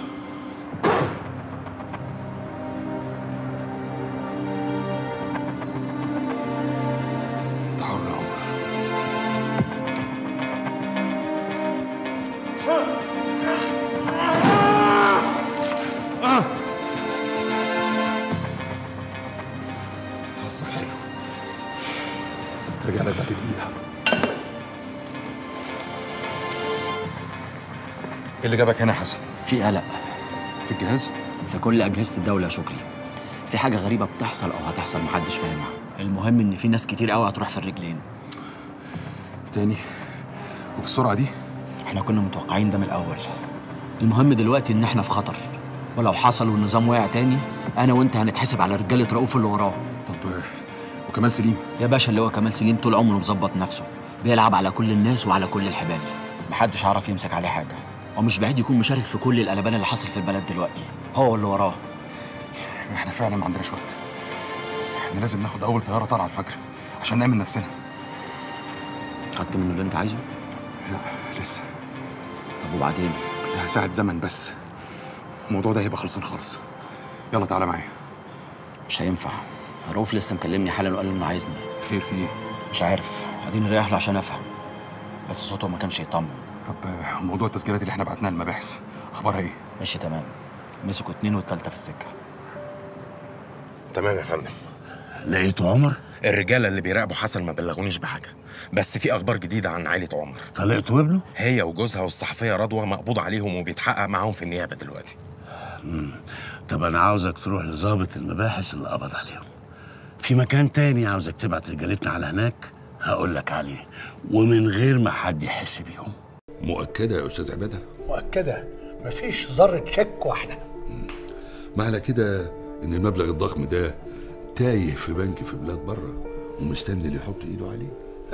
انت حر يا عمر حظك حلو رجع لك بعد دقيقة ايه اللي جابك هنا يا حسن؟ في قلق في الجهاز؟ في كل اجهزه الدوله يا شكري في حاجه غريبه بتحصل او هتحصل محدش فاهمها المهم ان في ناس كتير قوي هتروح في الرجلين تاني وبالسرعه دي احنا كنا متوقعين ده من الاول المهم دلوقتي ان احنا في خطر ولو حصل والنظام وقع تاني انا وانت هنتحسب على رجاله رؤوف اللي وراه طب وكمال سليم يا باشا اللي هو كمال سليم طول عمره مظبط نفسه بيلعب على كل الناس وعلى كل الحبال محدش عارف يمسك عليه حاجه ومش بعيد يكون مشارك في كل القلبان اللي حصل في البلد دلوقتي هو اللي وراه احنا فعلا ما عندناش وقت احنا لازم ناخد اول طياره طالعه الفجر عشان نامن نفسنا خدت منه اللي انت عايزه لا لسه طب وبعدين كلها ساعه زمن بس الموضوع ده هيبقى خلصان خالص يلا تعالى معايا مش هينفع رؤوف لسه مكلمني حالا وقال انه عايزني خير في ايه مش عارف اديني رايح له عشان افهم بس صوته ما كانش يطمن طب موضوع التسجيلات اللي احنا بعتناها للمباحث اخبارها ايه ماشي تمام مسكوا اتنين والتالتة في السكة تمام يا فندم لقيته عمر الرجاله اللي بيراقبوا حسن ما بلغونيش بحاجه بس في اخبار جديده عن عائله عمر طلقته وابنه هي وجوزها والصحفيه رضوى مقبوض عليهم وبيتحقق معاهم في النيابه دلوقتي مم. طب انا عاوزك تروح لظابط المباحث اللي قبض عليهم في مكان تاني عاوزك تبعت رجالتنا على هناك هقول لك عليه ومن غير ما حد يحس بيهم مؤكده يا استاذ عباده مؤكدة مفيش ذرة شك واحدة معنى كده ان المبلغ الضخم ده تايه في بنك في بلاد بره ومستني اللي يحط ايده عليه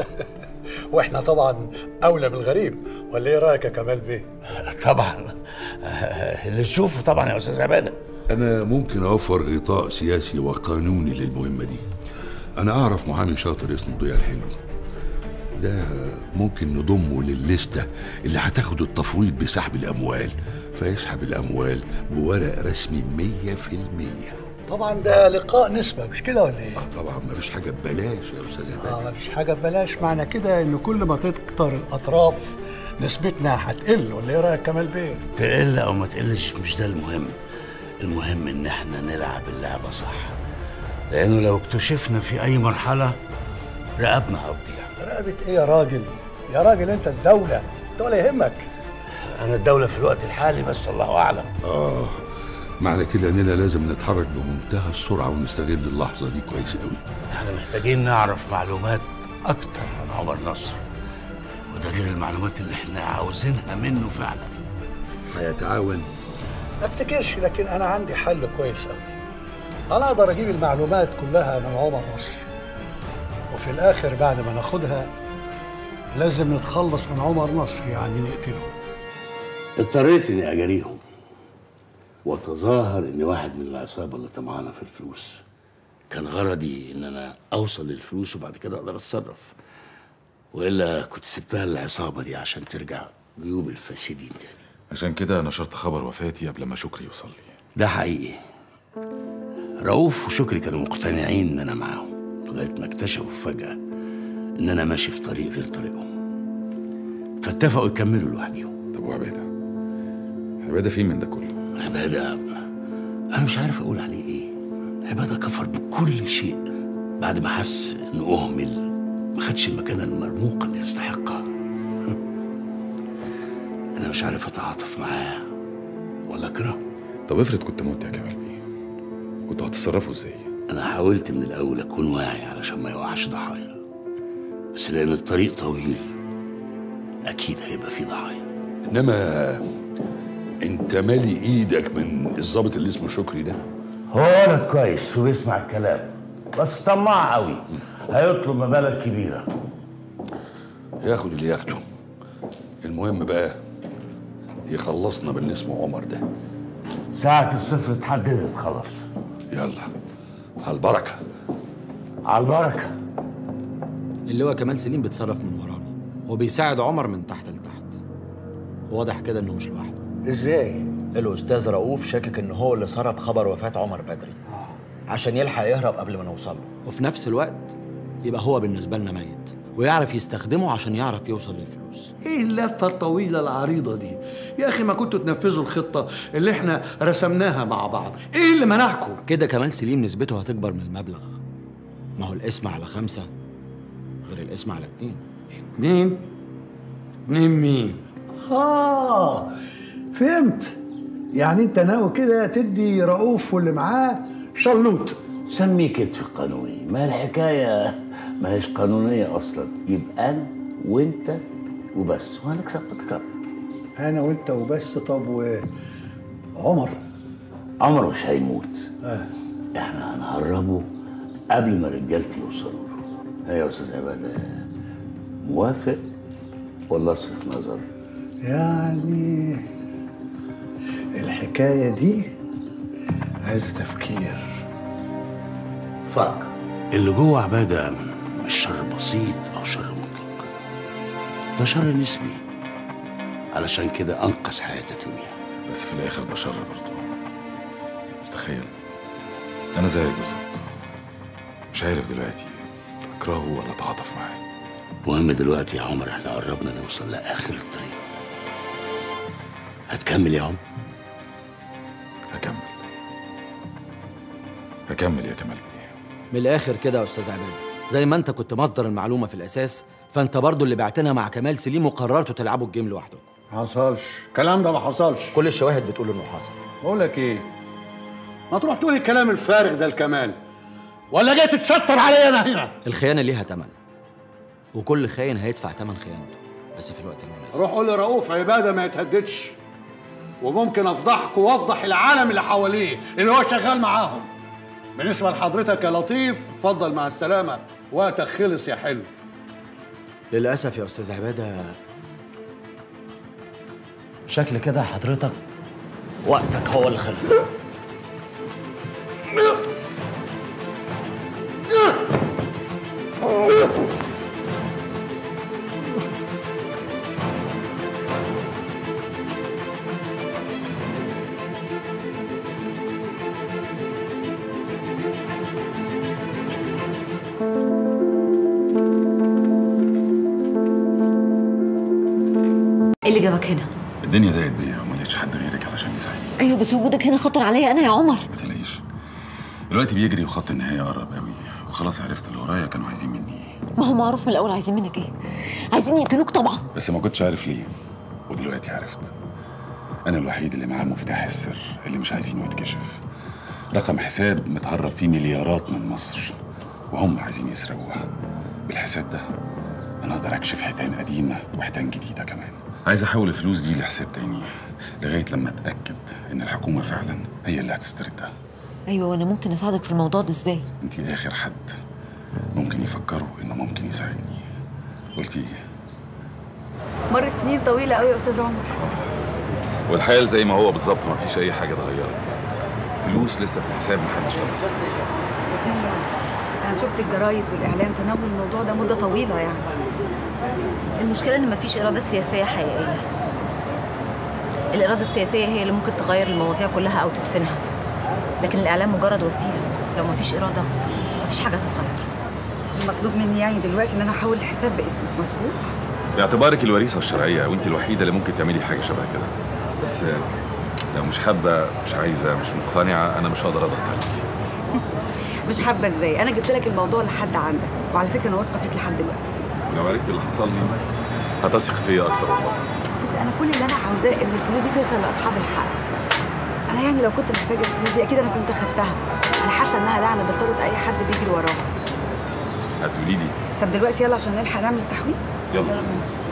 واحنا طبعا أولى بالغريب ولا إيه رأيك يا كمال بيه؟ طبعا اللي تشوفه طبعا يا استاذ عباده انا ممكن اوفر غطاء سياسي وقانوني للمهمه دي انا اعرف محامي شاطر اسمه ضياء الحلو ده ممكن نضمه للستة اللي هتاخد التفويض بسحب الأموال فيسحب الأموال بورق رسمي مية في المية طبعا ده لقاء نسبة مش كده ولا إيه؟ طبعا مفيش حاجة ببلاش يا أستاذ عباد اه مفيش حاجة ببلاش معنى كده إن كل ما تكتر الأطراف نسبتنا هتقل ولا إيه رأيك كمال بيه؟ تقل او ما تقلش مش ده المهم المهم ان احنا نلعب اللعبه صح لانه لو اكتشفنا في اي مرحله رقبنا هتضيع رقبة إيه يا راجل؟ يا راجل أنت الدولة أنت ولا يهمك انا الدوله في الوقت الحالي بس الله اعلم آه معنى كده إننا لازم نتحرك بمنتهى السرعة ونستغل اللحظة دي كويس قوي احنا محتاجين نعرف معلومات اكتر عن عمر نصر وده غير المعلومات اللي احنا عاوزينها منه فعلا هيتعاون ما افتكرش لكن أنا عندي حل كويس أوي أنا أقدر أجيب المعلومات كلها من عمر نصر وفي الآخر بعد ما ناخدها لازم نتخلص من عمر نصر يعني نقتله اضطريت اني اجاريهم وتظاهر اني واحد من العصابه اللي طمعانه في الفلوس كان غرضي ان انا اوصل للفلوس وبعد كده اقدر اتصرف والا كنت سبتها للعصابه دي عشان ترجع جيوب الفاسدين تاني عشان كده نشرت خبر وفاتي قبل ما شكري يوصل لي ده حقيقي رؤوف وشكري كانوا مقتنعين ان انا معاهم لغايه ما اكتشفوا فجاه ان انا ماشي في طريق غير طريقهم فاتفقوا يكملوا لوحدهم طب وعباده عباده فين من ده كله عباده انا مش عارف اقول عليه ايه عباده كفر بكل شيء بعد ما حس انه اهمل ما خدش المكانه المرموقه اللي يستحقها انا مش عارف اتعاطف معاه ولا اكره طب افرض كنت مت يا كمال بيه كنتوا هتتصرفوا ازاي انا حاولت من الاول اكون واعي علشان ما يوقعش ضحايا بس لان الطريق طويل اكيد هيبقى فيه ضحايا إنما أنت مالي إيدك من الضابط اللي اسمه شكري ده هو ولد كويس وبيسمع الكلام بس طماع قوي هيطلب مبالغ كبيره ياخد اللي ياخده المهم بقى يخلصنا باللي اسمه عمر ده ساعة الصفر اتحددت خلاص يلا على البركة على البركة اللواء كمال سليم بيتصرف من ورانا وبيساعد عمر من تحت لتحت واضح كده انه مش لوحده ازاي؟ الاستاذ رؤوف شاكك ان هو اللي سرب خبر وفاه عمر بدري عشان يلحق يهرب قبل ما نوصل له وفي نفس الوقت يبقى هو بالنسبه لنا ميت ويعرف يستخدمه عشان يعرف يوصل للفلوس ايه اللفه الطويله العريضه دي يا اخي ما كنتوا تنفذوا الخطه اللي احنا رسمناها مع بعض ايه اللي منعكم كده كمال سليم نسبته هتكبر من المبلغ ما هو الاسم على خمسة غير الاسم على اتنين اتنين اتنين مين اه فهمت يعني انت ناوي كده تدي رؤوف واللي معاه شلوط سميه كتف قانوني ما الحكايه ما هيش قانونيه اصلا يبقى انا وانت وبس وهنكسب اكتر انا وانت وبس طب وعمر عمر مش هيموت احنا هنهربه قبل ما رجالتي يوصلوا له ايه يا استاذ عباده موافق ولا اصرف نظر يعني الحكاية دي عايزة تفكير فكر اللي جوه عباده مش شر بسيط او شر مطلق ده شر نسبي علشان كده انقذ حياتك يوميها بس في الاخر ده شر برضه بس تخيل انا زيك بالظبط مش عارف دلوقتي اكرهه ولا اتعاطف معاه المهم دلوقتي يا عمر احنا قربنا نوصل لاخر الطريق هتكمل يا عمر هكمل هكمل يا كمال من الاخر كده يا استاذ عباده زي ما انت كنت مصدر المعلومه في الاساس فانت برضو اللي بعتنا مع كمال سليم وقررتوا تلعبوا الجيم لوحدكم حصلش الكلام ده ما حصلش كل الشواهد بتقول انه حصل بقول لك ايه ما تروح تقول الكلام الفارغ ده لكمال ولا جاي تتشطر عليا انا هنا الخيانه ليها ثمن وكل خاين هيدفع ثمن خيانته بس في الوقت المناسب روح قول لرؤوف عباده ما يتهددش وممكن افضحكوا وافضح العالم اللي حواليه اللي هو شغال معاهم بالنسبه لحضرتك يا لطيف اتفضل مع السلامه وقتك خلص يا حلو للاسف يا استاذ عباده شكل كده حضرتك وقتك هو اللي خلص ايه اللي جابك هنا؟ الدنيا ضاقت بيا وما لقيتش حد غيرك علشان يساعدني ايوه بس وجودك هنا خطر عليا انا يا عمر ما تقلقيش الوقت بيجري وخط النهايه قرب قوي وخلاص عرفت اللي ورايا كانوا عايزين مني ايه ما هو معروف من الاول عايزين منك ايه عايزين يقتلوك طبعا بس ما كنتش عارف ليه ودلوقتي عرفت انا الوحيد اللي معاه مفتاح السر اللي مش عايزينه يتكشف رقم حساب متهرب فيه مليارات من مصر وهم عايزين يسرقوها بالحساب ده انا اقدر اكشف حيتان قديمه وحيتان جديده كمان عايز احول الفلوس دي لحساب تاني لغايه لما اتاكد ان الحكومه فعلا هي اللي هتستردها ايوه وانا ممكن اساعدك في الموضوع ده ازاي انت اخر حد ممكن يفكروا انه ممكن يساعدني قلتي ايه مرت سنين طويلة قوي يا أستاذ عمر والحال زي ما هو بالظبط ما فيش اي حاجه اتغيرت فلوس لسه في الحساب محدش لمسها أنا شفت الجرايد والإعلام تناول الموضوع ده مدة طويلة يعني المشكله ان مفيش اراده سياسيه حقيقيه الاراده السياسيه هي اللي ممكن تغير المواضيع كلها او تدفنها لكن الاعلام مجرد وسيله لو مفيش اراده مفيش حاجه هتتغير المطلوب مني يعني دلوقتي إن أنا أحول الحساب باسمك مظبوط باعتبارك الوريثه الشرعيه وانت الوحيده اللي ممكن تعملي حاجه شبه كده بس لو مش حابه مش عايزه مش مقتنعه انا مش هقدر اضغط عليكي مش حابة إزاي أنا جبت لك الموضوع لحد عندك وعلى فكرة أنا واثقة فيك لحد دلوقتي ولو عرفتي اللي حصل لي هتثق فيا اكتر والله بس أنا كل اللي أنا عاوزاه إن الفلوس دي توصل لأصحاب الحق أنا يعني لو كنت محتاجة الفلوس دي أكيد أنا كنت خدتها أنا حاسة إنها لعنة بتطرد أي حد بيجري وراها هتقولي لي طب دلوقتي يلا عشان نلحق نعمل التحويل يلا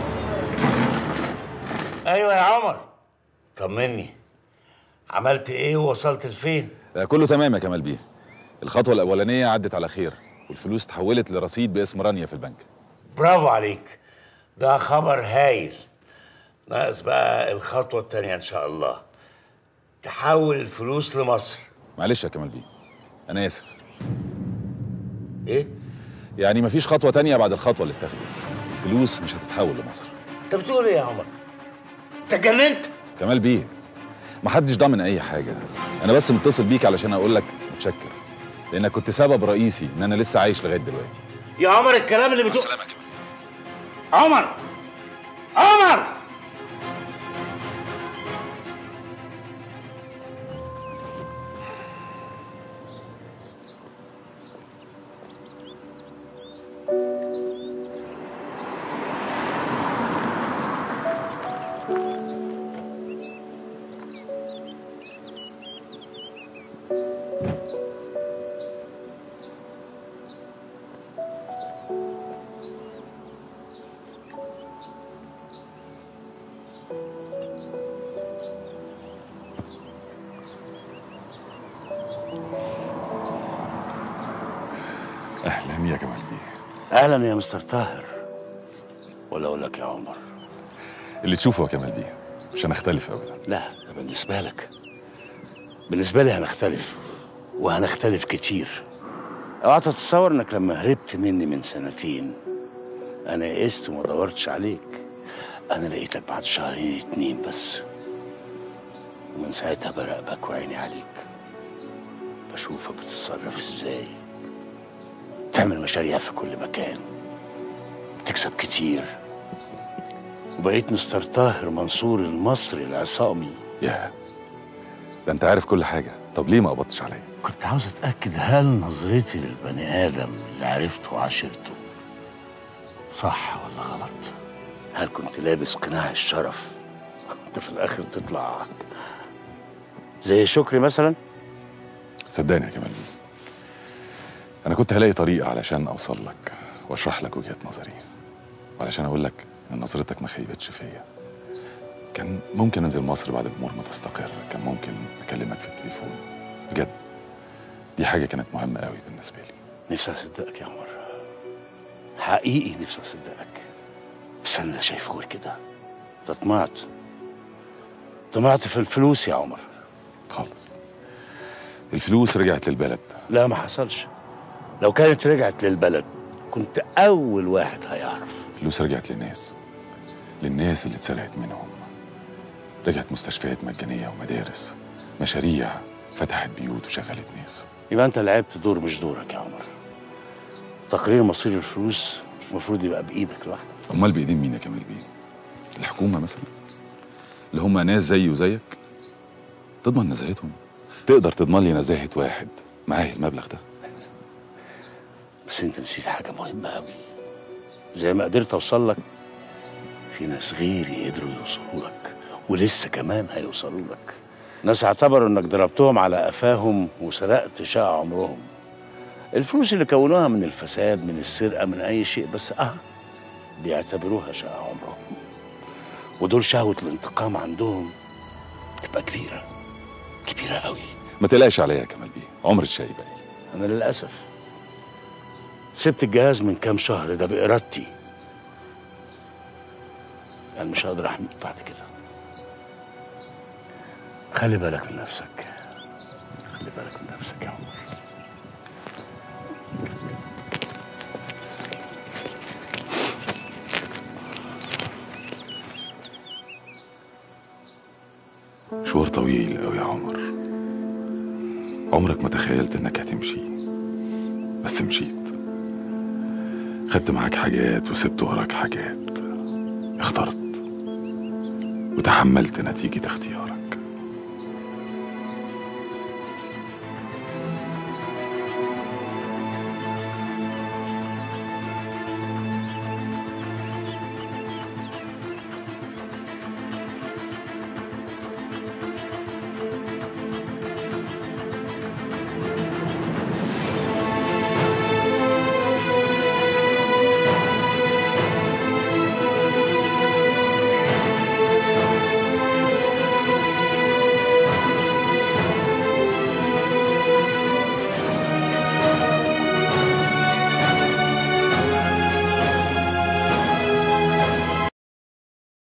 ايوه يا عمر طمني عملت ايه ووصلت لفين آه، كله تمام يا كمال بيه الخطوه الاولانيه عدت على خير والفلوس اتحولت لرصيد باسم رانيا في البنك برافو عليك ده خبر هايل ناقص بقى الخطوة التانية إن شاء الله تحول الفلوس لمصر معلش يا كمال بيه انا اسف ايه يعني مفيش خطوه تانية بعد الخطوه اللي اتخذت الفلوس مش هتتحول لمصر انت بتقول ايه يا عمر انت جننت كمال بيه محدش ضامن اي حاجه انا بس متصل بيك علشان اقول لك متشكر لانك كنت سبب رئيسي ان انا لسه عايش لغايه دلوقتي يا عمر الكلام اللي بتقول عمر عمر اهلا يا كمال بيه اهلا يا مستر طاهر ولا اقول لك يا عمر اللي تشوفه يا كمال بيه مش هنختلف ابدا لا ده بالنسبه لك بالنسبه لي هنختلف وهنختلف كتير اوعى تتصور انك لما هربت مني من سنتين انا يئست وما دورتش عليك انا لقيتك بعد شهرين اتنين بس ومن ساعتها براقبك وعيني عليك بشوفك بتتصرف ازاي تعمل مشاريع في كل مكان بتكسب كتير وبقيت مستر طاهر منصور المصري العصامي يا ده انت عارف كل حاجه طب ليه ما قبضتش عليا كنت عاوز اتاكد هل نظرتي للبني ادم اللي عرفته وعاشرته صح ولا غلط هل كنت لابس قناع الشرف انت في الاخر تطلع زي شكري مثلا صدقني يا كمال بيه انا كنت هلاقي طريقه علشان اوصل لك واشرح لك وجهه نظري وعلشان اقول لك ان نظرتك ما خيبتش فيا كان ممكن انزل مصر بعد الامور ما تستقر كان ممكن اكلمك في التليفون بجد دي حاجه كانت مهمه قوي بالنسبه لي نفسي اصدقك يا عمر حقيقي نفسي اصدقك بس انا لا شايف غير كده انت طمعت طمعت في الفلوس يا عمر خالص الفلوس رجعت للبلد لا ما حصلش لو كانت رجعت للبلد كنت اول واحد هيعرف الفلوس رجعت للناس للناس اللي اتسرقت منهم رجعت مستشفيات مجانيه ومدارس مشاريع فتحت بيوت وشغلت ناس يبقى انت لعبت دور مش دورك يا عمر تقرير مصير الفلوس مش المفروض يبقى بايدك لوحدك امال بايدين مين يا كمال بيه الحكومه مثلا اللي هم ناس زيي وزيك تضمن نزاهتهم تقدر تضمن لي نزاهه واحد معاه المبلغ ده بس انت نسيت حاجه مهمه قوي زي ما قدرت اوصل لك في ناس غيري قدروا يوصلوا لك ولسه كمان هيوصلوا لك ناس اعتبروا انك ضربتهم على قفاهم وسرقت شقى عمرهم الفلوس اللي كونوها من الفساد من السرقه من اي شيء بس اه بيعتبروها شقى عمرهم ودول شهوه الانتقام عندهم تبقى كبيره كبيره قوي ما تقلقش عليا يا كمال بيه عمر الشاي بقى انا للاسف سبت الجهاز من كام شهر ده بارادتي يعني مش هقدر احميك بعد كده خلي بالك من نفسك خلي بالك من نفسك يا عمر مشوار طويل قوي يا عمر عمرك ما تخيلت انك هتمشي بس مشيت خدت معاك حاجات وسبت وراك حاجات اخترت وتحملت نتيجة اختيارك